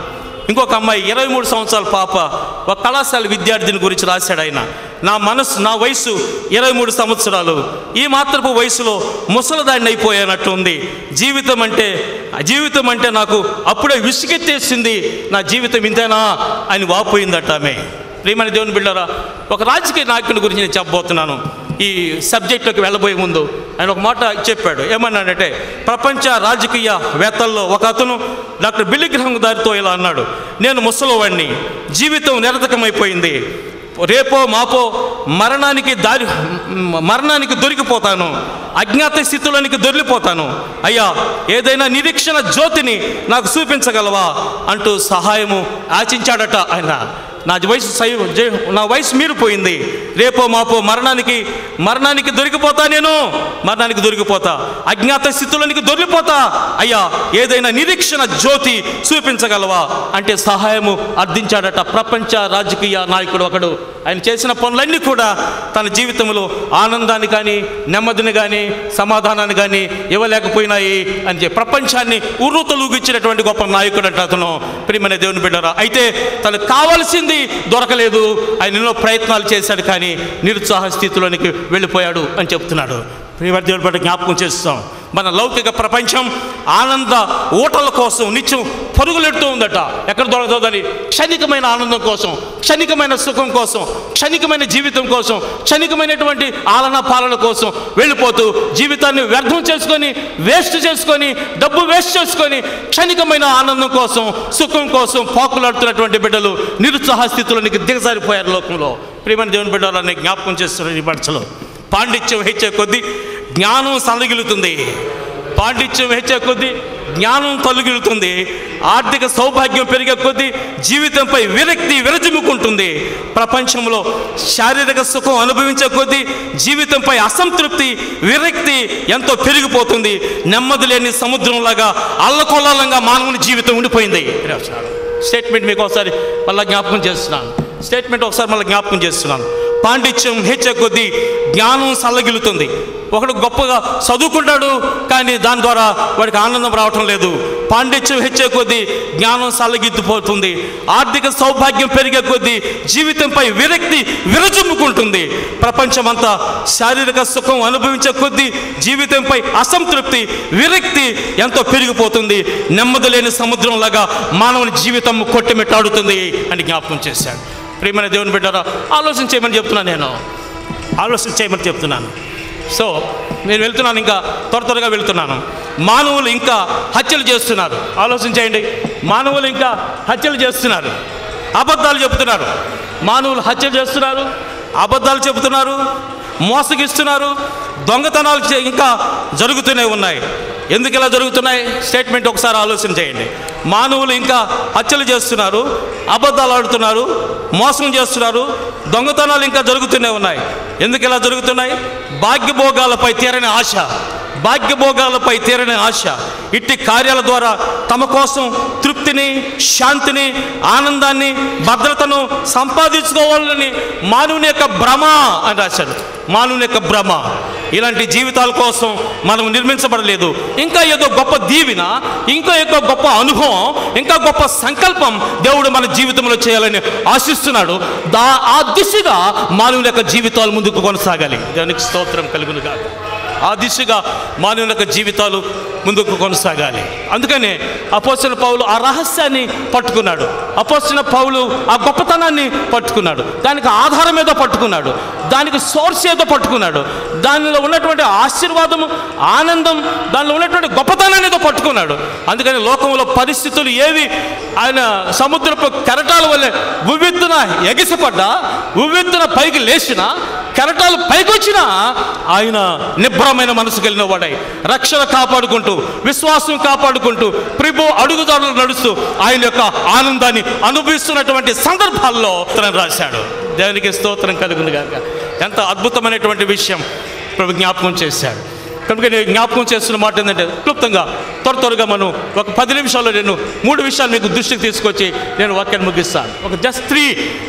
ఇంకొక అమ్మాయి ఇరవై మూడు సంవత్సరాల పాప ఒక కళాశాల విద్యార్థిని గురించి రాశాడు ఆయన నా మనసు నా వయసు ఇరవై మూడు సంవత్సరాలు ఈ మాత్రపు వయసులో ముసలదాన్ని అయిపోయానట్టు ఉంది జీవితం అంటే జీవితం అంటే నాకు అప్పుడే విసుగెత్తేసింది నా జీవితం ఇంతేనా అని వాపోయిందట ఆమె ప్రియమైన దేవుని బిళ్ళారా ఒక రాజకీయ నాయకుని గురించి నేను చెప్పబోతున్నాను ఈ సబ్జెక్టులోకి వెళ్ళబోయే ముందు ఆయన ఒక మాట చెప్పాడు ఏమన్నాడంటే ప్రపంచ రాజకీయ వేత్తల్లో ఒక అతను డాక్టర్ బిల్లి గ్రహం దారితో ఇలా అన్నాడు నేను ముసలివాడిని జీవితం నిరతకమైపోయింది రేపో మాపో మరణానికి దారి మరణానికి దొరికిపోతాను అజ్ఞాత స్థితిలోనికి దొరికిపోతాను అయ్యా ఏదైనా నిరీక్షణ జ్యోతిని నాకు చూపించగలవా అంటూ సహాయము ఆశించాడట ఆయన నా వయసు సై జై- నా వయసు మీరిపోయింది రేపో మాపో మరణానికి మరణానికి దొరికిపోతా నేను మరణానికి దొరికిపోతా అజ్ఞాత స్థితిలోనికి దొరికిపోతా అయ్యా ఏదైనా నిరీక్షణ జ్యోతి చూపించగలవా అంటే సహాయము అర్థించాడట ప్రపంచ రాజకీయ నాయకుడు ఒకడు ఆయన చేసిన పనులన్నీ కూడా తన జీవితంలో ఆనందాన్ని కానీ నెమ్మదిని కానీ సమాధానాన్ని కానీ ఇవ్వలేకపోయినాయి అని చెప్పి ప్రపంచాన్ని ఉర్రూతలూగిచ్చినటువంటి గొప్ప నాయకుడు అంట అతను ప్రియమైన దేవుని బిడ్డరా అయితే తనకు కావాల్సింది దొరకలేదు ఆయన ఎన్నో ప్రయత్నాలు చేశాడు కానీ నిరుత్సాహ స్థితిలోనికి వెళ్ళిపోయాడు అని చెప్తున్నాడు ప్రియమైన దేవుని బిడ్డ జ్ఞాపకం చేస్తాం మన లౌకిక ప్రపంచం ఆనంద ఊటల కోసం నిత్యం పరుగులెడుతూ ఉందట ఎక్కడ దొరకదని క్షణికమైన ఆనందం కోసం క్షణికమైన సుఖం కోసం క్షణికమైన జీవితం కోసం క్షణికమైనటువంటి ఆలన పాలన కోసం వెళ్ళిపోతూ జీవితాన్ని వ్యర్థం చేసుకొని వేస్ట్ చేసుకొని డబ్బు వేస్ట్ చేసుకొని క్షణికమైన ఆనందం కోసం సుఖం కోసం పాకులాడుతున్నటువంటి బిడ్డలు నిరుత్సాహ స్థితిలోనికి దిగజారిపోయారు లోకంలో ప్రియమైన దేవుని బిడ్డలని జ్ఞాపకం చేస్తున్నారు ఈ పక్షలో పాండిత్యం హెచ్చే కొద్దీ జ్ఞానం సలగిలుతుంది పాండిత్యం హెచ్చే కొద్దీ జ్ఞానం తొలగిలుతుంది ఆర్థిక సౌభాగ్యం పెరిగే కొద్దీ జీవితంపై విరక్తి విరజిమ్ముకుంటుంది ప్రపంచంలో శారీరక సుఖం అనుభవించే కొద్దీ జీవితంపై అసంతృప్తి విరక్తి ఎంతో పెరిగిపోతుంది నెమ్మది లేని సముద్రంలాగా అల్లకొల్లాలంగా మానవుని జీవితం ఉండిపోయింది స్టేట్మెంట్ మీకు ఒకసారి మళ్ళీ జ్ఞాపకం చేస్తున్నాను స్టేట్మెంట్ ఒకసారి మళ్ళీ జ్ఞాపకం చేస్తున్నాను పాండిత్యం హెచ్చే కొద్దీ జ్ఞానం సల్లగిలుతుంది ఒకడు గొప్పగా చదువుకుంటాడు కానీ దాని ద్వారా వాడికి ఆనందం రావటం లేదు పాండిత్యం హెచ్చే కొద్దీ జ్ఞానం సల్లగిద్దిపోతుంది ఆర్థిక సౌభాగ్యం పెరిగే కొద్దీ జీవితంపై విరక్తి విరచుమ్ముకుంటుంది ప్రపంచమంతా శారీరక సుఖం అనుభవించే కొద్దీ జీవితంపై అసంతృప్తి విరక్తి ఎంతో పెరిగిపోతుంది నెమ్మది లేని సముద్రంలాగా మానవుని జీవితం కొట్టిమిట్టాడుతుంది అని జ్ఞాపకం చేశాడు ప్రియమైన దేవుని బిడ్డారా ఆలోచన చేయమని చెప్తున్నాను నేను ఆలోచన చేయమని చెప్తున్నాను సో నేను వెళ్తున్నాను ఇంకా త్వర త్వరగా వెళ్తున్నాను మానవులు ఇంకా హత్యలు చేస్తున్నారు ఆలోచన చేయండి మానవులు ఇంకా హత్యలు చేస్తున్నారు అబద్ధాలు చెబుతున్నారు మానవులు హత్యలు చేస్తున్నారు అబద్ధాలు చెబుతున్నారు మోసగిస్తున్నారు దొంగతనాలు చే- ఇంకా జరుగుతూనే ఉన్నాయి ఎందుకు ఇలా జరుగుతున్నాయి స్టేట్మెంట్ ఒకసారి ఆలోచన చేయండి మానవులు ఇంకా హత్యలు చేస్తున్నారు అబద్ధాలు ఆడుతున్నారు మోసం చేస్తున్నారు దొంగతనాలు ఇంకా జరుగుతూనే ఉన్నాయి ఎందుకు ఇలా జరుగుతున్నాయి భాగ్యభోగాలపై తీరని ఆశ భాగ్యభోగాలపై తీరని ఆశ ఇట్టి కార్యాల ద్వారా తమ కోసం తృప్తిని శాంతిని ఆనందాన్ని భద్రతను సంపాదించుకోవాలని మానవుని యొక్క భ్రమ అని రాశాడు మానవుని యొక్క భ్రమ ఇలాంటి జీవితాల కోసం మనం నిర్మించబడలేదు ఇంకా ఏదో గొప్ప దీవిన ఇంకా ఏదో గొప్ప అనుభవం ఇంకా గొప్ప సంకల్పం దేవుడు మన జీవితంలో చేయాలని ఆశిస్తున్నాడు దా ఆ దిశగా మానవుని యొక్క జీవితాలు ముందుకు కొనసాగాలి దానికి స్తోత్రం కలుగును కాదు ఆ దిశగా మానవుని యొక్క జీవితాలు ముందుకు కొనసాగాలి అందుకనే అపోసిన పౌలు ఆ రహస్యాన్ని పట్టుకున్నాడు అపోసిన పౌలు ఆ గొప్పతనాన్ని పట్టుకున్నాడు దానికి ఆధారం ఏదో పట్టుకున్నాడు దానికి సోర్స్ ఏదో పట్టుకున్నాడు దానిలో ఉన్నటువంటి ఆశీర్వాదము ఆనందం దానిలో ఉన్నటువంటి గొప్పతనాన్ని ఏదో పట్టుకున్నాడు అందుకని లోకంలో పరిస్థితులు ఏవి ఆయన సముద్రపు కెరటాల వల్లే ఉవ్వెత్తున ఎగిసిపడ్డా ఉవ్వెత్తున పైకి లేచినా కెరటాలు పైకి వచ్చినా ఆయన నిబ్బరమైన మనసు కలిగిన వాడై రక్షణ కాపాడుకుంటూ విశ్వాసం కాపాడుకుంటూ ప్రభు అడుగుదారులు నడుస్తూ ఆయన యొక్క ఆనందాన్ని అనుభవిస్తున్నటువంటి సందర్భాల్లో తను రాశాడు దేవునికి స్తోత్రం కలుగుంది కాక ఎంత అద్భుతమైనటువంటి విషయం ప్రభు జ్ఞాపకం చేశాడు కనుక నేను జ్ఞాపకం చేస్తున్న మాట ఏంటంటే క్లుప్తంగా త్వర త్వరగా మనం ఒక పది నిమిషాల్లో నేను మూడు విషయాలు మీకు దృష్టికి తీసుకొచ్చి నేను వాక్యాన్ని ముగిస్తాను ఒక జస్ట్ త్రీ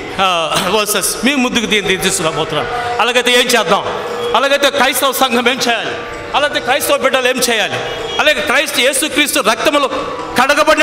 వర్సెస్ మీ ముందుకు దీన్ని తీసుకురాబోతున్నాను అలాగైతే ఏం చేద్దాం అలాగైతే క్రైస్తవ సంఘం ఏం చేయాలి అలాగే క్రైస్తవ బిడ్డలు ఏం చేయాలి అలాగే క్రైస్త యేసుక్రీస్తు రక్తములో కడగబడినటువంటి బిడ్డ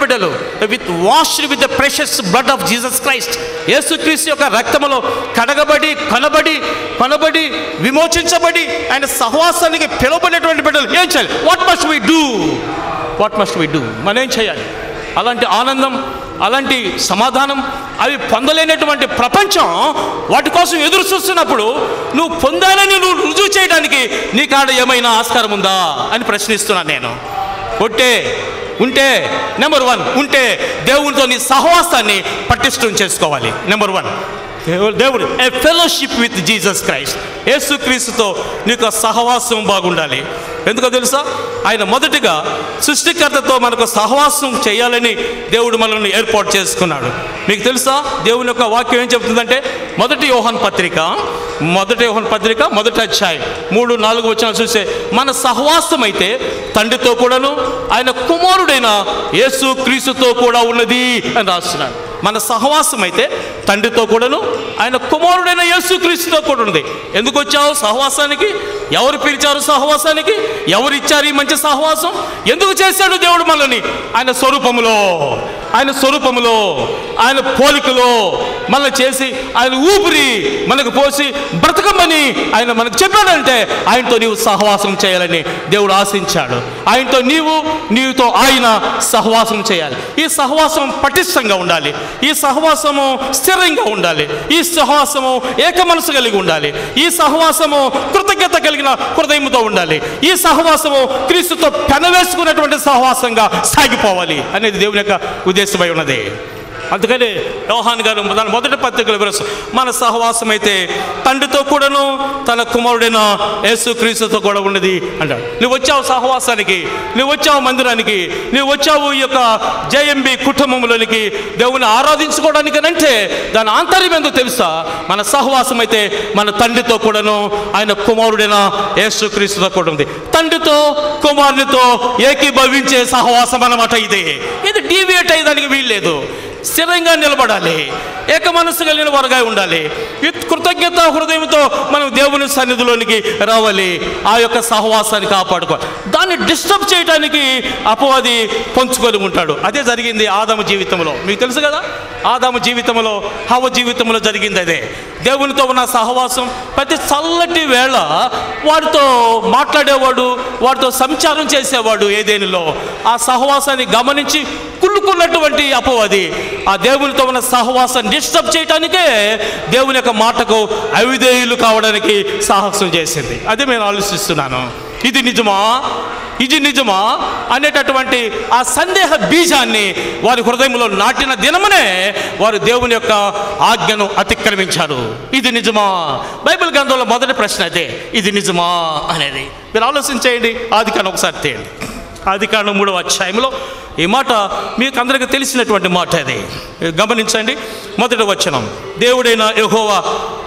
బిడ్డలు with washed with the precious blood of Jesus Christ యేసుక్రీస్తు యొక్క రక్తములో కడగబడి కనబడి కొనబడి విమోచించబడి ఆయన సహవాసానికి పిలువబడినటువంటి బిడ్డలు ఏం చేయాలి what must we do what must we do మనం ఏం చేయాలి అలాంటి ఆనందం అలాంటి సమాధానం అవి పొందలేనటువంటి ప్రపంచం వాటి కోసం ఎదురు చూస్తున్నప్పుడు నువ్వు పొందాలని నువ్వు రుజువు చేయడానికి నీ కాడ ఏమైనా ఆస్కారం ఉందా అని ప్రశ్నిస్తున్నాను నేను ఉంటే ఉంటే నెంబర్ వన్ ఉంటే దేవునితో నీ సహవాసాన్ని పటిష్టం చేసుకోవాలి నెంబర్ వన్ దేవుడు దేవుడు a fellowship with Jesus Christ యేసుక్రీస్తుతో నీకు ఆ సహవాసం బాగుండాలి ఎందుకో తెలుసా ఆయన మొదటిగా సృష్టికర్తతో మనకు సహవాసం చేయాలని దేవుడు మనల్ని ఏర్పాటు చేసుకున్నాడు మీకు తెలుసా దేవుని యొక్క వాక్యం ఏం చెప్తుందంటే మొదటి యోహన్ పత్రిక మొదటి యోహన్ పత్రిక మొదటి అధ్యాయం మూడు నాలుగు వచ్చిన చూస్తే మన సహవాసం అయితే తండ్రితో కూడాను ఆయన కుమారుడైన యేసు క్రీస్తుతో కూడా ఉన్నది అని రాస్తున్నాడు మన సహవాసం అయితే తండ్రితో కూడాను ఆయన కుమారుడైన యేసు క్రీస్తుతో కూడా ఉంది ఎందుకు వచ్చావు సహవాసానికి ఎవరు పిలిచారు సహవాసానికి ఎవరు ఇచ్చారు ఈ మంచి సహవాసం ఎందుకు చేశాడు దేవుడు మనల్ని ఆయన స్వరూపములో ఆయన స్వరూపములో ఆయన పోలికలో మనల్ని చేసి ఆయన ఊపిరి మనకు పోసి బ్రతకమని ఆయన మనకు చెప్పాడంటే ఆయనతో నీవు సహవాసం చేయాలని దేవుడు ఆశించాడు ఆయనతో నీవు నీవుతో ఆయన సహవాసం చేయాలి ఈ సహవాసం పటిష్టంగా ఉండాలి ఈ సహవాసము స్థిరంగా ఉండాలి ఈ సహవాసము ఏక మనసు కలిగి ఉండాలి ఈ సహవాసము కృతజ్ఞత కలిగిన హృదయంతో ఉండాలి ఈ సహవాసము క్రీస్తుతో పెనవేసుకున్నటువంటి సహవాసంగా సాగిపోవాలి అనేది దేవుని యొక్క ఉద్దేశమై ఉన్నది అందుకని యోహాన్ గారు దాని మొదటి పత్రికలు విరసు మన సహవాసం అయితే తండ్రితో కూడాను తన కుమారుడైన యేసు క్రీస్తుతో కూడా ఉన్నది అంటాడు నువ్వు వచ్చావు సహవాసానికి నువ్వు వచ్చావు మందిరానికి నువ్వు వచ్చావు ఈ యొక్క జేఎంబి కుటుంబంలోనికి దేవుని ఆరాధించుకోవడానికి అంటే దాని ఆంతర్యం ఏందో తెలుసా మన సహవాసం అయితే మన తండ్రితో కూడాను ఆయన కుమారుడైన యేసు క్రీస్తుతో కూడా ఉంది తండ్రితో కుమారునితో ఏకీభవించే సహవాసం అన్నమాట ఇది ఇది డీవియేట్ అయ్యేదానికి వీల్లేదు స్థిరంగా నిలబడాలి ఏక మనసు కలిగిన వారుగా ఉండాలి విత్ కృతజ్ఞత హృదయంతో మనం దేవుని సన్నిధిలోనికి రావాలి ఆ యొక్క సహవాసాన్ని కాపాడుకోవాలి దాన్ని డిస్టర్బ్ చేయడానికి అపవాది పొంచుకొని ఉంటాడు అదే జరిగింది ఆదాము జీవితంలో మీకు తెలుసు కదా ఆదాము జీవితంలో హవ జీవితంలో జరిగింది అదే దేవునితో ఉన్న సహవాసం ప్రతి చల్లటి వేళ వాడితో మాట్లాడేవాడు వాడితో సంచారం చేసేవాడు ఏదేనిలో ఆ సహవాసాన్ని గమనించి కుళ్ళుకున్నటువంటి అపవాది ఆ దేవునితో ఉన్న సహవాసాన్ని డిస్టర్బ్ చేయటానికే దేవుని యొక్క మాటకు అవిధేయులు కావడానికి సాహసం చేసింది అదే నేను ఆలోచిస్తున్నాను ఇది నిజమా ఇది నిజమా అనేటటువంటి ఆ సందేహ బీజాన్ని వారి హృదయంలో నాటిన దినమునే వారు దేవుని యొక్క ఆజ్ఞను అతిక్రమించారు ఇది నిజమా బైబిల్ గ్రంథంలో మొదటి ప్రశ్న అదే ఇది నిజమా అనేది మీరు ఆలోచించేయండి ఆది కాను ఒకసారి తేయండి ఆది కాండం మూడవ అధ్యాయంలో ఈ మాట మీకు అందరికీ తెలిసినటువంటి మాట అది గమనించండి మొదటి వచనం దేవుడైన యెహోవా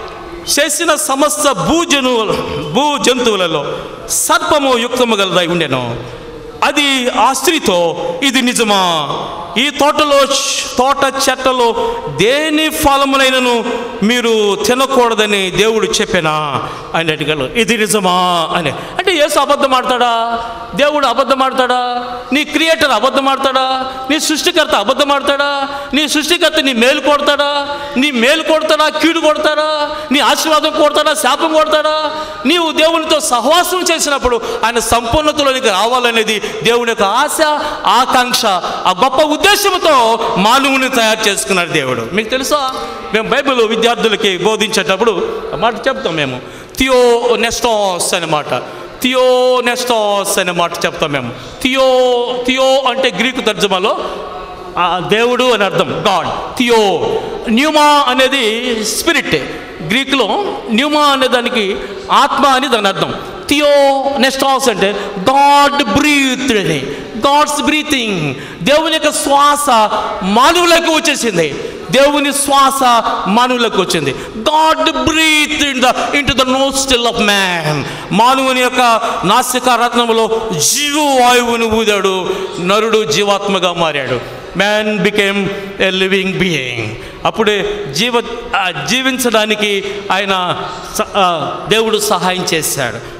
చేసిన సమస్త భూజను భూ జంతువులలో సర్పము యుక్తము గలదై ఉండెను అది ఆ స్త్రీతో ఇది నిజమా ఈ తోటలో తోట చెట్టలో దేని ఫలములైనను మీరు తినకూడదని దేవుడు చెప్పినా అని అడిగాడు ఇది నిజమా అని అంటే యేసు అబద్ధం ఆడతాడా దేవుడు అబద్ధం ఆడతాడా నీ క్రియేటర్ అబద్ధం ఆడతాడా నీ సృష్టికర్త అబద్ధం ఆడతాడా నీ సృష్టికర్త నీ మేలు కొడతాడా నీ మేలు కొడతాడా కీడు కొడతాడా నీ ఆశీర్వాదం కొడతాడా శాపం కొడతాడా నీవు దేవునితో సహవాసం చేసినప్పుడు ఆయన సంపూర్ణతలోనికి రావాలనేది దేవుని యొక్క ఆశ ఆకాంక్ష ఆ గొప్ప ఉద్దేశంతో మానవుని తయారు చేసుకున్నాడు దేవుడు మీకు తెలుసా మేము బైబిల్ విద్యార్థులకి బోధించేటప్పుడు ఆ మాట చెప్తాం మేము థియో నెస్టాస్ అనే మాట థియో నెస్టాస్ అనే మాట చెప్తాం మేము థియో థియో అంటే గ్రీకు తర్జుమాలో ఆ దేవుడు అని అర్థం గాడ్ థియో న్యూమా అనేది స్పిరిట్ గ్రీకులో న్యూమా అనే దానికి ఆత్మ అని దాని అర్థం థియో నెస్టాస్ అంటే గాడ్ బ్రీత్ అని గాడ్స్ బ్రీతింగ్ దేవుని యొక్క శ్వాస మానవులకు వచ్చేసింది దేవుని శ్వాస మానవులకు వచ్చింది God breath in the into the nostril of man మానవుని యొక్క నాసిక రత్నములో జీవవాయువుని ఊదాడు నరుడు జీవాత్మగా మారాడు man became a living being అప్పుడే జీవ ఆ, జీవించడానికి ఆయన స- ఆ, దేవుడు సహాయం చేశాడు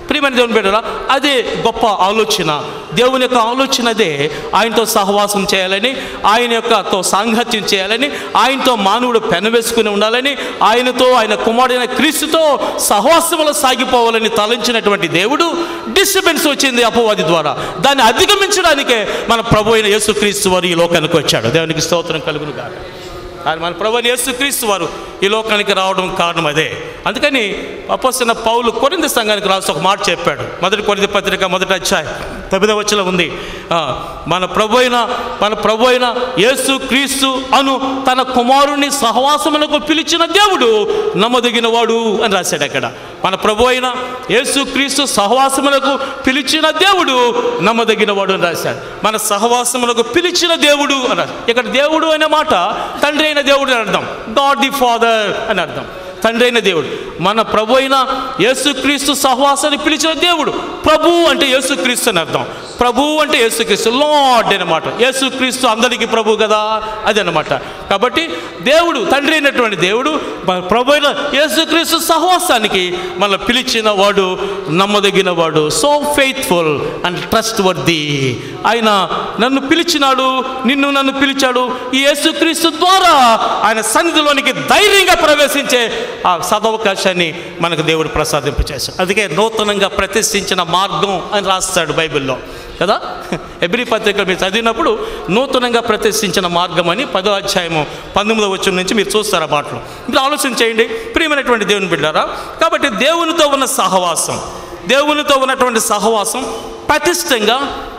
ప్రియమైన దేవుని బిడ్డరా అదే గొప్ప ఆలోచన దేవుని యొక్క ఆలోచన అదే ఆయనతో సహవాసం చేయాలని ఆయన యొక్కతో సాంగత్యం చేయాలని ఆయనతో మానవుడు పెనవేసుకుని ఉండాలని ఆయనతో ఆయన కుమారుడైన క్రీస్తుతో సహవాసములో సాగిపోవాలని తలంచినటువంటి దేవుడు డిస్టర్బెన్స్ వచ్చింది అపవాది ద్వారా దాన్ని అధిగమించడానికే మన ప్రభు అయిన యేసుక్రీస్తు వారు ఈ లోకానికి వచ్చాడు దేవునికి స్తోత్రం కలుగును కాక ఆయన మన ప్రభు అయిన యేసుక్రీస్తు వారు ఈ లోకానికి రావడం కారణం అదే అందుకని అపోసిన పౌలు కొరింది సంఘానికి రాసి ఒక మాట చెప్పాడు మొదటి కొరింది పత్రిక మొదటి అధ్యాయం తొమ్మిదవ వచ్చలో ఉంది ఆ, మన ప్రభు అయిన మన ప్రభు అయిన యేసు క్రీస్తు అను తన కుమారుని సహవాసములకు పిలిచిన దేవుడు నమ్మదగిన వాడు అని రాశాడు అక్కడ మన ప్రభు అయిన యేసు క్రీస్తు సహవాసములకు పిలిచిన దేవుడు నమ్మదగిన వాడు అని రాశాడు మన సహవాసములకు పిలిచిన దేవుడు అని రాశాడు. ఇక్కడ దేవుడు అనే మాట తండ్రి అయిన దేవుడు అని అర్థం గాడ్ ది ఫాదర్ అని అర్థం తండ్రి అయిన దేవుడు మన ప్రభు అయిన యేసుక్రీస్తు సహవాసాన్ని పిలిచిన దేవుడు ప్రభు అంటే యేసుక్రీస్తు అని అర్థం ప్రభు అంటే యేసుక్రీస్తు లార్డ్ అనమాట యేసుక్రీస్తు అందరికీ ప్రభు కదా అది అనమాట కాబట్టి దేవుడు తండ్రి అయినటువంటి దేవుడు మన ప్రభు అయిన యేసుక్రీస్తు సహవాసానికి మన పిలిచిన వాడు నమ్మదగిన వాడు so faithful and trustworthy ఆయన నన్ను పిలిచినాడు నిన్ను నన్ను పిలిచాడు ఈ యేసుక్రీస్తు ద్వారా ఆయన సన్నిధిలోనికి ధైర్యంగా ప్రవేశించే ఆ సదవకాశాన్ని మనకు దేవుడు ప్రసాదింపచేశాడు అందుకే నూతనంగా ప్రతిష్ఠించిన మార్గం అని రాస్తాడు బైబిల్లో కదా ఎబ్రి పత్రిక మీరు చదివినప్పుడు నూతనంగా ప్రతిష్ఠించిన మార్గం అని పదో అధ్యాయము పంతొమ్మిదో వచ్చిన నుంచి మీరు చూస్తారు ఆ మాటలు మీరు ఆలోచన చేయండి ప్రియమైనటువంటి దేవుని బిడ్డారా కాబట్టి దేవునితో ఉన్న సహవాసం దేవునితో ఉన్నటువంటి సహవాసం పటిష్టంగా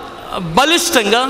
బలిష్టంగా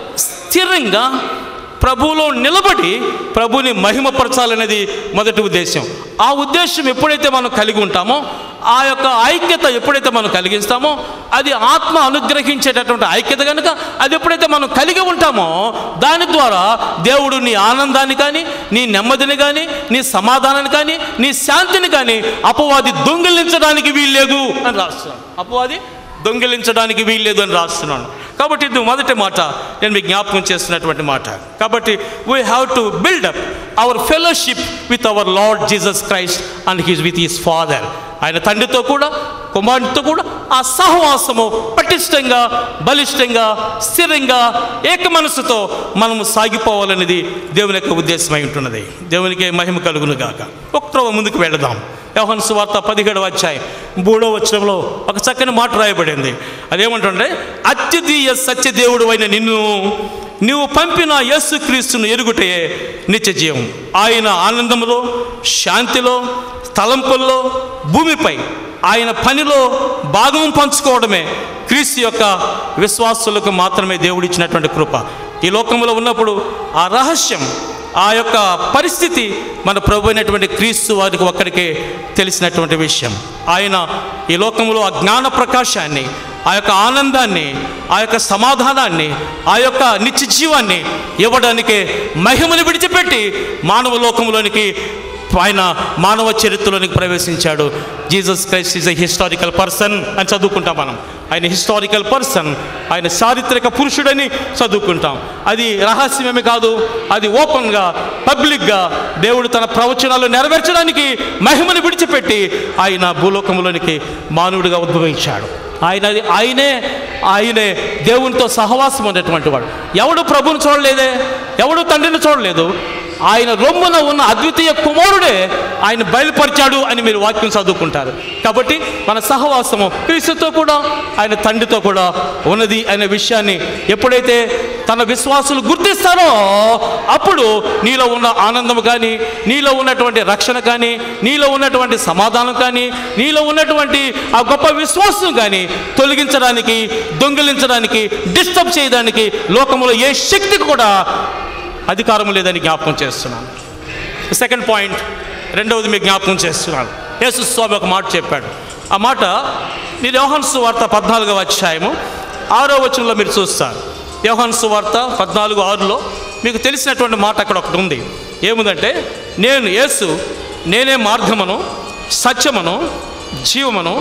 స్థిరంగా ప్రభువులో నిలబడి ప్రభుని మహిమపరచాలనేది మొదటి ఉద్దేశం ఆ ఉద్దేశం ఎప్పుడైతే మనం కలిగి ఉంటామో ఆ యొక్క ఐక్యత ఎప్పుడైతే మనం కలిగిస్తామో అది ఆత్మ అనుగ్రహించేటటువంటి ఐక్యత కనుక అది ఎప్పుడైతే మనం కలిగి ఉంటామో దాని ద్వారా దేవుడు నీ ఆనందాన్ని కానీ నీ నెమ్మదిని కానీ నీ సమాధానాన్ని కానీ నీ శాంతిని కానీ అపవాది దొంగిలించడానికి వీల్లేదు అని రాస్తున్నాను అపవాది దొంగిలించడానికి వీల్లేదు అని రాస్తున్నాను కాబట్టి ఇది మొదటి మాట నేను మీకు జ్ఞాపకం చేస్తున్నటువంటి మాట కాబట్టి we have to build up our fellowship with our Lord Jesus Christ and his with his father ఆయన తండ్రితో కూడా కుమారుడితో కూడా ఆ సహవాసము పటిష్టంగా బలిష్టంగా స్థిరంగా ఏక మనసుతో మనము సాగిపోవాలనేది దేవుని యొక్క ఉద్దేశమై ఉంటున్నది దేవునికి మహిమ కలుగును గాక ఒక త్రోవ ముందుకు వెళదాం యోహన్ సువార్త పదిహేడవ అధ్యాయం మూడవ వచనంలో ఒక చక్కని మాట రాయబడింది అదేమంటుంటే అత్యధీయ సత్యదేవుడు అయిన నిన్ను నీవు పంపిన యేసుక్రీస్తును ఎరుగుటే నిత్య జీవం ఆయన ఆనందములో శాంతిలో తలంపుల్లో భూమిపై ఆయన పనిలో భాగం పంచుకోవడమే క్రీస్తు యొక్క విశ్వాసులకు మాత్రమే దేవుడిచ్చినటువంటి కృప ఈ లోకంలో ఉన్నప్పుడు ఆ రహస్యం ఆ యొక్క పరిస్థితి మన ప్రభు అయినటువంటి క్రీస్తు వారికి ఒక్కడికే తెలిసినటువంటి విషయం ఆయన ఈ లోకంలో ఆ జ్ఞాన ప్రకాశాన్ని ఆ యొక్క ఆనందాన్ని ఆ యొక్క సమాధానాన్ని ఆ యొక్క నిత్య జీవాన్ని ఇవ్వడానికే మహిమను విడిచిపెట్టి మానవ లోకంలోనికి ఆయన మానవ చరిత్రలోనికి ప్రవేశించాడు Jesus Christ is a historical person అని చదువుకుంటాం మనం ఆయన హిస్టారికల్ పర్సన్ ఆయన చారిత్రక పురుషుడని చదువుకుంటాం అది రహస్యమేమి కాదు అది ఓపెన్గా పబ్లిక్గా దేవుడు తన ప్రవచనాలు నెరవేర్చడానికి మహిమను విడిచిపెట్టి ఆయన భూలోకంలోనికి మానవుడిగా ఉద్భవించాడు ఆయన ఆయనే ఆయనే దేవునితో సహవాసం అనేటువంటి వాడు ఎవడు ప్రభుని చూడలేదే ఎవడు తండ్రిని చూడలేదు ఆయన రొమ్మున ఉన్న అద్వితీయ కుమారుడే ఆయన బయలుపరిచాడు అని మీరు వాక్యం చదువుకుంటారు కాబట్టి మన సహవాసము క్రీస్తుతో కూడా ఆయన తండ్రితో కూడా ఉన్నది అనే విషయాన్ని ఎప్పుడైతే తన విశ్వాసులు గుర్తిస్తారో అప్పుడు నీలో ఉన్న ఆనందం కానీ నీలో ఉన్నటువంటి రక్షణ కానీ నీలో ఉన్నటువంటి సమాధానం కానీ నీలో ఉన్నటువంటి ఆ గొప్ప విశ్వాసం కానీ తొలగించడానికి దొంగిలించడానికి డిస్టర్బ్ చేయడానికి లోకంలో ఏ శక్తికి కూడా అధికారం లేదని జ్ఞాపకం చేస్తున్నాను సెకండ్ పాయింట్ రెండవది మీకు జ్ఞాపకం చేస్తున్నాను యేసు స్వామి ఒక మాట చెప్పాడు ఆ మాట మీరు యోహన్ సువార్త పద్నాలుగవ అధ్యాయము ఆరో వచనంలో మీరు చూస్తారు యోహన్ సువార్త పద్నాలుగు ఆరులో మీకు తెలిసినటువంటి మాట అక్కడ ఒకటి ఉంది ఏముందంటే నేను యేసు నేనే మార్గమును సత్యమును జీవమును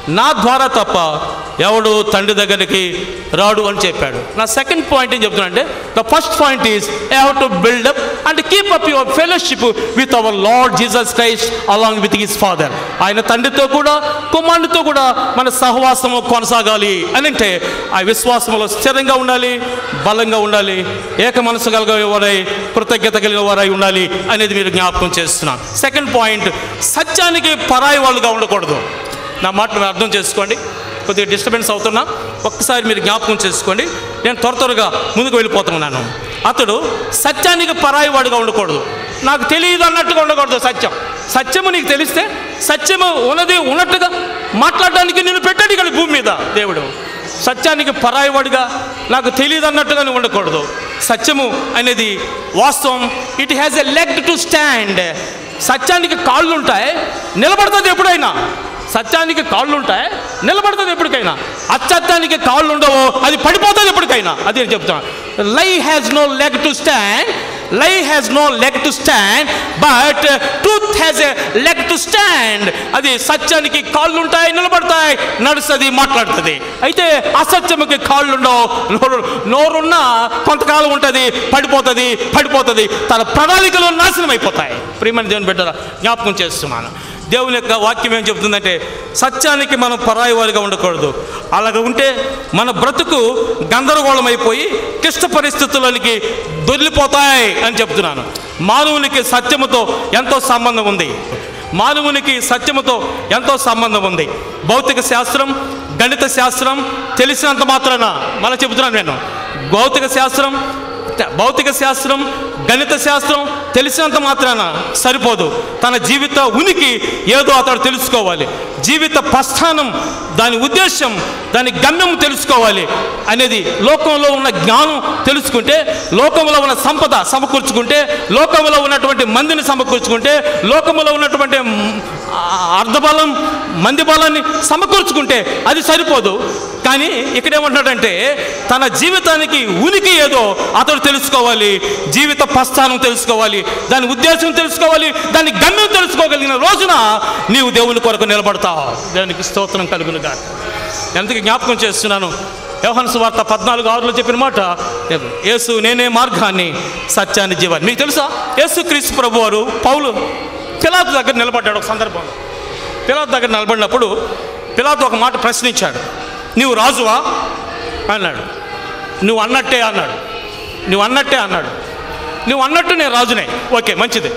నా ద్వారా తప్ప ఎవడు తండ్రి దగ్గరికి రాడు అని చెప్పాడు నా సెకండ్ పాయింట్ ఏం చెప్తున్నా అంటే the first point is I have to build up and keep up your fellowship with our Lord Jesus Christ along with his father ఆయన తండ్రితో కూడా కుమారుడితో కూడా మన సహవాసము కొనసాగాలి అని అంటే ఆ విశ్వాసంలో స్థిరంగా ఉండాలి బలంగా ఉండాలి ఏక మనసు కలిగిన వారై కృతజ్ఞత కలిగిన వారై ఉండాలి అనేది మీరు జ్ఞాపకం చేస్తున్నాను సెకండ్ పాయింట్ సత్యానికి పరాయి వాళ్ళుగా ఉండకూడదు నా మాట మీరు అర్థం చేసుకోండి కొద్దిగా డిస్టర్బెన్స్ అవుతున్నా ఒక్కసారి మీరు జ్ఞాపకం చేసుకోండి నేను త్వర త్వరగా ముందుకు వెళ్ళిపోతున్నాను అతడు సత్యానికి పరాయి వాడుగా ఉండకూడదు నాకు తెలియదు అన్నట్టుగా ఉండకూడదు సత్యం సత్యము నీకు తెలిస్తే సత్యము ఉన్నది ఉన్నట్టుగా మాట్లాడడానికి నేను పెట్టాడు ఇక్కడ భూమి మీద దేవుడు సత్యానికి పరాయివాడిగా నాకు తెలియదు అన్నట్టుగా నువ్వు ఉండకూడదు సత్యము అనేది వాస్తవం it has a leg to stand సత్యానికి కాళ్ళు ఉంటాయి నిలబడుతుంది ఎప్పుడైనా సత్యానికి కాళ్ళు ఉంటాయి నిలబడుతుంది ఎప్పటికైనా అసత్యానికి కాళ్ళు ఉండవు అది పడిపోతుంది ఎప్పటికైనా అది నేను చెప్తాను lie has no leg to stand lie has no leg to stand but truth has a leg to stand అది సత్యానికి కాళ్ళు ఉంటాయి నిలబడతాయి నడుస్తుంది మాట్లాడుతుంది అయితే అసత్యముకి కాళ్ళు ఉండవు నోరు నోరున్న కొంతకాలం ఉంటుంది పడిపోతుంది పడిపోతుంది తన ప్రణాళికలు నాశనం అయిపోతాయి ప్రియమైన దేవుని బిడ్డ జ్ఞాపకం చేస్తున్నాను దేవుని యొక్క వాక్యం ఏం చెబుతుందంటే సత్యానికి మనం పరాయి వారిగా ఉండకూడదు అలాగ ఉంటే మన బ్రతుకు గందరగోళం అయిపోయి క్లిష్ట పరిస్థితులకి దొరికిపోతాయి అని చెప్తున్నాను మానవునికి సత్యముతో ఎంతో సంబంధం ఉంది మానవునికి సత్యముతో ఎంతో సంబంధం ఉంది భౌతిక శాస్త్రం గణిత శాస్త్రం తెలిసినంత మాత్రాన మళ్ళీ చెబుతున్నాను నేను భౌతిక శాస్త్రం భౌతిక శాస్త్రం గణిత శాస్త్రం తెలిసినంత మాత్రాన సరిపోదు తన జీవిత ఉనికి ఏదో అతడు తెలుసుకోవాలి జీవిత ప్రస్థానం దాని ఉద్దేశం దాని గమ్యం తెలుసుకోవాలి అనేది లోకంలో ఉన్న జ్ఞానం తెలుసుకుంటే లోకంలో ఉన్న సంపద సమకూర్చుకుంటే లోకంలో ఉన్నటువంటి మందిని సమకూర్చుకుంటే లోకంలో ఉన్నటువంటి మ్, ఆ, అర్ధబలం మంది బలాన్ని సమకూర్చుకుంటే అది సరిపోదు కానీ ఇక్కడ ఏమంటున్నాడంటే తన జీవితానికి ఉనికి ఏదో అతడు తెలుసుకోవాలి జీవిత ప్రస్థానం తెలుసుకోవాలి దాని ఉద్దేశం తెలుసుకోవాలి దాని గమ్యం తెలుసుకోగలిగిన రోజున నీవు దేవుని కొరకు నిలబడతావు దేవునికి స్తోత్రం కలుగునుగా ఎందుకు జ్ఞాపకం చేస్తున్నాను యోహన్ సువార్త పద్నాలుగు ఆరులో చెప్పిన మాట యేసు నేనే మార్గాన్ని సత్యాన్ని జీవాన్ని మీకు తెలుసా యేసు క్రీస్తు ప్రభు వారు పౌలు పిలాతు దగ్గర నిలబడ్డాడు ఒక సందర్భంలో పిలాతు దగ్గర నిలబడినప్పుడు పిలాతు ఒక మాట ప్రశ్నించాడు నీవు రాజువా అన్నాడు నువ్వు అన్నట్టే అన్నాడు నువ్వు అన్నట్టే అన్నాడు నువ్వు అన్నట్టు నేను రాజునే ఓకే మంచిది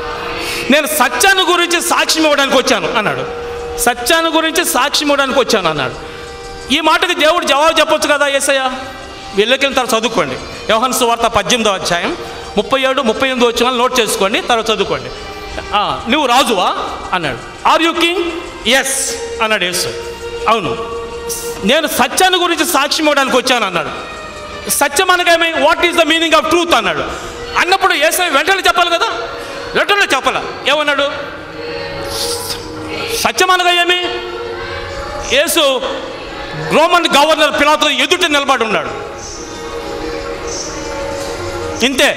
నేను సత్యాన్ని గురించి సాక్ష్యం ఇవ్వడానికి వచ్చాను అన్నాడు సత్యాన్ని గురించి సాక్ష్యం ఇవ్వడానికి వచ్చాను అన్నాడు ఈ మాటకి దేవుడు జవాబు చెప్పొచ్చు కదా ఏసయ్య వెళ్ళకెళ్ళిన తర్వాత చదువుకోండి యోహన్ సువార్త పద్దెనిమిదో అధ్యాయం ముప్పై ఏడు ముప్పై ఎనిమిది వచ్చిన నోట్ చేసుకోండి తర్వాత చదువుకోండి ఆ, నువ్వు రాజువా అన్నాడు ఆర్ యూ కింగ్ ఎస్ అన్నాడు యేసు అవును నేను సత్యాన్ని గురించి సాక్ష్యం ఇవ్వడానికి వచ్చాను అన్నాడు సత్యం అనగానే what is the meaning of truth అన్నాడు అన్నప్పుడు ఏసై వెంటనే చెప్పాలి కదా వెంటనే చెప్పాల ఏమన్నాడు సత్యం అనగా ఏమి యేసు రోమన్ గవర్నర్ పిలాతో ఎదుట నిలబడి ఉన్నాడు ఇంతే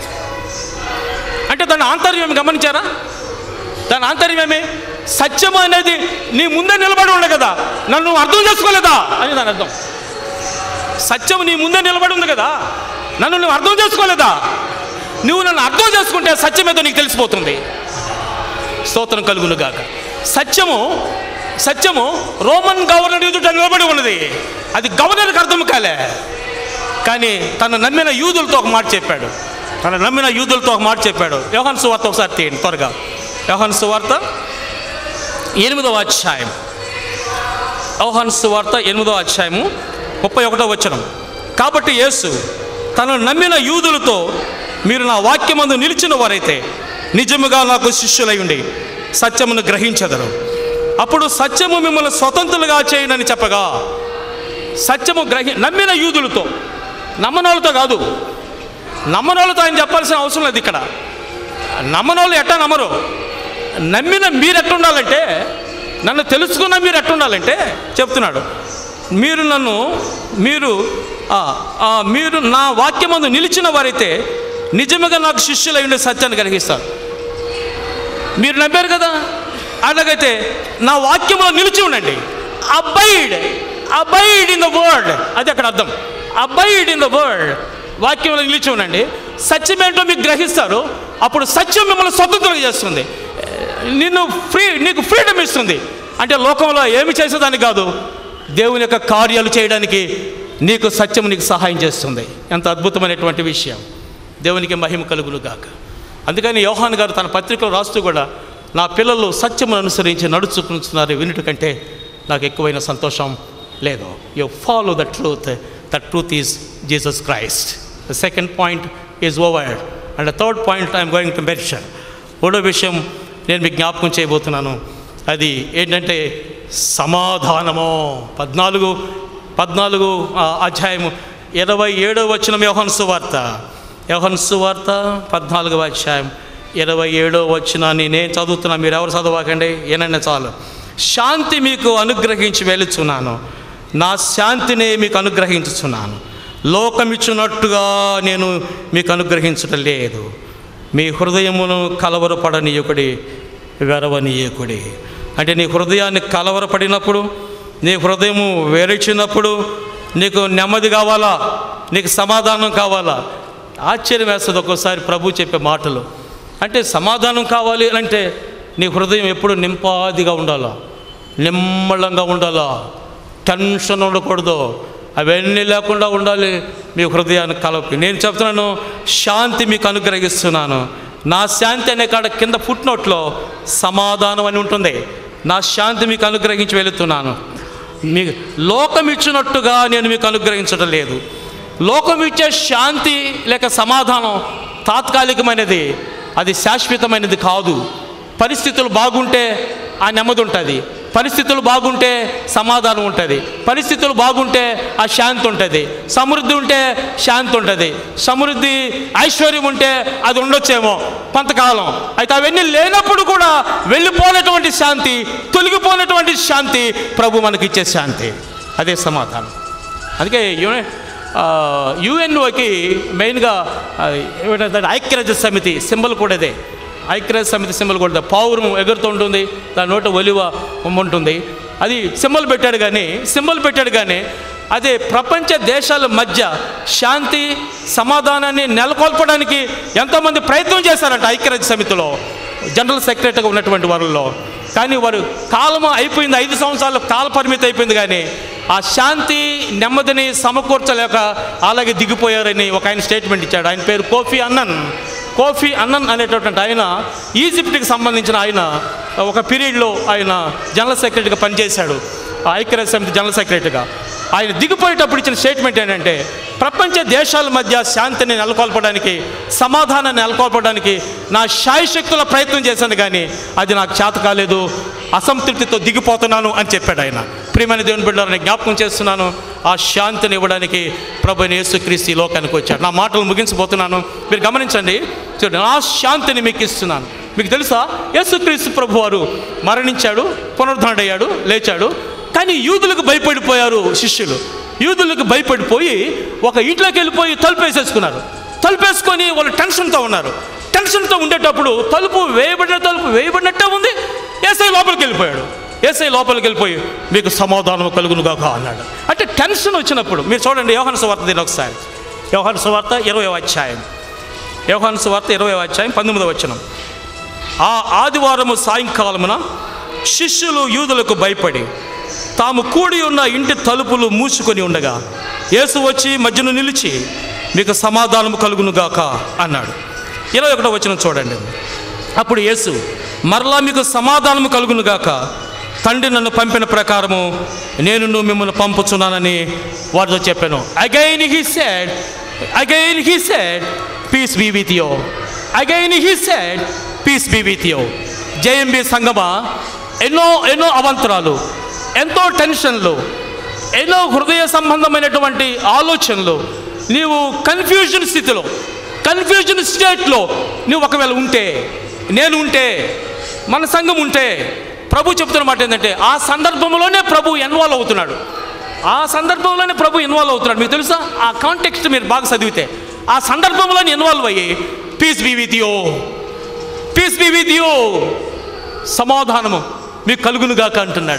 అంటే దాని ఆంతర్యం గమనించారా దాని ఆంతర్యం ఏమి సత్యము అనేది నీ ముందే నిలబడి ఉండే కదా నన్ను నువ్వు అర్థం చేసుకోలేదా అని దాని అర్థం సత్యం నీ ముందే నిలబడి ఉంది కదా నన్ను నువ్వు అర్థం చేసుకోలేదా నువ్వు నన్ను అర్థం చేసుకుంటే సత్యం ఏదో నీకు తెలిసిపోతుంది స్తోత్రం కలుగును గాక సత్యము సత్యము రోమన్ గవర్నర్ ఎదుట నిలబడి ఉన్నది అది గవర్నర్కి అర్థం కాలే కానీ తను నమ్మిన యూదులతో ఒక మాట చెప్పాడు తన నమ్మిన యూదులతో ఒక మాట చెప్పాడు యోహన్ సువార్త ఒకసారి తీయండి త్వరగా యోహన్ సువార్త ఎనిమిదవ అధ్యాయం యోహన్ సువార్త ఎనిమిదవ అధ్యాయము ముప్పై ఒకటో వచనం కాబట్టి యేసు తను నమ్మిన యూదులతో మీరు నా వాక్యమందు నిలిచిన వారైతే నిజముగా నాకు శిష్యులై ఉండి సత్యమును గ్రహించదరు అప్పుడు సత్యము మిమ్మల్ని స్వతంత్రులుగా చేయనని చెప్పగా సత్యము గ్రహి నమ్మిన యూదులతో నమ్మనోళ్ళతో కాదు నమ్మనోళ్ళతో ఆయన చెప్పాల్సిన అవసరం లేదు ఇక్కడ నమ్మనోళ్ళు ఎట్టా నమ్మరు నమ్మిన మీరు ఎట్టుండాలంటే నన్ను తెలుసుకున్న మీరు ఎట్టుండాలంటే చెప్తున్నాడు మీరు నన్ను మీరు ఆ, ఆ, మీరు నా వాక్యమందు నిలిచిన వారైతే నిజముగా నాకు శిష్యులై ఉండే సత్యాన్ని కలిగిస్తారు మీరు నమ్మారు కదా అలాగైతే నా వాక్యంలో నిలిచి ఉండండి abide abide in the word అది అక్కడ అర్థం అబైడ్ ఇన్ ద వర్డ్ వాక్యంలో నిలిచి ఉండండి సత్యం ఏంటో మీకు గ్రహిస్తారు అప్పుడు సత్యం మిమ్మల్ని స్వతంత్రం చేస్తుంది నిన్ను ఫ్రీ నీకు ఫ్రీడమ్ ఇస్తుంది అంటే లోకంలో ఏమి చేసేదానికి కాదు దేవుని యొక్క కార్యాలు చేయడానికి నీకు సత్యం నీకు సహాయం చేస్తుంది ఎంత అద్భుతమైనటువంటి విషయం దేవునికి మహిమ కలుగును గాక అందుకని యోహాన్ గారు తన పత్రికలో రాస్తూ కూడా నా పిల్లలు సత్యమును అనుసరించి నడుచుకుంటున్నారు వినుట కంటే నాకు ఎక్కువైన సంతోషం లేదు you follow the truth the truth is Jesus Christ the second point is over and third point I'm going to mention మూడో విషయం నేను మీకు జ్ఞాపకం చేయబోతున్నాను అది ఏంటంటే సమాధానము పద్నాలుగు పద్నాలుగు ఆ, అధ్యాయము ఇరవై ఏడవ వచ్చిన యోహన్ సువార్త యోహన్ సువార్త పద్నాలుగవ అధ్యాయం ఇరవై ఏడో వచ్చిన నేను చదువుతున్నా మీరు ఎవరు చదవకండి ఏనన్నా చాలు శాంతి మీకు అనుగ్రహించి వెళుచున్నాను నా శాంతిని మీకు అనుగ్రహించుచున్నాను లోకమిచ్చున్నట్టుగా నేను మీకు అనుగ్రహించడం లేదు మీ హృదయమును కలవరపడనీయకుడి వెరవనీయకుడి అంటే నీ హృదయాన్ని కలవరపడినప్పుడు నీ హృదయము వేరిచినప్పుడు నీకు నెమ్మది కావాలా నీకు సమాధానం కావాలా ఆశ్చర్యం వేస్తుంది ఒక్కోసారి ప్రభు చెప్పే మాటలు అంటే సమాధానం కావాలి అంటే నీ హృదయం ఎప్పుడు నింపాదిగా ఉండాలా నిమ్మళంగా ఉండాలా టెన్షన్ ఉండకూడదు అవన్నీ లేకుండా ఉండాలి మీ హృదయాన్ని కలపి నేను చెప్తున్నాను శాంతి మీకు అనుగ్రహిస్తున్నాను నా శాంతి అనే కాడ కింద ఫుట్నోట్లో సమాధానం అని ఉంటుంది నా శాంతి మీకు అనుగ్రహించి వెళుతున్నాను మీ లోకం ఇచ్చినట్టుగా నేను మీకు అనుగ్రహించడం లేదు లోకం ఇచ్చే శాంతి లేక సమాధానం తాత్కాలికమైనది అది శాశ్వతమైనది కాదు పరిస్థితులు బాగుంటే ఆ నెమ్మది ఉంటుంది పరిస్థితులు బాగుంటే సమాధానం ఉంటుంది పరిస్థితులు బాగుంటే ఆ శాంతి ఉంటుంది సమృద్ధి ఉంటే శాంతి ఉంటుంది సమృద్ధి ఐశ్వర్యం ఉంటే అది ఉండొచ్చేమో కొంతకాలం అయితే అవన్నీ లేనప్పుడు కూడా వెళ్ళిపోయినటువంటి శాంతి తొలగిపోయినటువంటి శాంతి ప్రభు మనకిచ్చే శాంతి అదే సమాధానం అందుకే యునే యుఎన్ఓకి మెయిన్గా ఆ, ఏమిటంటే ఐక్యరాజ్య సమితి సింబల్ కూడా ఇదే ఐక్యరాజ్య సమితి సింబల్ కూడా ఇదే. పావురం ఎగురుతూ ఉంటుంది దాని నోట ఒలివ ఉంటుంది అది సింబల్ పెట్టాడు కానీ సింబల్ పెట్టాడు కానీ అదే ప్రపంచ దేశాల మధ్య శాంతి సమాధానాన్ని నెలకొల్పడానికి ఎంతోమంది ప్రయత్నం చేశారంట ఐక్యరాజ్య సమితిలో జనరల్ సెక్రటరీగా ఉన్నటువంటి వారిలో కానీ వారు కాలం అయిపోయింది ఐదు సంవత్సరాలు కాల పరిమితి అయిపోయింది కానీ ఆ శాంతి నెమ్మదిని సమకూర్చలేక అలాగే దిగిపోయారని ఒక ఆయన స్టేట్మెంట్ ఇచ్చాడు ఆయన పేరు కోఫీ అన్నన్ కోఫీ అన్నన్ అనేటటువంటి ఆయన ఈజిప్ట్కి సంబంధించిన ఆయన ఒక పీరియడ్లో ఆయన జనరల్ సెక్రటరీగా పనిచేశాడు ఆ ఐక్యరాజ్య సమితి జనరల్ సెక్రటరీగా ఆయన దిగిపోయేటప్పుడు ఇచ్చిన స్టేట్మెంట్ ఏంటంటే ప్రపంచ దేశాల మధ్య శాంతిని నెలకొల్పడానికి సమాధానాన్ని నెలకొల్పడానికి నా శాయశక్తుల ప్రయత్నం చేశాను కానీ అది నాకు చేత కాలేదు అసంతృప్తితో దిగిపోతున్నాను అని చెప్పాడు ఆయన ప్రియమైన దేవుని బిడ్డలని జ్ఞాపకం చేస్తున్నాను ఆ శాంతిని ఇవ్వడానికి ప్రభు యేసుక్రీస్తు ఈ లోకానికి వచ్చాడు నా మాటలు ముగించబోతున్నాను మీరు గమనించండి చూడండి నా శాంతిని మీకు ఇస్తున్నాను మీకు తెలుసా యేసుక్రీస్తు ప్రభు వారు మరణించాడు పునరుద్ధరణయ్యాడు లేచాడు కానీ యూదులకు భయపడిపోయారు శిష్యులు యూదులకు భయపడిపోయి ఒక ఇంట్లోకి వెళ్ళిపోయి తలుపు వేసేసుకున్నారు తలుపు వేసుకొని వాళ్ళు టెన్షన్తో ఉన్నారు టెన్షన్తో ఉండేటప్పుడు తలుపు వేయబడిన తలుపు వేయబడినట్టే ఉంది ఏసై లోపలికి వెళ్ళిపోయాడు ఏసై లోపలికి వెళ్ళిపోయి మీకు సమాధానం కలుగునుగాక అన్నాడు అంటే టెన్షన్ వచ్చినప్పుడు మీరు చూడండి యోహాను సువార్త దీని ఒకసారి యోహాను సువార్త ఇరవై అధ్యాయం యోహాను సువార్త ఇరవై అధ్యాయం పంతొమ్మిదవ వచనం ఆ ఆదివారము సాయంకాలమున శిష్యులు యూదులకు భయపడి తాము కూడి ఉన్న ఇంటి తలుపులు మూసుకొని ఉండగా యేసు వచ్చి మధ్యను నిలిచి మీకు సమాధానము కలుగునుగాక అన్నాడు ఇరవై ఒకటో వచ్చిన చూడండి అప్పుడు యేసు మరలా మీకు సమాధానము కలుగునుగాక తండ్రి నన్ను పంపిన ప్రకారము నేను మిమ్మల్ని పంపుచున్నానని వారితో చెప్పాను again he said again he said peace be with you again he said peace be with you JMB Sangma ఎన్నో ఎన్నో అవంతరాలు ఎంతో టెన్షన్లు ఎన్నో హృదయ సంబంధమైనటువంటి ఆలోచనలు నీవు కన్ఫ్యూజన్ స్థితిలో కన్ఫ్యూజన్ స్టేట్లో నువ్వు ఒకవేళ ఉంటే నేను ఉంటే మన సంఘం ఉంటే ప్రభు చెప్తున్న మాట ఏంటంటే ఆ సందర్భంలోనే ప్రభు ఇన్వాల్వ్ అవుతున్నాడు ఆ సందర్భంలోనే ప్రభు ఇన్వాల్వ్ అవుతున్నాడు మీకు తెలుసా ఆ కాంటెక్స్ట్ మీరు బాగా చదివితే ఆ సందర్భంలోనే ఇన్వాల్వ్ అయ్యి peace be with you peace be with you సమాధానము మీకు కలుగునుగాక అంటున్నాడు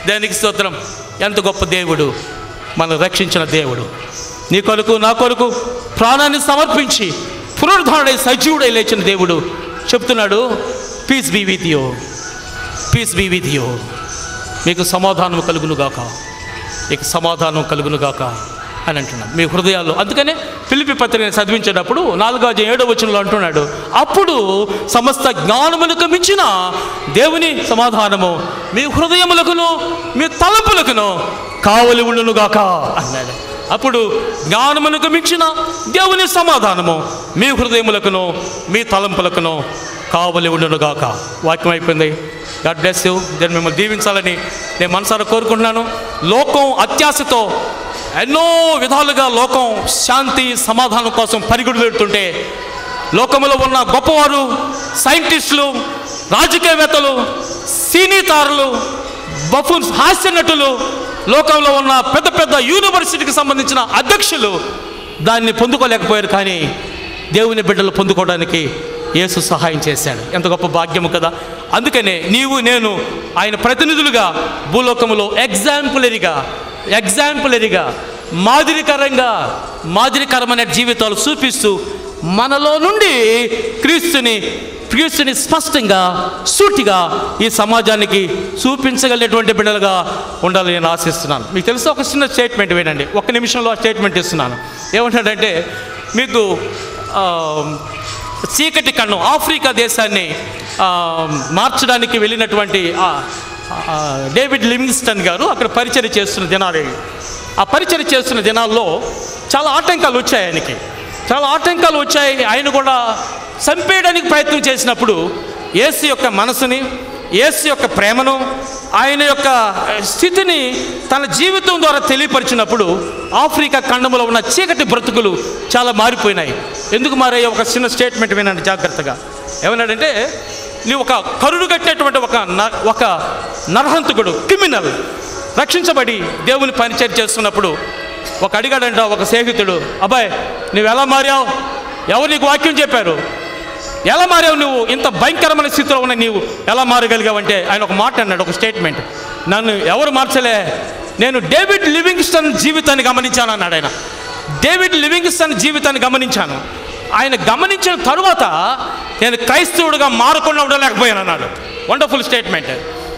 దానికి స్తోత్రం ఎంత గొప్ప దేవుడు మనం రక్షించిన దేవుడు నీ కొరకు నా కొరకు ప్రాణాన్ని సమర్పించి పునరుద్ధరణై సజీవుడై లేచిన దేవుడు చెప్తున్నాడు peace be with you peace be with you మీకు సమాధానం కలుగునుగాక మీకు సమాధానం కలుగునుగాక అని అంటున్నాడు మీ హృదయాల్లో అందుకనే పిలిపి పత్రికని చదివించేటప్పుడు నాలుగో అధ్యాయం ఏడో వచనంలో అంటున్నాడు అప్పుడు సమస్త జ్ఞానములకు మించిన దేవుని సమాధానము మీ హృదయములకును మీ తలంపులకును కావలి ఉండునుగాక అన్నాడు అప్పుడు జ్ఞానమునకు మించిన దేవుని సమాధానము మీ హృదయములకును మీ తలంపులకును కావలి ఉండునుగాక వాక్యం అయిపోయింది గాడ్ బ్లెస్ యూ నేను మిమ్మల్ని దీవించాలని నేను మనసారా కోరుకుంటున్నాను లోకం అత్యాశతో ఎన్నో విధాలుగా లోకం శాంతి సమాధానం కోసం పరిగుడు పెడుతుంటే లోకంలో ఉన్న గొప్పవారు సైంటిస్టులు రాజకీయవేత్తలు సినీ తారులు బఫూన్స్ హాస్య నటులు లోకంలో ఉన్న పెద్ద పెద్ద యూనివర్సిటీకి సంబంధించిన అధ్యక్షులు దాన్ని పొందుకోలేకపోయారు కానీ దేవుని బిడ్డలు పొందుకోవడానికి యేసు సహాయం చేశాడు ఎంత గొప్ప భాగ్యము కదా అందుకనే నీవు నేను ఆయన ప్రతినిధులుగా భూలోకములో ఎగ్జాంపులరీగా ఎగ్జాంపులరీగా మాదిరికరంగా మాదిరికరమైన జీవితాలు చూపిస్తూ మనలో నుండి క్రీస్తుని క్రీస్తుని స్పష్టంగా సూటిగా ఈ సమాజానికి చూపించగలిగేటువంటి బిడ్డలుగా ఉండాలని నేను ఆశిస్తున్నాను మీకు తెలుసు ఒక చిన్న స్టేట్మెంట్ వినండి ఒక్క నిమిషంలో ఆ స్టేట్మెంట్ ఇస్తున్నాను ఏమంటాడంటే మీకు ఆ, చీకటి కన్ను ఆఫ్రికా దేశాన్ని ఆ, మార్చడానికి వెళ్ళినటువంటి ఆ, ఆ, డేవిడ్ లివింగ్స్టన్ గారు అక్కడ పరిచయం చేస్తున్న దినాలు ఇవి. ఆ పరిచయం చేస్తున్న దినాల్లో చాలా ఆటంకాలు వచ్చాయి ఆయనకి చాలా ఆటంకాలు వచ్చాయి ఆయన కూడా చంపేయడానికి ప్రయత్నం చేసినప్పుడు యేసు యొక్క మనసుని యేసు యొక్క ప్రేమను ఆయన యొక్క స్థితిని తన జీవితం ద్వారా తెలియపరిచినప్పుడు ఆఫ్రికా ఖండంలో ఉన్న చీకటి బ్రతుకులు చాలా మారిపోయినాయి ఎందుకు మారాయో ఒక చిన్న స్టేట్మెంట్ వినండి జాగ్రత్తగా ఏమన్నాడంటే నీవు ఒక కరుడు కట్టినటువంటి ఒక న- ఒక నరహంతకుడు క్రిమినల్ రక్షించబడి దేవుని పరిచయం చేస్తున్నప్పుడు ఒక అడిగాడంట ఒక స్నేహితుడు అబ్బాయి నువ్వు ఎలా మారావు ఎవరు నీకు వాక్యం చెప్పారు ఎలా మారావు నువ్వు ఇంత భయంకరమైన స్థితిలో ఉన్న నీవు ఎలా మారగలిగావంటే ఆయన ఒక మాట అన్నాడు ఒక స్టేట్మెంట్ నన్ను ఎవరు మార్చలే నేను డేవిడ్ లివింగ్స్టన్ జీవితాన్ని గమనించాను అన్నాడు ఆయన డేవిడ్ లివింగ్స్టన్ జీవితాన్ని గమనించాను ఆయన గమనించిన తరువాత నేను క్రైస్తవుడిగా మారకుండా ఉండలేకపోయాను అన్నాడు వండర్ఫుల్ స్టేట్మెంట్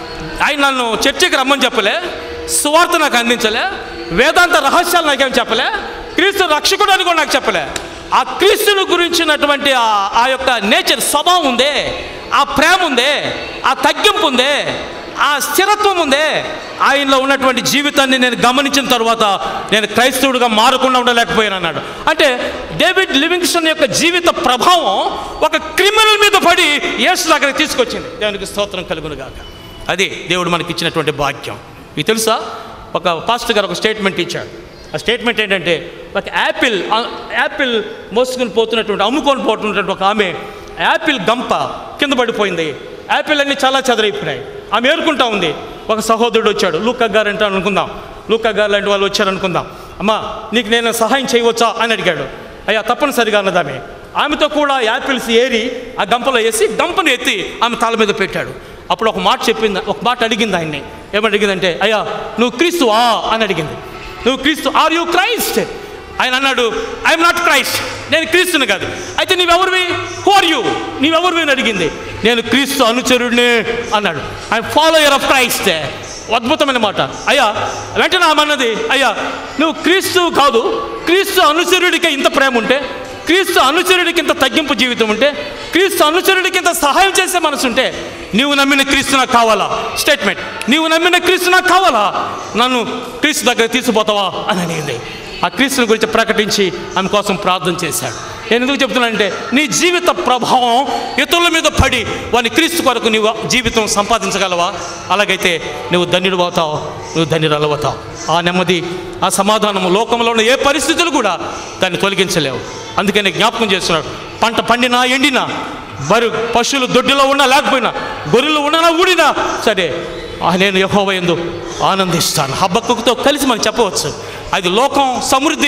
ఆయన నన్ను చర్చికి రమ్మని చెప్పలే సువార్త నాకు అందించలే వేదాంత రహస్యాలు నాకేం చెప్పలే క్రీస్తు రక్షకుడు అని కూడా నాకు చెప్పలే ఆ క్రీస్తుని గురించినటువంటి ఆ ఆ యొక్క నేచర్ స్వభావం ఉందే ఆ ప్రేమ ఉందే ఆ తగ్గింపు ఉందే ఆ స్థిరత్వం ఉందే ఆయనలో ఉన్నటువంటి జీవితాన్ని నేను గమనించిన తర్వాత నేను క్రైస్తవుడిగా మారకుండా ఉండలేకపోయాను అన్నాడు అంటే డేవిడ్ లివింగ్స్టన్ యొక్క జీవిత ప్రభావం ఒక క్రిమినల్ మీద పడి యేసు దగ్గరికి తీసుకొచ్చింది దేవునికి స్తోత్రం కలుగును గాక అది దేవుడు మనకి ఇచ్చినటువంటి భాగ్యం మీకు తెలుసా ఒక పాస్టర్ గారు ఒక స్టేట్మెంట్ ఇచ్చాడు ఆ స్టేట్మెంట్ ఏంటంటే ఒక యాపిల్ ఆ యాపిల్ మోసుకొని పోతున్నటువంటి అమ్ముకొని పోతున్నటువంటి ఒక ఆమె యాపిల్ గంప కింద పడిపోయింది యాపిల్ అన్నీ చాలా చెదరైపోయినాయి ఆమె ఏరుకుంటా ఉంది ఒక సహోదరుడు వచ్చాడు లూక్క గారు అంటే అనుకుందాం లూక్క గారు లాంటి వాళ్ళు వచ్చారు అనుకుందాం అమ్మా నీకు నేను సహాయం చేయవచ్చా అని అడిగాడు అయ్యా తప్పనిసరిగా అన్నదామె ఆమెతో కూడా యాపిల్స్ ఏరి ఆ గంపలో వేసి గంపను ఎత్తి ఆమె తల మీద పెట్టాడు అప్పుడు ఒక మాట చెప్పింది ఒక మాట అడిగింది ఆయన్ని ఏమని అడిగిందంటే అయ్యా నువ్వు క్రీస్తువా అని అడిగింది నువ్వు క్రీస్తు ఆర్ యూ క్రైస్ట్ ఆయన అన్నాడు ఐఎమ్ నాట్ క్రైస్ట్ నేను క్రీస్తుని కాదు అయితే నీవెవరివి హూ ఆర్ యూ నీవెవరివి అని అడిగింది నేను క్రీస్తు అనుచరుడిని అన్నాడు ఐ ఫాలోయర్ ఆఫ్ క్రైస్ట్ అద్భుతమైన మాట అయ్యా వెంటనే ఆమె అన్నది అయ్యా నువ్వు క్రీస్తు కాదు క్రీస్తు అనుచరుడికి ఇంత ప్రేమ ఉంటే క్రీస్తు అనుచరుడికి ఇంత తగ్గింపు జీవితం ఉంటే క్రీస్తు అనుచరుడికి ఇంత సహాయం చేసే మనసు ఉంటే నీవు నమ్మిన క్రీస్తు నాకు కావాలా స్టేట్మెంట్ నీవు నమ్మిన క్రీస్తు నాకు కావాలా నన్ను క్రీస్తు దగ్గర తీసుకుపోతావా అని అడిగింది ఆ క్రీస్తుని గురించి ప్రకటించి ఆమె కోసం ప్రార్థన చేశాడు నేను ఎందుకు చెప్తున్నానంటే నీ జీవిత ప్రభావం ఇతరుల మీద పడి వాని క్రీస్తు కొరకు నీవు జీవితం సంపాదించగలవా అలాగైతే నువ్వు ధన్యుడు అవుతావు నువ్వు ధన్యురాలు అవుతావు ఆ నెమ్మది ఆ సమాధానం లోకంలో ఉన్న ఏ పరిస్థితులు కూడా దాన్ని తొలగించలేవు అందుకని జ్ఞాపకం చేస్తున్నాడు పంట పండినా ఎండినా మరి పశువులు దొడ్డిలో ఉన్నా లేకపోయినా గొర్రెలు ఉన్నా ఊడినా సరే ఆ నేను యహోవ ఎందు ఆనందిస్తాను హబ్బక్కుతో కలిసి మనం చెప్పవచ్చు అది లోకం సమృద్ధి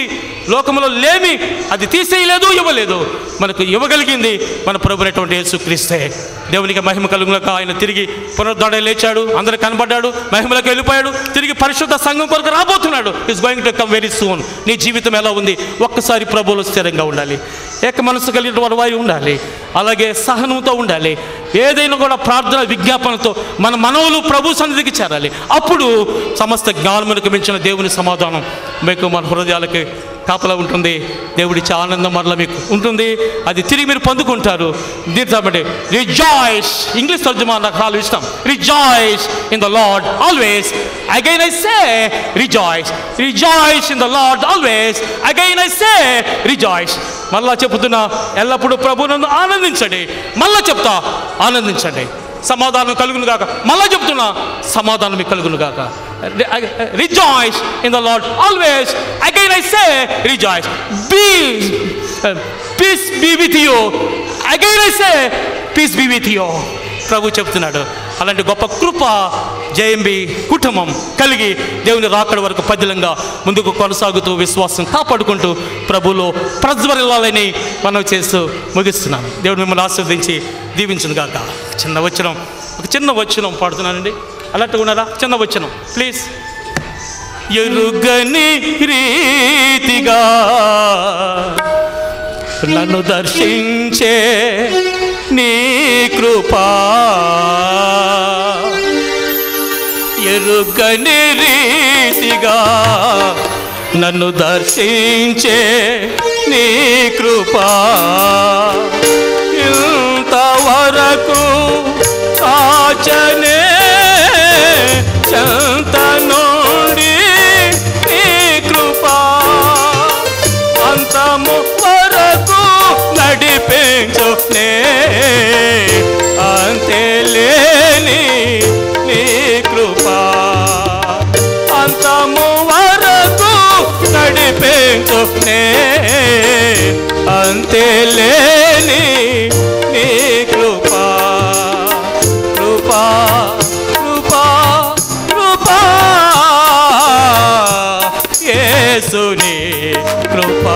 లోకంలో లేమి అది తీసేయలేదు ఇవ్వలేదు మనకు ఇవ్వగలిగింది మన ప్రభునటువంటి యేసుక్రీస్తే దేవునికి మహిమ కలుగునక ఆయన తిరిగి పునరుద్ధరణ లేచాడు అందరు కనబడ్డాడు మహిమలకు వెళ్ళిపోయాడు తిరిగి పరిశుద్ధ సంఘం కొరకు రాబోతున్నాడు is going to come very soon నీ జీవితం ఎలా ఉంది ఒక్కసారి ప్రభువులో స్థిరంగా ఉండాలి ఏక మనసు కలిగిన వాడు వాయి ఉండాలి అలాగే సహనంతో ఉండాలి ఏదైనా కూడా ప్రార్థన విజ్ఞాపనతో మన మనవులు ప్రభు సన్నిధికి చేరాలి అప్పుడు సమస్త జ్ఞానములకు మించిన దేవుని సమాధానం మీకు మన హృదయాలకి కాపలా ఉంటుంది దేవుడిచ్చే ఆనందం మరలా మీకు ఉంటుంది అది తిరిగి మీరు పొందుకుంటారు దీంతో రిజాయిస్ ఇంగ్లీష్ తర్జుమా నాకు చాలా ఇష్టం rejoice in the Lord always again I say rejoice rejoice in the Lord always again I say rejoice మళ్ళా చెబుతున్నా ఎల్లప్పుడూ ప్రభునందు ఆనందించండి మళ్ళా చెప్తా ఆనందించండి సమాధానం కలుగును గాక మళ్ళా చెప్తున్నా సమాధానం మీకు కలుగును గాక rejoice in the Lord always again I say rejoice be peace be with you again I say peace be with you ప్రభు చెప్తున్నాడు అలాంటి గొప్ప కృప జయంబి కుటుంబం కలిగి దేవుని రాకడ వరకు పదిలంగా ముందుకు కొనసాగుతూ విశ్వాసం కాపాడుకుంటూ ప్రభులో ప్రజ్వరిల్లాలని మనం చేస్తూ ముగిస్తున్నాను దేవుడు మిమ్మల్ని ఆస్వాదించి దీవించును గాక చిన్న వచనం ఒక చిన్న వచనం పాడుతున్నానండి అలర్ట్గా ఉన్నారా చిన్న వచనం ప్లీజ్ ఎరుగని రీతిగా నన్ను దర్శించే నీ కృపా ఎరుగని రీతిగా నన్ను దర్శించే నీ కృపా ఇంతవరకు కాచనే చెంత నుండి నీ కృపా అంతము వరకు నడిపించు నే అంతే లేని నీ కృపా అంతము వరకు నడిపించు నే అంతే లేని నీ కృపా కృపా కృపా కృపా యేసుని కృపా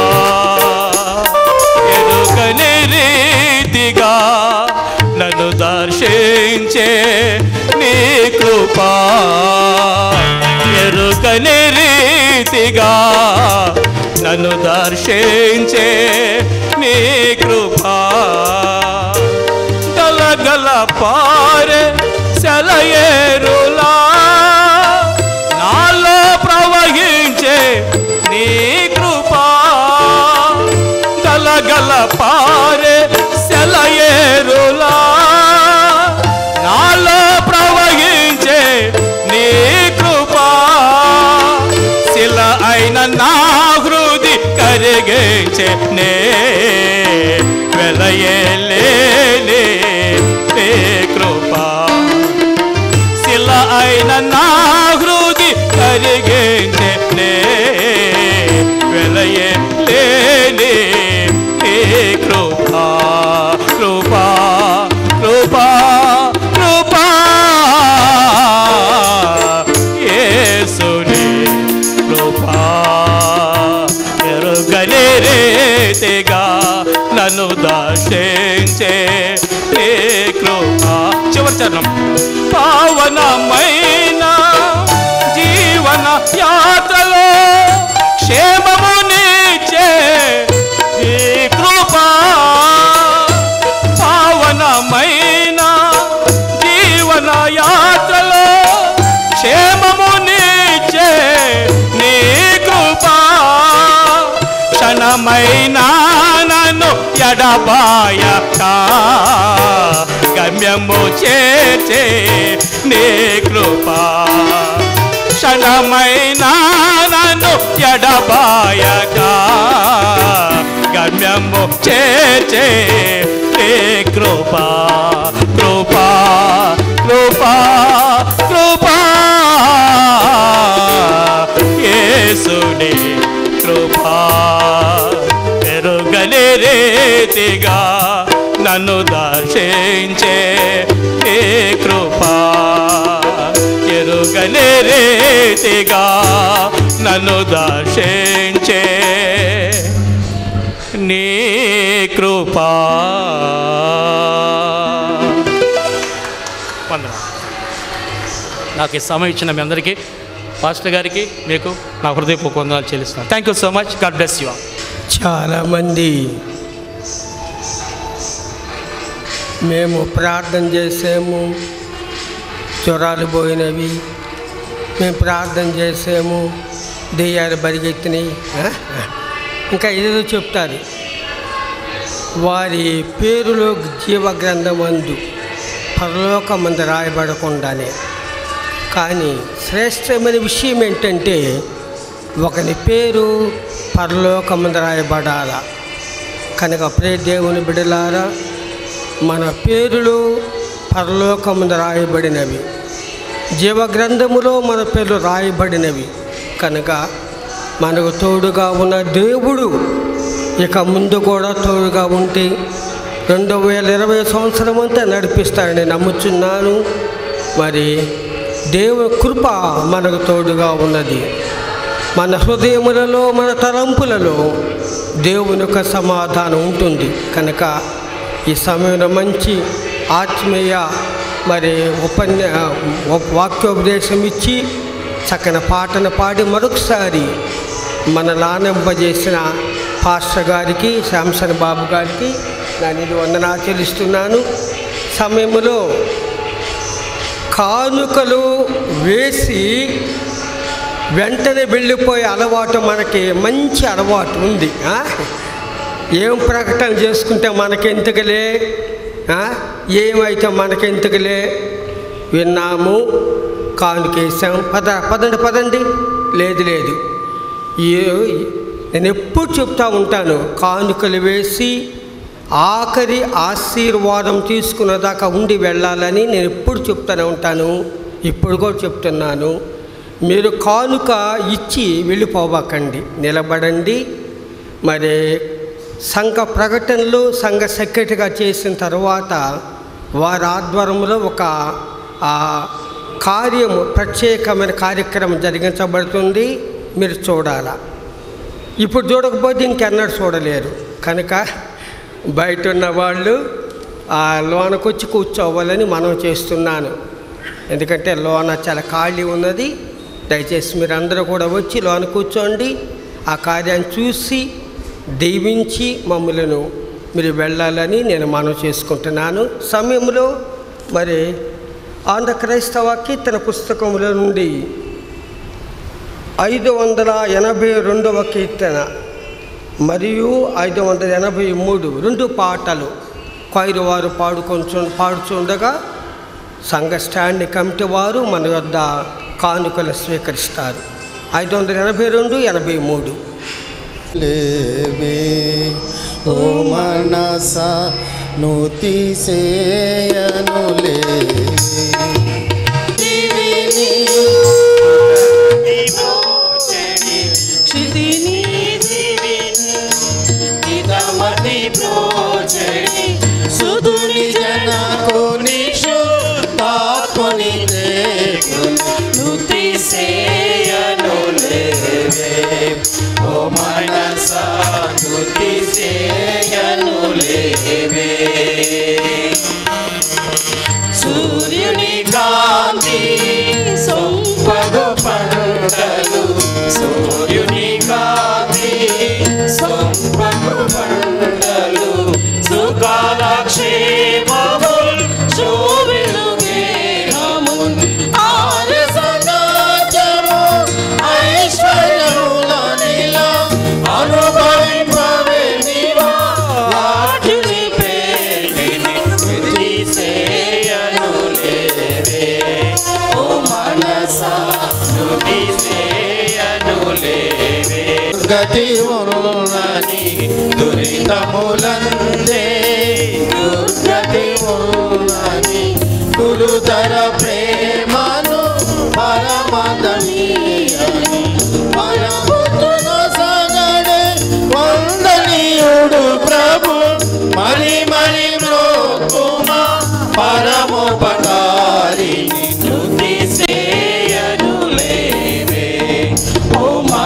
ఎరుకని రీతిగా నన్ను దర్శించే నీ కృపా ఎరుకని రీతిగా నన్ను దర్శించే నీ కృపా గలగల పారే సెలయేరులా నాలో ప్రవహించే నీ కృపా గలగల పారే సెలయేరులా నాలో ప్రవహించే నీ కృపా శిల అయిన నా హృది కరిగించే నే వెలయేలేని నీ కృపా శిల అయిన నా హృది కరిగించే నే వెలయే లేని నీ కృపా కృపా కృపా కృపా యేసుని కృపా ఎరుగని రీతిగా నన్ను దర్శించే నీ కృపా చివరి చరణం పావనమైన జీవన యాత్రలో క్షేమమునిచ్చే నీ కృపా పావనమైన జీవన యాత్రలో క్షేమమునిచ్చే నీ కృపా క్షణమైన నన్ను ఎడబాయక గమ్యము చేర్చే నీ కృపా క్షణమైన నన్ను ఎడబాయక గమ్యము చేర్చే నీ కృపా కృపా కృపా కృపా యేసుని కృపా ఎరుగని రీతిగా నన్ను దర్శించే ఏ కృపా ఎరుగని రీతిగా నన్ను దర్శించే నీ కృపా వందనాలు. నాకు ఈ సమయం ఇచ్చిన మీ అందరికీ పాస్టర్ గారికి మీకు నా హృదయపూర్వక వందనాలు చెల్లిస్తున్నాను thank you so much God bless you చాలామంది మేము ప్రార్థన చేసాము జ్వరాలు పోయినవి మేము ప్రార్థన చేసాము దెయ్యాలు బరిగెత్తినాయి ఆ? ఇంకా ఏదో చెప్తారు వారి పేరులో జీవ గ్రంథమందు పరలోకమందు రాయబడకుండానే కానీ శ్రేష్టమైన విషయం ఏంటంటే ఒకని పేరు పరలోకమందు రాయబడాల కనుక ప్రే దేవుని బిడలారా మన పేరులు పరలోకముందు రాయబడినవి జీవగ్రంథములో మన పేర్లు రాయబడినవి కనుక మనకు తోడుగా ఉన్న దేవుడు ఇక ముందు కూడా తోడుగా ఉంటే రెండు వేల ఇరవై సంవత్సరం అంతా నడిపిస్తాడని నమ్ముచున్నాను మరి దేవుని కృప మనకు తోడుగా ఉన్నది మన హృదయములలో మన తలంపులలో దేవుని యొక్క సమాధానం ఉంటుంది కనుక ఈ సమయంలో మంచి ఆత్మీయ మరి ఉపన్య వాక్యోపదేశం ఇచ్చి చక్కని పాటను పాడి మరొకసారి మన లానింపజేసిన పాస్టర్ గారికి శాంసన్ బాబు గారికి నా నిధి వందన చెల్లిస్తున్నాను సమయంలో కానుకలు వేసి వెంటనే వెళ్ళిపోయే అలవాటు మనకి మంచి అలవాటు ఉంది ఆ? ఏం ప్రకటన చేసుకుంటే మనకెంతకలే ఆ? ఏమైతే మనకెంతకలే విన్నాము కానుకేసాం పద పదండి పదండి లేదు లేదు ఏ- నేను ఎప్పుడు చెప్తా ఉంటాను కానుకలు వేసి ఆఖరి ఆశీర్వాదం తీసుకునేదాకా ఉండి వెళ్ళాలని నేను ఎప్పుడు చెప్తూనే ఉంటాను ఇప్పుడు కూడా చెప్తున్నాను మీరు కానుక ఇచ్చి వెళ్ళిపోబాకండి నిలబడండి మరి సంఘ ప్రకటనలు సంఘ సెక్రటరీగా చేసిన తర్వాత వారి ఆధ్వర్యంలో ఒక ఆ, కార్యము ప్రత్యేకమైన కార్యక్రమం జరిగించబడుతుంది మీరు చూడాలా ఇప్పుడు చూడకపోతే ఇంకెన్నడూ చూడలేరు కనుక బయట ఉన్న వాళ్ళు ఆ లోనకు వచ్చి కూర్చోవాలని మనం చేస్తున్నాను ఎందుకంటే లోన చాలా ఖాళీ ఉన్నది దయచేసి మీరు అందరూ కూడా వచ్చి లోన కూర్చోండి ఆ కార్యాన్ని చూసి దీవించి మమ్మలను మీరు వెళ్ళాలని నేను మనం చేసుకుంటున్నాను సమయంలో మరి ఆంధ్ర క్రైస్తవ కీర్తన పుస్తకంలో నుండి ఐదు వందల ఎనభై రెండవ కీర్తన మరియు ఐదు వందల ఎనభై మూడు రెండు పాటలు కొయిరు వారు పాడుకొంచు పాడుచుండగా సంఘ స్టాండ్ కమిటీ వారు మన వద్ద కానుకలు స్వీకరిస్తారు ఐదు వందల ఎనభై రెండు ఎనభై మూడు లేవే ఓ మనస నువ్వు తీసేయను సుధుని జనకు నిషు తాత్మని నువ్వు తీసేయను లేవే ఓ మనస నువ్వు తీసేయను లేవే సూర్యుని కాంతి సొంపగు పంటలు సూర్యుని కాంతి సొంపగు పంటలు సుఖాల క్షేమముల్ శోభిలు గేహముల్ ఆరు సదాచము ఐశ్వర్యముల నీల అనుభవింపవే నీవా వాటిని పేటిని తీసేయను లేవే ఓ మనసా నువ్వు తీసేయను లేవే గతి ఉన్నని దురితములందే దుర్గతి ఉన్నని గురుతర ప్రేమను పరమదనీయని పరముతును సగడే వందనీయుడు ప్రభు మరి మరి మ్రోకుమా పరమోపకారి నిన్ను తీసేయను లేవే ఓ మా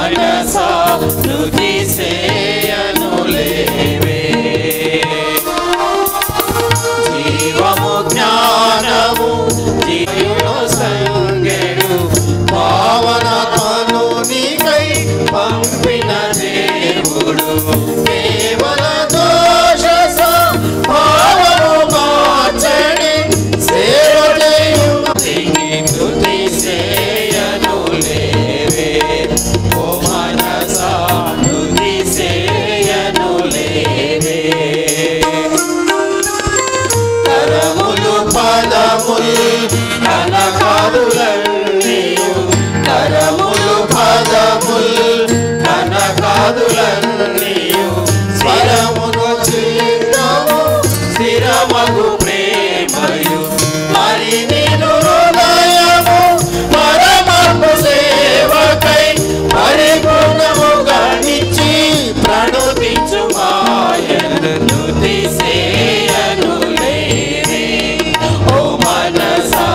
వ్యాధులన్నీయు స్వరమును చిత్తము స్థిరమగు ప్రేమయు మరి నిను హృదయము పరమపు సేవకై పరిపూర్ణము గణించి ప్రణుతించు మాయను తీసేయను లేవే ఓ మనసా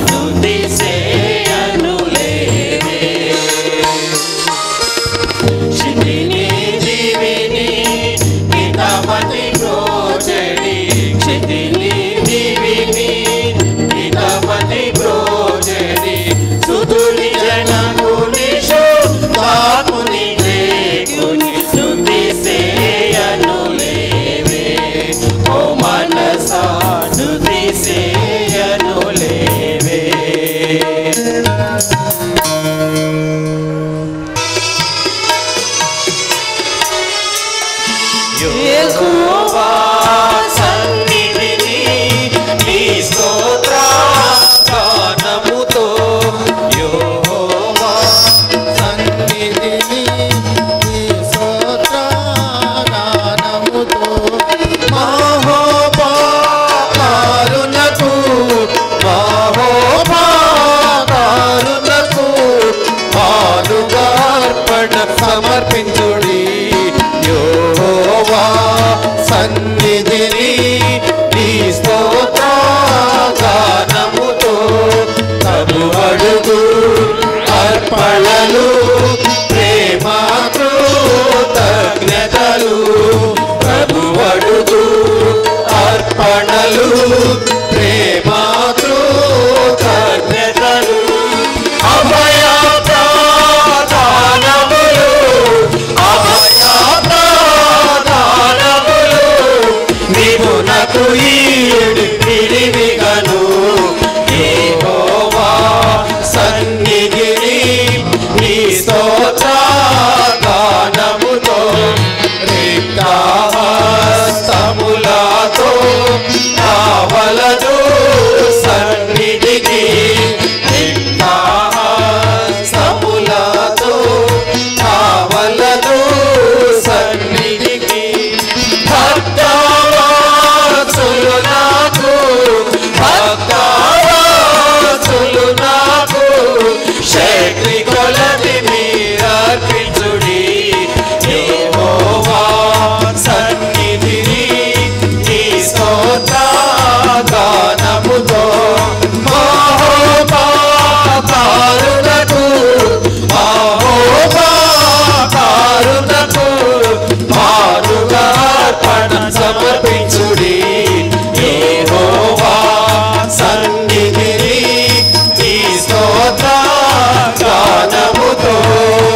తీసేయను లేవే క్షితిని దివిని హితమతి ప్రోచడి క్షితిని దివిని హితమతి ప్రోచడి సుతులి జనముని శుద్ధాత్ముని లేకుని శుద్ధి సేయను లేవే ఓ మనసా శుద్ధి సేయను లేవే యెహోవా సన్నిధిని నీ స్తోత్ర గానముతో యెహోవా సన్నిధిని నీ స్తోత్ర గానముతో మహోపకారునకు మహోపకారునకు పాలుగా అర్పణ సమర్పించుడి యోవా సన్నిధిని నీ స్తోత్ర గానముతో తగు అడుగు అర్పణలు ప్రేమ కృతజ్ఞతలు ప్రభు అడుగు అర్పణలు ప్రేమ కృతజ్ఞతలు అభయ ప్రాధానములు అభయ ప్రాధానములు నీవు నాకు ఈడు విడివిగను యెహోవా సన్నిధిని నీ స్తోత్ర గానముతో రిక్తహస్తములతో కావలదు సన్నిధికి రిక్తహస్తములతో కావలదు సన్నిధికి భక్తవాసులు నాకు భక్తవాసులు నాకు శక్తి కొలది మీరర్పించుడి యెహోవా సన్నిధిని నీ స్తోత్ర గానముతో మహోపాకారునకు మహోపాకారునకు మారుగా అర్పణ సమర్పించుడి యెహోవా సన్నిధిని నీ స్తోత్ర గానముతో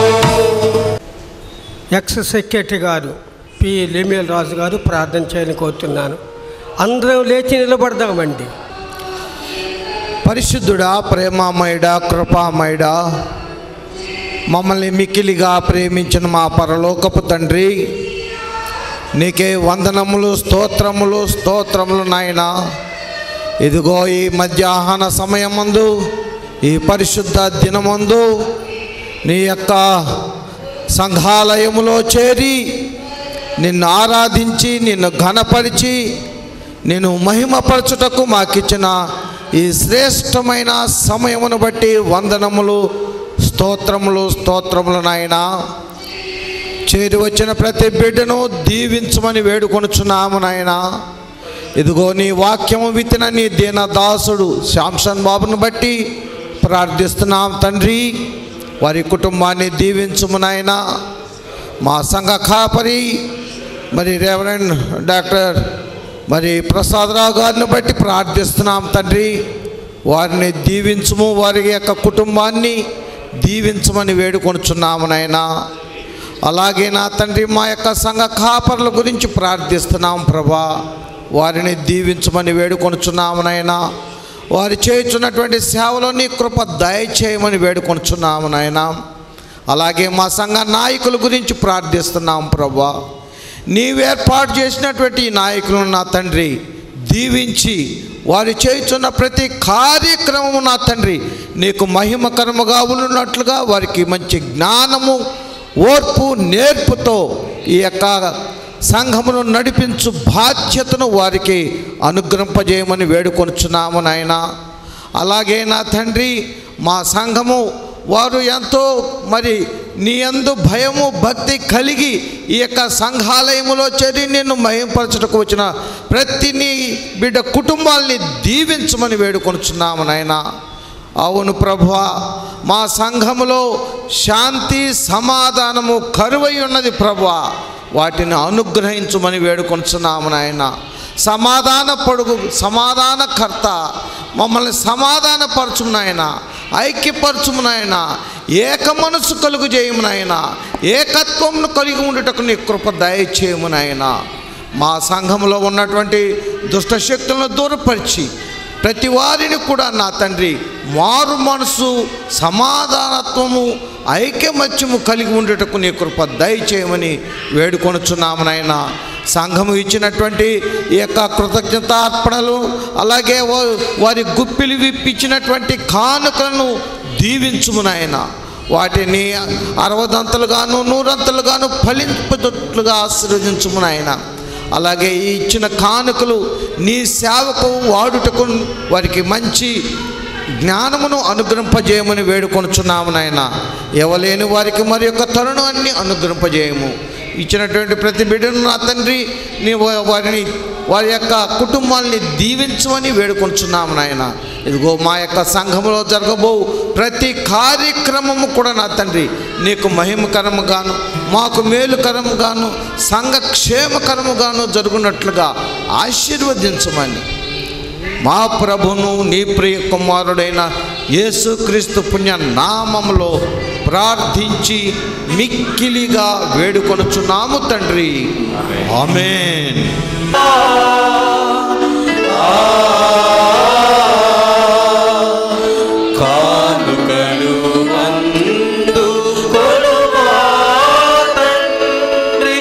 ఎక్స్ సెక్రటరీ గారు పి లిమియల్ రాజు గారు ప్రార్థన చేయని కోరుతున్నాను అందరం లేచి నిలబడదామండి పరిశుద్ధుడా ప్రేమామయుడా కృపామయుడా మమ్మల్ని మిక్కిలిగా ప్రేమించిన మా పరలోకపు తండ్రి నీకే వందనములు స్తోత్రములు స్తోత్రములు నాయన ఇదిగో ఈ మధ్యాహ్న సమయమందు ఈ పరిశుద్ధ దినమందు నీ యొక్క సంఘాలయములో చేరి నిన్ను ఆరాధించి నిన్ను ఘనపరిచి నేను మహిమపరచుటకు మాకిచ్చిన ఈ శ్రేష్టమైన సమయమును బట్టి వందనములు స్తోత్రములు స్తోత్రములు నాయనా చేరి వచ్చిన ప్రతి బిడ్డను దీవించమని వేడుకొనుచున్నాము నాయన ఇదిగో నీ వాక్యము విత్తిన నీ దీన దాసుడు శాంసన్ బాబును బట్టి ప్రార్థిస్తున్నాం తండ్రి వారి కుటుంబాన్ని దీవించుము నాయన మా సంఘ కాపరి మరి రెవరెండ్ డాక్టర్ మరి ప్రసాదరావు గారిని బట్టి ప్రార్థిస్తున్నాం తండ్రి వారిని దీవించుము వారి యొక్క కుటుంబాన్ని దీవించమని వేడుకొనుచున్నాము నాయనా అలాగే నా తండ్రి మా యొక్క సంఘ కాపర్ల గురించి ప్రార్థిస్తున్నాం ప్రభా వారిని దీవించమని వేడుకొనుచున్నాము నాయనా వారు చేయుచున్నటువంటి సేవలో నీ కృప దయచేయమని వేడుకొనుచున్నాము నాయనా అలాగే మా సంఘ నాయకుల గురించి ప్రార్థిస్తున్నాం ప్రభా నీవు ఏర్పాటు చేసినటువంటి ఈ నాయకులను నా తండ్రి దీవించి వారు చేయుచున్న ప్రతి కార్యక్రమము నా తండ్రి నీకు మహిమకరముగా ఉన్నట్లుగా వారికి మంచి జ్ఞానము ఓర్పు నేర్పుతో ఈ యొక్క సంఘమును నడిపించు బాధ్యతను వారికి అనుగ్రహింపజేయమని వేడుకొనుచున్నాము నాయన అలాగే నా తండ్రి మా సంఘము వారు ఎంతో మరి నీ అందు భయము భక్తి కలిగి ఈ యొక్క సంఘాలయములో చేరి నిన్ను మహింపరచుటకు వచ్చిన ప్రతి నీ బిడ్డ కుటుంబాల్ని దీవించమని వేడుకొనుచున్నాము నాయనా అవును ప్రభువా మా సంఘములో శాంతి సమాధానము కరువై ఉన్నది ప్రభువా వాటిని అనుగ్రహించమని వేడుకొంచున్నాము నాయన సమాధాన పొడుగు సమాధానకర్త మమ్మల్ని సమాధానపరచుము నాయన ఐక్యపరచుము నాయన ఏక మనసు కలుగు చేయము నాయన ఏకత్వమును కలిగి ఉండుటకు నీ కృప దయచేయము నాయన మా సంఘంలో ఉన్నటువంటి దుష్ట శక్తులను దూరపరిచి ప్రతి వారిని కూడా నా తండ్రి మారు మనసు సమాధానత్వము ఐక్యమత్యము కలిగి ఉండేటకు నీ కృప దయచేయమని వేడుకొనుచున్నాము నాయన సంఘము ఇచ్చినటువంటి ఈ యొక్క కృతజ్ఞతార్పణలు అలాగే వా- వారి గుప్పిలి విప్పించినటువంటి కానుకలను దీవించుము నాయన వాటిని అరవదంతలుగాను నూరంతలుగాను ఫలింపుతుట్లుగా ఆశీర్వదించుము నాయన అలాగే ఈ ఇచ్చిన కానుకలు నీ సేవకు వాడుటకు వారికి మంచి జ్ఞానమును అనుగ్రహింపజేయమని వేడుకొనుచున్నాము నాయన ఎవలేని వారికి మరి యొక్క తరుణాన్ని అనుగ్రహింపజేయము ఇచ్చినటువంటి ప్రతి బిడ్డను నా తండ్రి నీ వా- వారిని వారి యొక్క కుటుంబాల్ని దీవించమని వేడుకొంచున్నాము నాయన ఇదిగో మా యొక్క సంఘంలో జరగబో ప్రతి కార్యక్రమము కూడా నా తండ్రి నీకు మహిమకరముగాను మాకు మేలుకరముగాను సంఘ క్షేమకరముగాను జరుగునట్లుగా ఆశీర్వదించమని మా ప్రభును నీ ప్రియ కుమారుడైన యేసుక్రీస్తు పుణ్య నామములో ప్రార్థించి మిక్కిలిగా వేడుకొనుచున్నాము తండ్రి ఆమేన్ కానుకలు అందుకొనుమా తండ్రి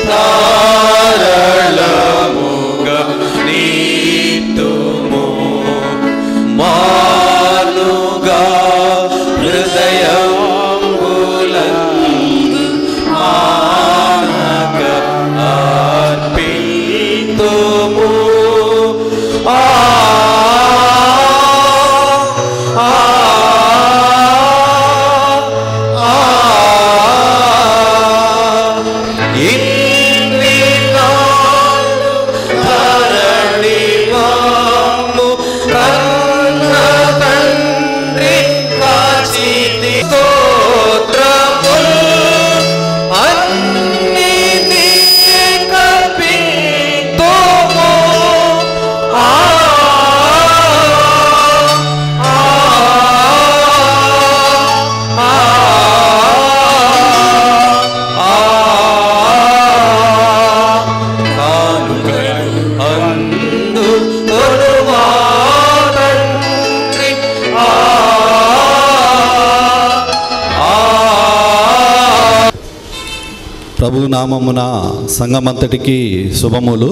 ధారాళముగా నీతుము మానుగా హృదయములందు మానక అర్పితుము ఆ ఆ ఆ ఇన్ని నాళ్ళు ధరణి వాము కన్న తండ్రి కాచితి స్తోత్రముల్ అన్ని కల్పితోము ఆ ఆ అందు తండ్రి ఆ ప్రభు నామమున సంఘమంతటికి శుభములు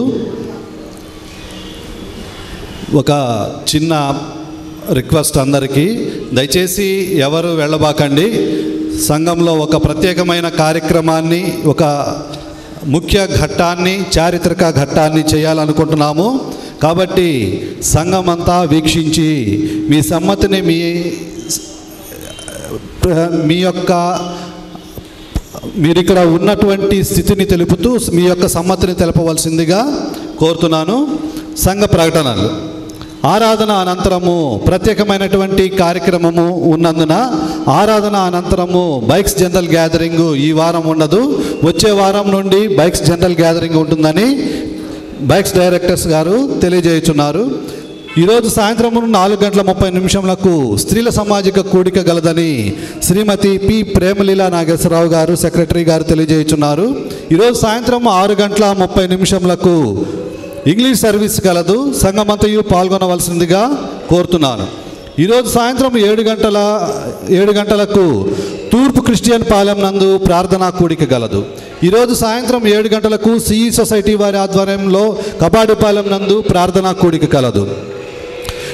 ఒక చిన్న రిక్వెస్ట్ అందరికీ దయచేసి ఎవరు వెళ్ళబాకండి సంఘంలో ఒక ప్రత్యేకమైన కార్యక్రమాన్ని ఒక ముఖ్య ఘట్టాన్ని చారిత్రక ఘట్టాన్ని చేయాలనుకుంటున్నాము కాబట్టి సంఘమంతా వీక్షించి మీ సమ్మతిని మీ మీ యొక్క మీరు ఇక్కడ ఉన్నటువంటి స్థితిని తెలుపుతూ మీ యొక్క సమ్మతిని తెలపవలసిందిగా కోరుతున్నాను సంఘ ప్రకటనలు ఆరాధన అనంతరము ప్రత్యేకమైనటువంటి కార్యక్రమము ఉన్నందున ఆరాధన అనంతరము బైక్స్ జనరల్ గ్యాదరింగ్ ఈ వారం ఉండదు వచ్చే వారం నుండి బైక్స్ జనరల్ గ్యాదరింగ్ ఉంటుందని బైక్స్ డైరెక్టర్స్ గారు తెలియజేయుచున్నారు ఈరోజు సాయంత్రం నాలుగు గంటల ముప్పై నిమిషములకు స్త్రీల సామాజిక కూడిక గలదని శ్రీమతి పి ప్రేమలీల నాగేశ్వరరావు గారు సెక్రటరీ గారు తెలియజేయుచున్నారు ఈరోజు సాయంత్రం ఆరు గంటల ముప్పై నిమిషములకు ఇంగ్లీష్ సర్వీస్ కలదు సంఘమంతయు పాల్గొనవలసిందిగా కోరుతున్నాను ఈరోజు సాయంత్రం ఏడు గంటల ఏడు గంటలకు తూర్పు క్రిస్టియన్ పాలెం నందు ప్రార్థనా కూడిక గలదు ఈరోజు సాయంత్రం ఏడు గంటలకు సిఈ సొసైటీ వారి ఆధ్వర్యంలో కబాడిపాలెం నందు ప్రార్థనా కూడిక కలదు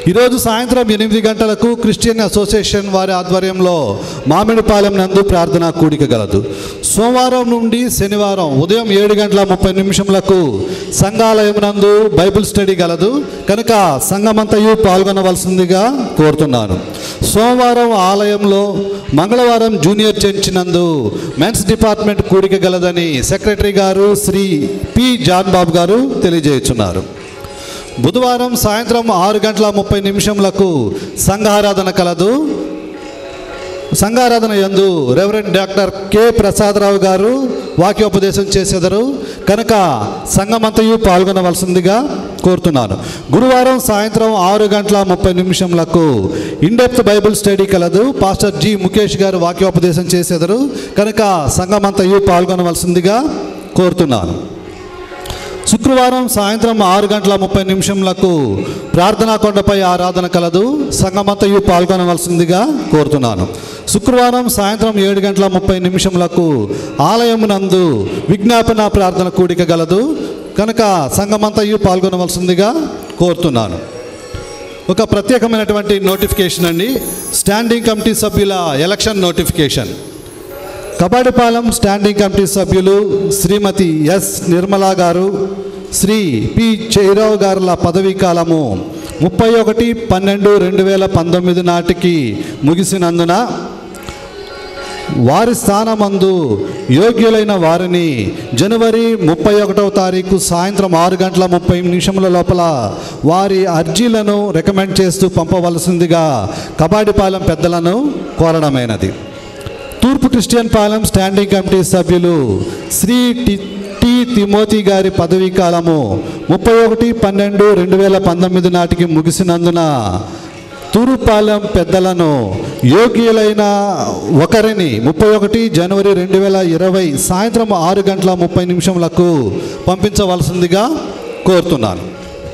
ఈరోజు సాయంత్రం ఎనిమిది గంటలకు క్రిస్టియన్ అసోసియేషన్ వారి ఆధ్వర్యంలో మామిడిపాలెం నందు ప్రార్థనా కూడిక గలదు సోమవారం నుండి శనివారం ఉదయం ఏడు గంటల ముప్పై నిమిషములకు సంఘాలయం నందు బైబిల్ స్టడీ గలదు కనుక సంఘమంతయు పాల్గొనవలసిందిగా కోరుతున్నాను సోమవారం ఆలయంలో మంగళవారం జూనియర్ చర్చ్ నందు మెన్స్ డిపార్ట్మెంట్ కూడిక గలదని సెక్రటరీ గారు శ్రీ పి జాన్ బాబు గారు తెలియజేస్తున్నారు బుధవారం సాయంత్రం ఆరు గంటల ముప్పై నిమిషములకు సంఘారాధన కలదు సంఘారాధన యందు రెవరెండ్ డాక్టర్ కె ప్రసాదరావు గారు వాక్యోపదేశం చేసేదరు కనుక సంఘమంతయు పాల్గొనవలసిందిగా కోరుతున్నాను గురువారం సాయంత్రం ఆరు గంటల ముప్పై నిమిషములకు ఇండెప్త్ బైబిల్ స్టడీ కలదు పాస్టర్ జి ముఖేష్ గారు వాక్యోపదేశం చేసేదరు కనుక సంఘమంతయు పాల్గొనవలసిందిగా కోరుతున్నాను శుక్రవారం సాయంత్రం ఆరు గంటల ముప్పై నిమిషములకు ప్రార్థనా కొండపై ఆరాధన కలదు సంగమంతయు పాల్గొనవలసిందిగా కోరుతున్నాను శుక్రవారం సాయంత్రం ఏడు గంటల ముప్పై నిమిషములకు ఆలయమునందు విజ్ఞాపన ప్రార్థన కూడిక గలదు కనుక సంగమంతయు పాల్గొనవలసిందిగా కోరుతున్నాను ఒక ప్రత్యేకమైనటువంటి నోటిఫికేషన్ అండి స్టాండింగ్ కమిటీ సభ్యుల election notification Kabadipalem standing committee సభ్యులు శ్రీమతి ఎస్ నిర్మలా గారు శ్రీ పి చైరావు గారుల పదవీ కాలము ముప్పై ఒకటి పన్నెండు రెండు వేల పంతొమ్మిది నాటికి ముగిసినందున వారి స్థానమందు యోగ్యులైన వారిని జనవరి ముప్పై ఒకటవ తారీఖు సాయంత్రం ఆరు గంటల ముప్పై నిమిషముల లోపల వారి అర్జీలను రికమెండ్ చేస్తూ పంపవలసిందిగా కబాడిపాలెం పెద్దలను కోరడమైనది తూర్పు క్రిస్టియన్ పాలెం స్టాండింగ్ కమిటీ సభ్యులు శ్రీ టి టి తిమోతి గారి పదవీ కాలము ముప్పై ఒకటి పన్నెండు రెండు వేల పంతొమ్మిది నాటికి ముగిసినందున తూరుపాలెం పెద్దలను యోగ్యులైన ఒకరిని ముప్పై ఒకటి జనవరి రెండు వేల ఇరవై సాయంత్రం ఆరు గంటల ముప్పై నిమిషములకు పంపించవలసిందిగా కోరుతున్నాను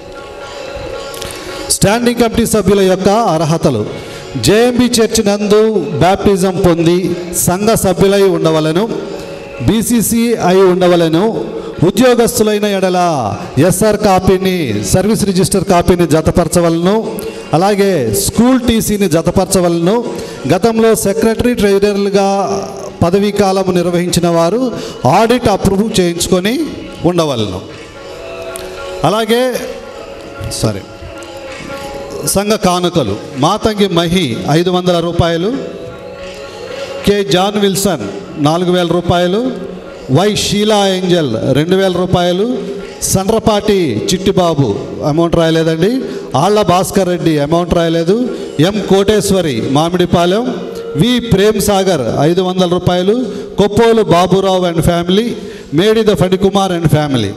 స్టాండింగ్ కమిటీ సభ్యుల యొక్క అర్హతలు జేఎంబి చర్చ్ నందు బ్యాప్టిజం పొంది సంఘ సభ్యులై ఉండవలను బీసీసీ అయి ఉండవలను ఉద్యోగస్తులైన ఎడల ఎస్ఆర్ కాపీని సర్వీస్ రిజిస్టర్ కాపీని జతపరచవలను అలాగే స్కూల్ టీసీని జతపరచవలను గతంలో సెక్రటరీ ట్రెజరర్లుగా పదవీ కాలం నిర్వహించిన వారు ఆడిట్ అప్రూవ్ చేయించుకొని ఉండవలను అలాగే సరే సంఘ కానుకలు మాతంగి మహి ఐదు వందల రూపాయలు కె జాన్ విల్సన్ నాలుగు వేల రూపాయలు వై షీలా ఏంజల్ రెండు వేల రూపాయలు సండ్రపాటి చిట్టిబాబు అమౌంట్ రాయలేదండి ఆళ్ల భాస్కర్ రెడ్డి అమౌంట్ రాయలేదు ఎం కోటేశ్వరి మామిడిపాలెం వి ప్రేమ్ సాగర్ ఐదు వందల రూపాయలు Koppolu Baburao and family Medida Phanikumar and family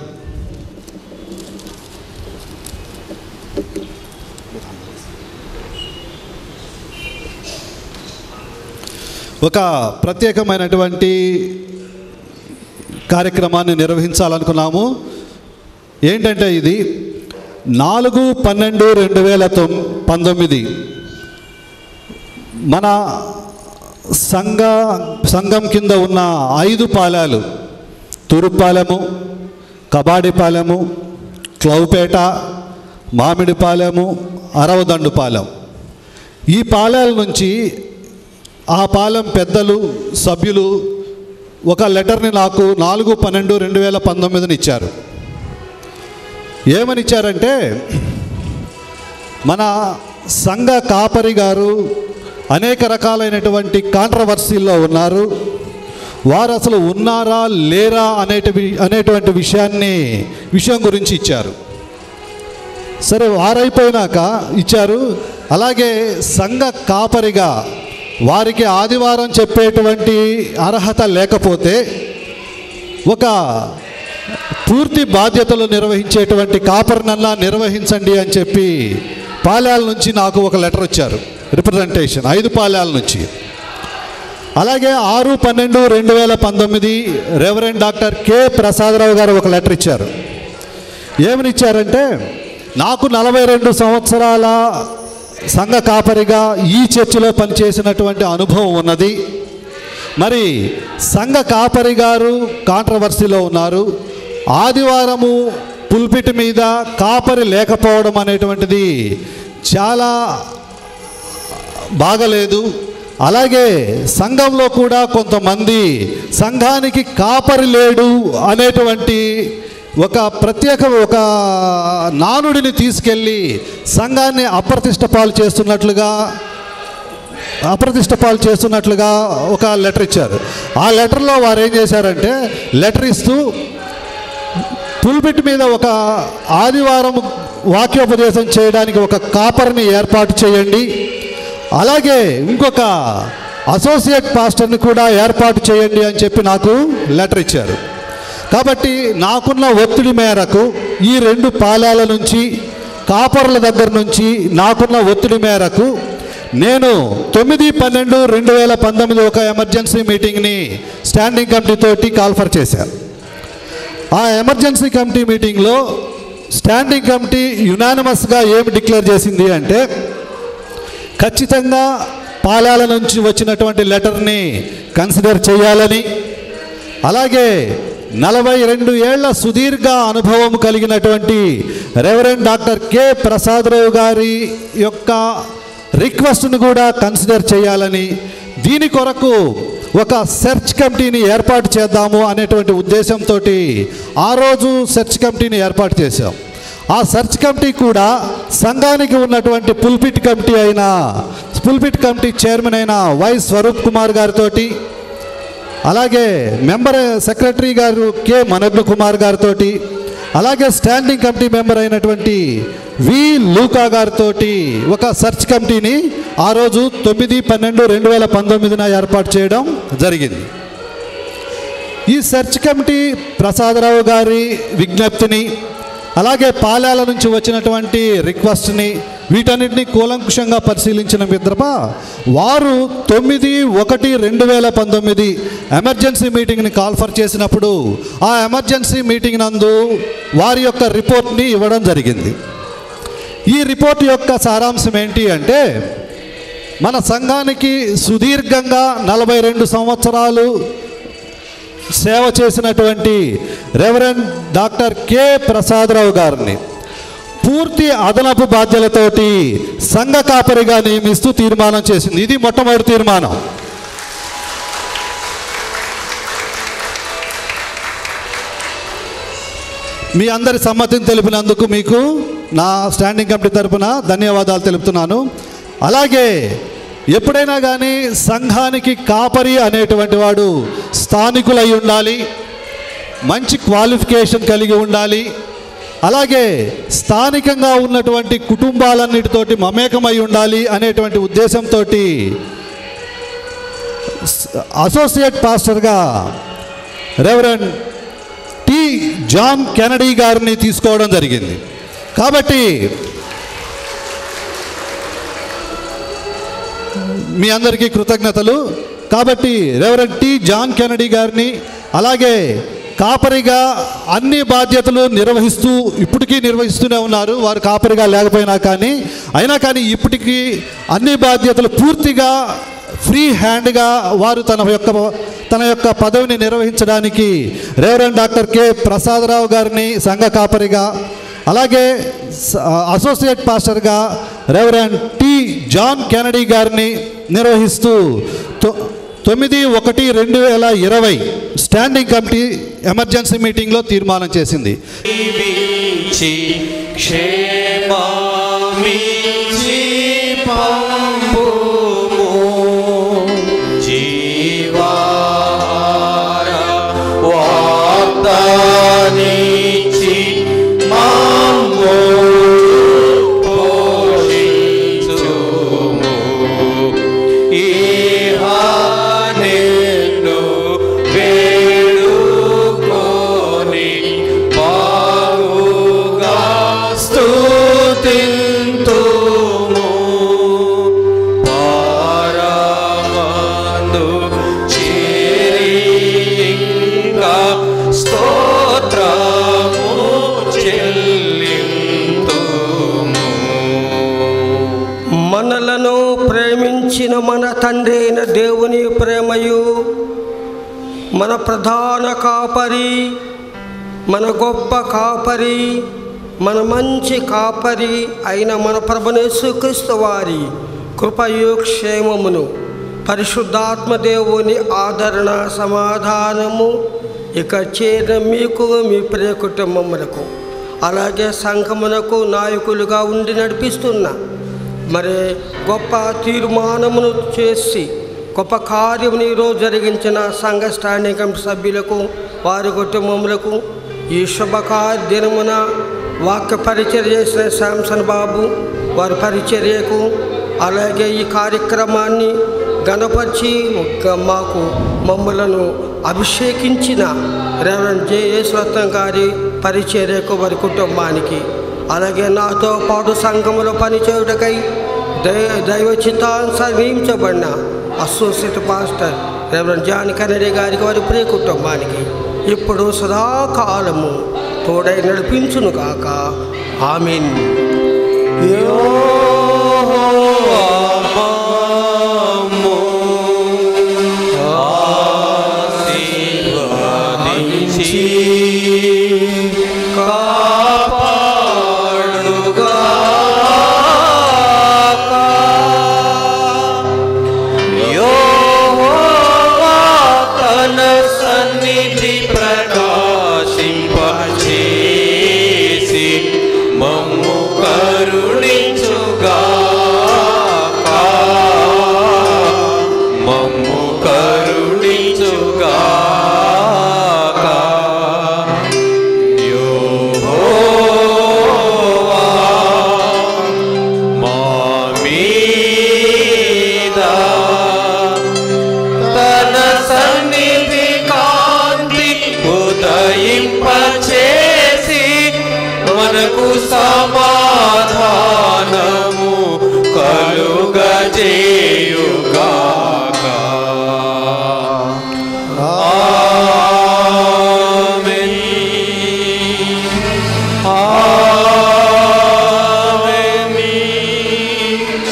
ఒక ప్రత్యేకమైనటువంటి కార్యక్రమాన్ని నిర్వహించాలనుకున్నాము ఏంటంటే ఇది నాలుగు పన్నెండు రెండు వేల తొమ్ పంతొమ్మిది మన సంఘ సంఘం కింద ఉన్న ఐదు పాలాలు తూరుపాలెము కబాడిపాలెము క్లౌపేట మామిడిపాలెము అరవదండుపాలెం ఈ పాలాల నుంచి ఆ పాలెం పెద్దలు సభ్యులు ఒక లెటర్ని నాకు నాలుగు పన్నెండు రెండు వేల పంతొమ్మిదిని ఇచ్చారు ఏమని ఇచ్చారంటే మన సంఘ కాపరి గారు అనేక రకాలైనటువంటి కాంట్రవర్సీల్లో ఉన్నారు వారు అసలు ఉన్నారా లేరా అనేటి అనేటువంటి విషయాన్ని విషయం గురించి ఇచ్చారు సరే వారైపోయినాక ఇచ్చారు అలాగే సంఘ కాపరిగా వారికి ఆదివారం చెప్పేటువంటి అర్హత లేకపోతే ఒక పూర్తి బాధ్యతలు నిర్వహించేటువంటి కాపరినన్నా నిర్వహించండి అని చెప్పి పాల్యాల నుంచి నాకు ఒక లెటర్ వచ్చారు రిప్రజెంటేషన్ ఐదు పాల్యాల నుంచి అలాగే ఆరు పన్నెండు రెండు వేల పంతొమ్మిది రెవరెండ్ డాక్టర్ కె ప్రసాదరావు గారు ఒక లెటర్ ఇచ్చారు ఏమని ఇచ్చారంటే నాకు నలభై రెండు సంవత్సరాల సంఘ కాపరిగా ఈ చర్చిలో పనిచేసినటువంటి అనుభవం ఉన్నది మరి సంఘ కాపరి గారు కాంట్రవర్సీలో ఉన్నారు ఆదివారము పుల్పిట్ మీద కాపరి లేకపోవడం అనేటువంటిది చాలా బాగలేదు అలాగే సంఘంలో కూడా కొంతమంది సంఘానికి కాపరి లేడు అనేటువంటి ఒక ప్రత్యేక ఒక నానుడిని తీసుకెళ్ళి సంఘాన్ని అప్రతిష్ట పాలు చేస్తున్నట్లుగా అప్రతిష్ట పాలు చేస్తున్నట్లుగా ఒక లెటర్ ఇచ్చారు ఆ లెటర్లో వారు ఏం చేశారంటే లెటర్ ఇస్తూ పుల్పిట్ మీద ఒక ఆదివారం వాక్యోపదేశం చేయడానికి ఒక కాపర్ని ఏర్పాటు చేయండి అలాగే ఇంకొక అసోసియేట్ పాస్టర్ని కూడా ఏర్పాటు చేయండి అని చెప్పి నాకు లెటర్ ఇచ్చారు కాబట్టి నాకున్న ఒత్తిడి మేరకు ఈ రెండు పాలాల నుంచి కాపర్ల దగ్గర నుంచి నాకున్న ఒత్తిడి మేరకు నేను తొమ్మిది పన్నెండు రెండు వేల పంతొమ్మిది ఒక ఎమర్జెన్సీ మీటింగ్ని స్టాండింగ్ కమిటీ తోటి కాల్ఫర్ చేశాను ఆ ఎమర్జెన్సీ కమిటీ మీటింగ్లో స్టాండింగ్ కమిటీ యునానిమస్గా ఏమి డిక్లేర్ చేసింది అంటే ఖచ్చితంగా పాలాల నుంచి వచ్చినటువంటి లెటర్ని కన్సిడర్ చేయాలని అలాగే నలభై రెండు ఏళ్ల సుదీర్ఘ అనుభవం కలిగినటువంటి రెవరెండ్ డాక్టర్ కె ప్రసాదరావు గారి యొక్క రిక్వెస్ట్ను కూడా కన్సిడర్ చేయాలని దీని కొరకు ఒక సెర్చ్ కమిటీని ఏర్పాటు చేద్దాము అనేటువంటి ఉద్దేశంతో ఆ రోజు సెర్చ్ కమిటీని ఏర్పాటు చేశాం ఆ సెర్చ్ కమిటీ కూడా సంఘానికి ఉన్నటువంటి పుల్పిట్ కమిటీ అయిన పుల్పిట్ కమిటీ చైర్మన్ అయిన వై స్వరూప్ కుమార్ గారితో అలాగే member secretary garu K Manoj Kumar గారితో అలాగే స్టాండింగ్ కమిటీ మెంబర్ అయినటువంటి వి లూకా గారితో ఒక సెర్చ్ కమిటీని ఆ రోజు తొమ్మిది పన్నెండు రెండు వేల పంతొమ్మిదిన ఏర్పాటు చేయడం జరిగింది ఈ సెర్చ్ కమిటీ ప్రసాదరావు గారి విజ్ఞప్తిని అలాగే పాలాల నుంచి వచ్చినటువంటి రిక్వెస్ట్ని వీటన్నిటిని కూలంకుషంగా పరిశీలించిన మిత్రప వారు తొమ్మిది ఒకటి రెండు వేల పంతొమ్మిది ఎమర్జెన్సీ మీటింగ్ని కాల్ఫర్ చేసినప్పుడు ఆ ఎమర్జెన్సీ మీటింగ్ నందు వారి యొక్క రిపోర్ట్ని ఇవ్వడం జరిగింది ఈ రిపోర్ట్ యొక్క సారాంశం ఏంటి అంటే మన సంఘానికి సుదీర్ఘంగా నలభై రెండు సంవత్సరాలు సేవ చేసినటువంటి రెవరెండ్ డాక్టర్ కె ప్రసాదరావు గారిని పూర్తి అదనపు బాధ్యతలతోటి సంఘ కాపరిగా నియమిస్తూ తీర్మానం చేసింది ఇది మొట్టమొదటి తీర్మానం మీ అందరి సమ్మతిని తెలిపినందుకు మీకు నా స్టాండింగ్ కమిటీ తరపున ధన్యవాదాలు తెలుపుతున్నాను అలాగే ఎప్పుడైనా కానీ సంఘానికి కాపరి అనేటువంటి వాడు స్థానికులై ఉండాలి మంచి క్వాలిఫికేషన్ కలిగి ఉండాలి అలాగే స్థానికంగా ఉన్నటువంటి కుటుంబాలన్నిటితోటి మమేకమై ఉండాలి అనేటువంటి ఉద్దేశంతో అసోసియేట్ పాస్టర్గా రెవరెండ్ టి జాన్ కెనడీ గారిని తీసుకోవడం జరిగింది కాబట్టి మీ అందరికీ కృతజ్ఞతలు కాబట్టి రెవరెండ్ టి జాన్ కెనడీ గారిని అలాగే కాపరిగా అన్ని బాధ్యతలు నిర్వహిస్తూ ఇప్పటికీ నిర్వహిస్తూనే ఉన్నారు వారు కాపరిగా లేకపోయినా కానీ అయినా కానీ ఇప్పటికీ అన్ని బాధ్యతలు పూర్తిగా ఫ్రీ హ్యాండ్గా వారు తన యొక్క తన యొక్క పదవిని నిర్వహించడానికి రెవరెండ్ డాక్టర్ కె ప్రసాదరావు గారిని సంఘ కాపరిగా అలాగే స- అసోసియేట్ పాస్టర్గా రెవరెండ్ టి జాన్ కెనడీ గారిని నిర్వహిస్తూ తొ- తొమ్మిది ఒకటి రెండు వేల ఇరవై స్టాండింగ్ కమిటీ ఎమర్జెన్సీ మీటింగ్లో తీర్మానం చేసింది జీవించి క్షేమమిచ్చి పంపుము జీవాహార వాగ్దానిచ్చి మమ్ము పోషించుము ఇహ నిన్ను వేడుకొని బాగుగా స్తుతింతుము పరమందు చేరి ఇంకా స్తోత్రము చెల్లింతుము మనలను ప్రేమించిన మన తండ్రి అయిన దేవుని ప్రేమయు మన ప్రధాన కాపరి మన గొప్ప కాపరి మన మంచి కాపరి అయిన మన ప్రభునేసు క్రీస్తు వారి కృపయు క్షేమమును పరిశుద్ధాత్మ దేవుని ఆదరణ సమాధానము ఇక చేరిన మీకు మీ ప్రియ కుటుంబములకు అలాగే సంఘమునకు నాయకులుగా ఉండి నడిపిస్తున్న మరి గొప్ప తీర్మానమును చేసి గొప్ప కార్యమును ఈరోజు జరిగించిన సంఘ స్టాండింగ్ కమిటీ సభ్యులకు వారి కుటుంబములకు ఈ శుభకార్య దినమున వాక్య పరిచర్య చేసిన శాంసన్ బాబు వారి పరిచర్యకు అలాగే ఈ కార్యక్రమాన్ని గణపరిచి ఒక మాకు మమ్మలను అభిషేకించిన రెవరెండ్ జే యేసురత్నం గారి పరిచర్యకు వారి కుటుంబానికి అలాగే నాతో పాటు సంఘములో పనిచేయుటకై దైవ దైవ చిత్తానుసారి నియమించబడిన associate pastor reverend John Kennedy గారికి వారి ప్రియ కుటుంబానికి ఇప్పుడు సదాకాలము తోడై నడిపించును కాక ఆమెన్ తన సన్నిధి ప్రకాశింపచేసి మమ్ము కరుణించుగా మమ్ము కరుణించుగా మా మీద తన సన్నిధి కాంతి ఉదయింపచేసి మనకు సమాధానము కలుగజేయుగాక ఆమేన్. ఆమేన్.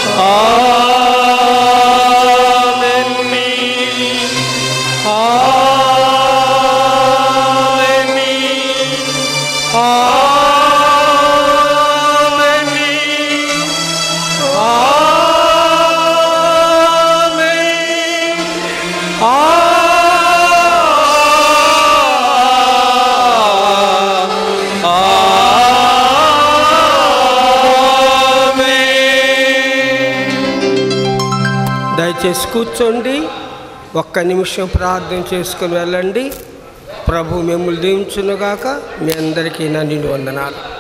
దయచేసి కూర్చోండి ఒక్క నిమిషం ప్రార్థన చేసుకుని వెళ్ళండి ప్రభు మిమ్మల్ని దీవించునుగాక మీ అందరికీ నా నిండు వందనాలు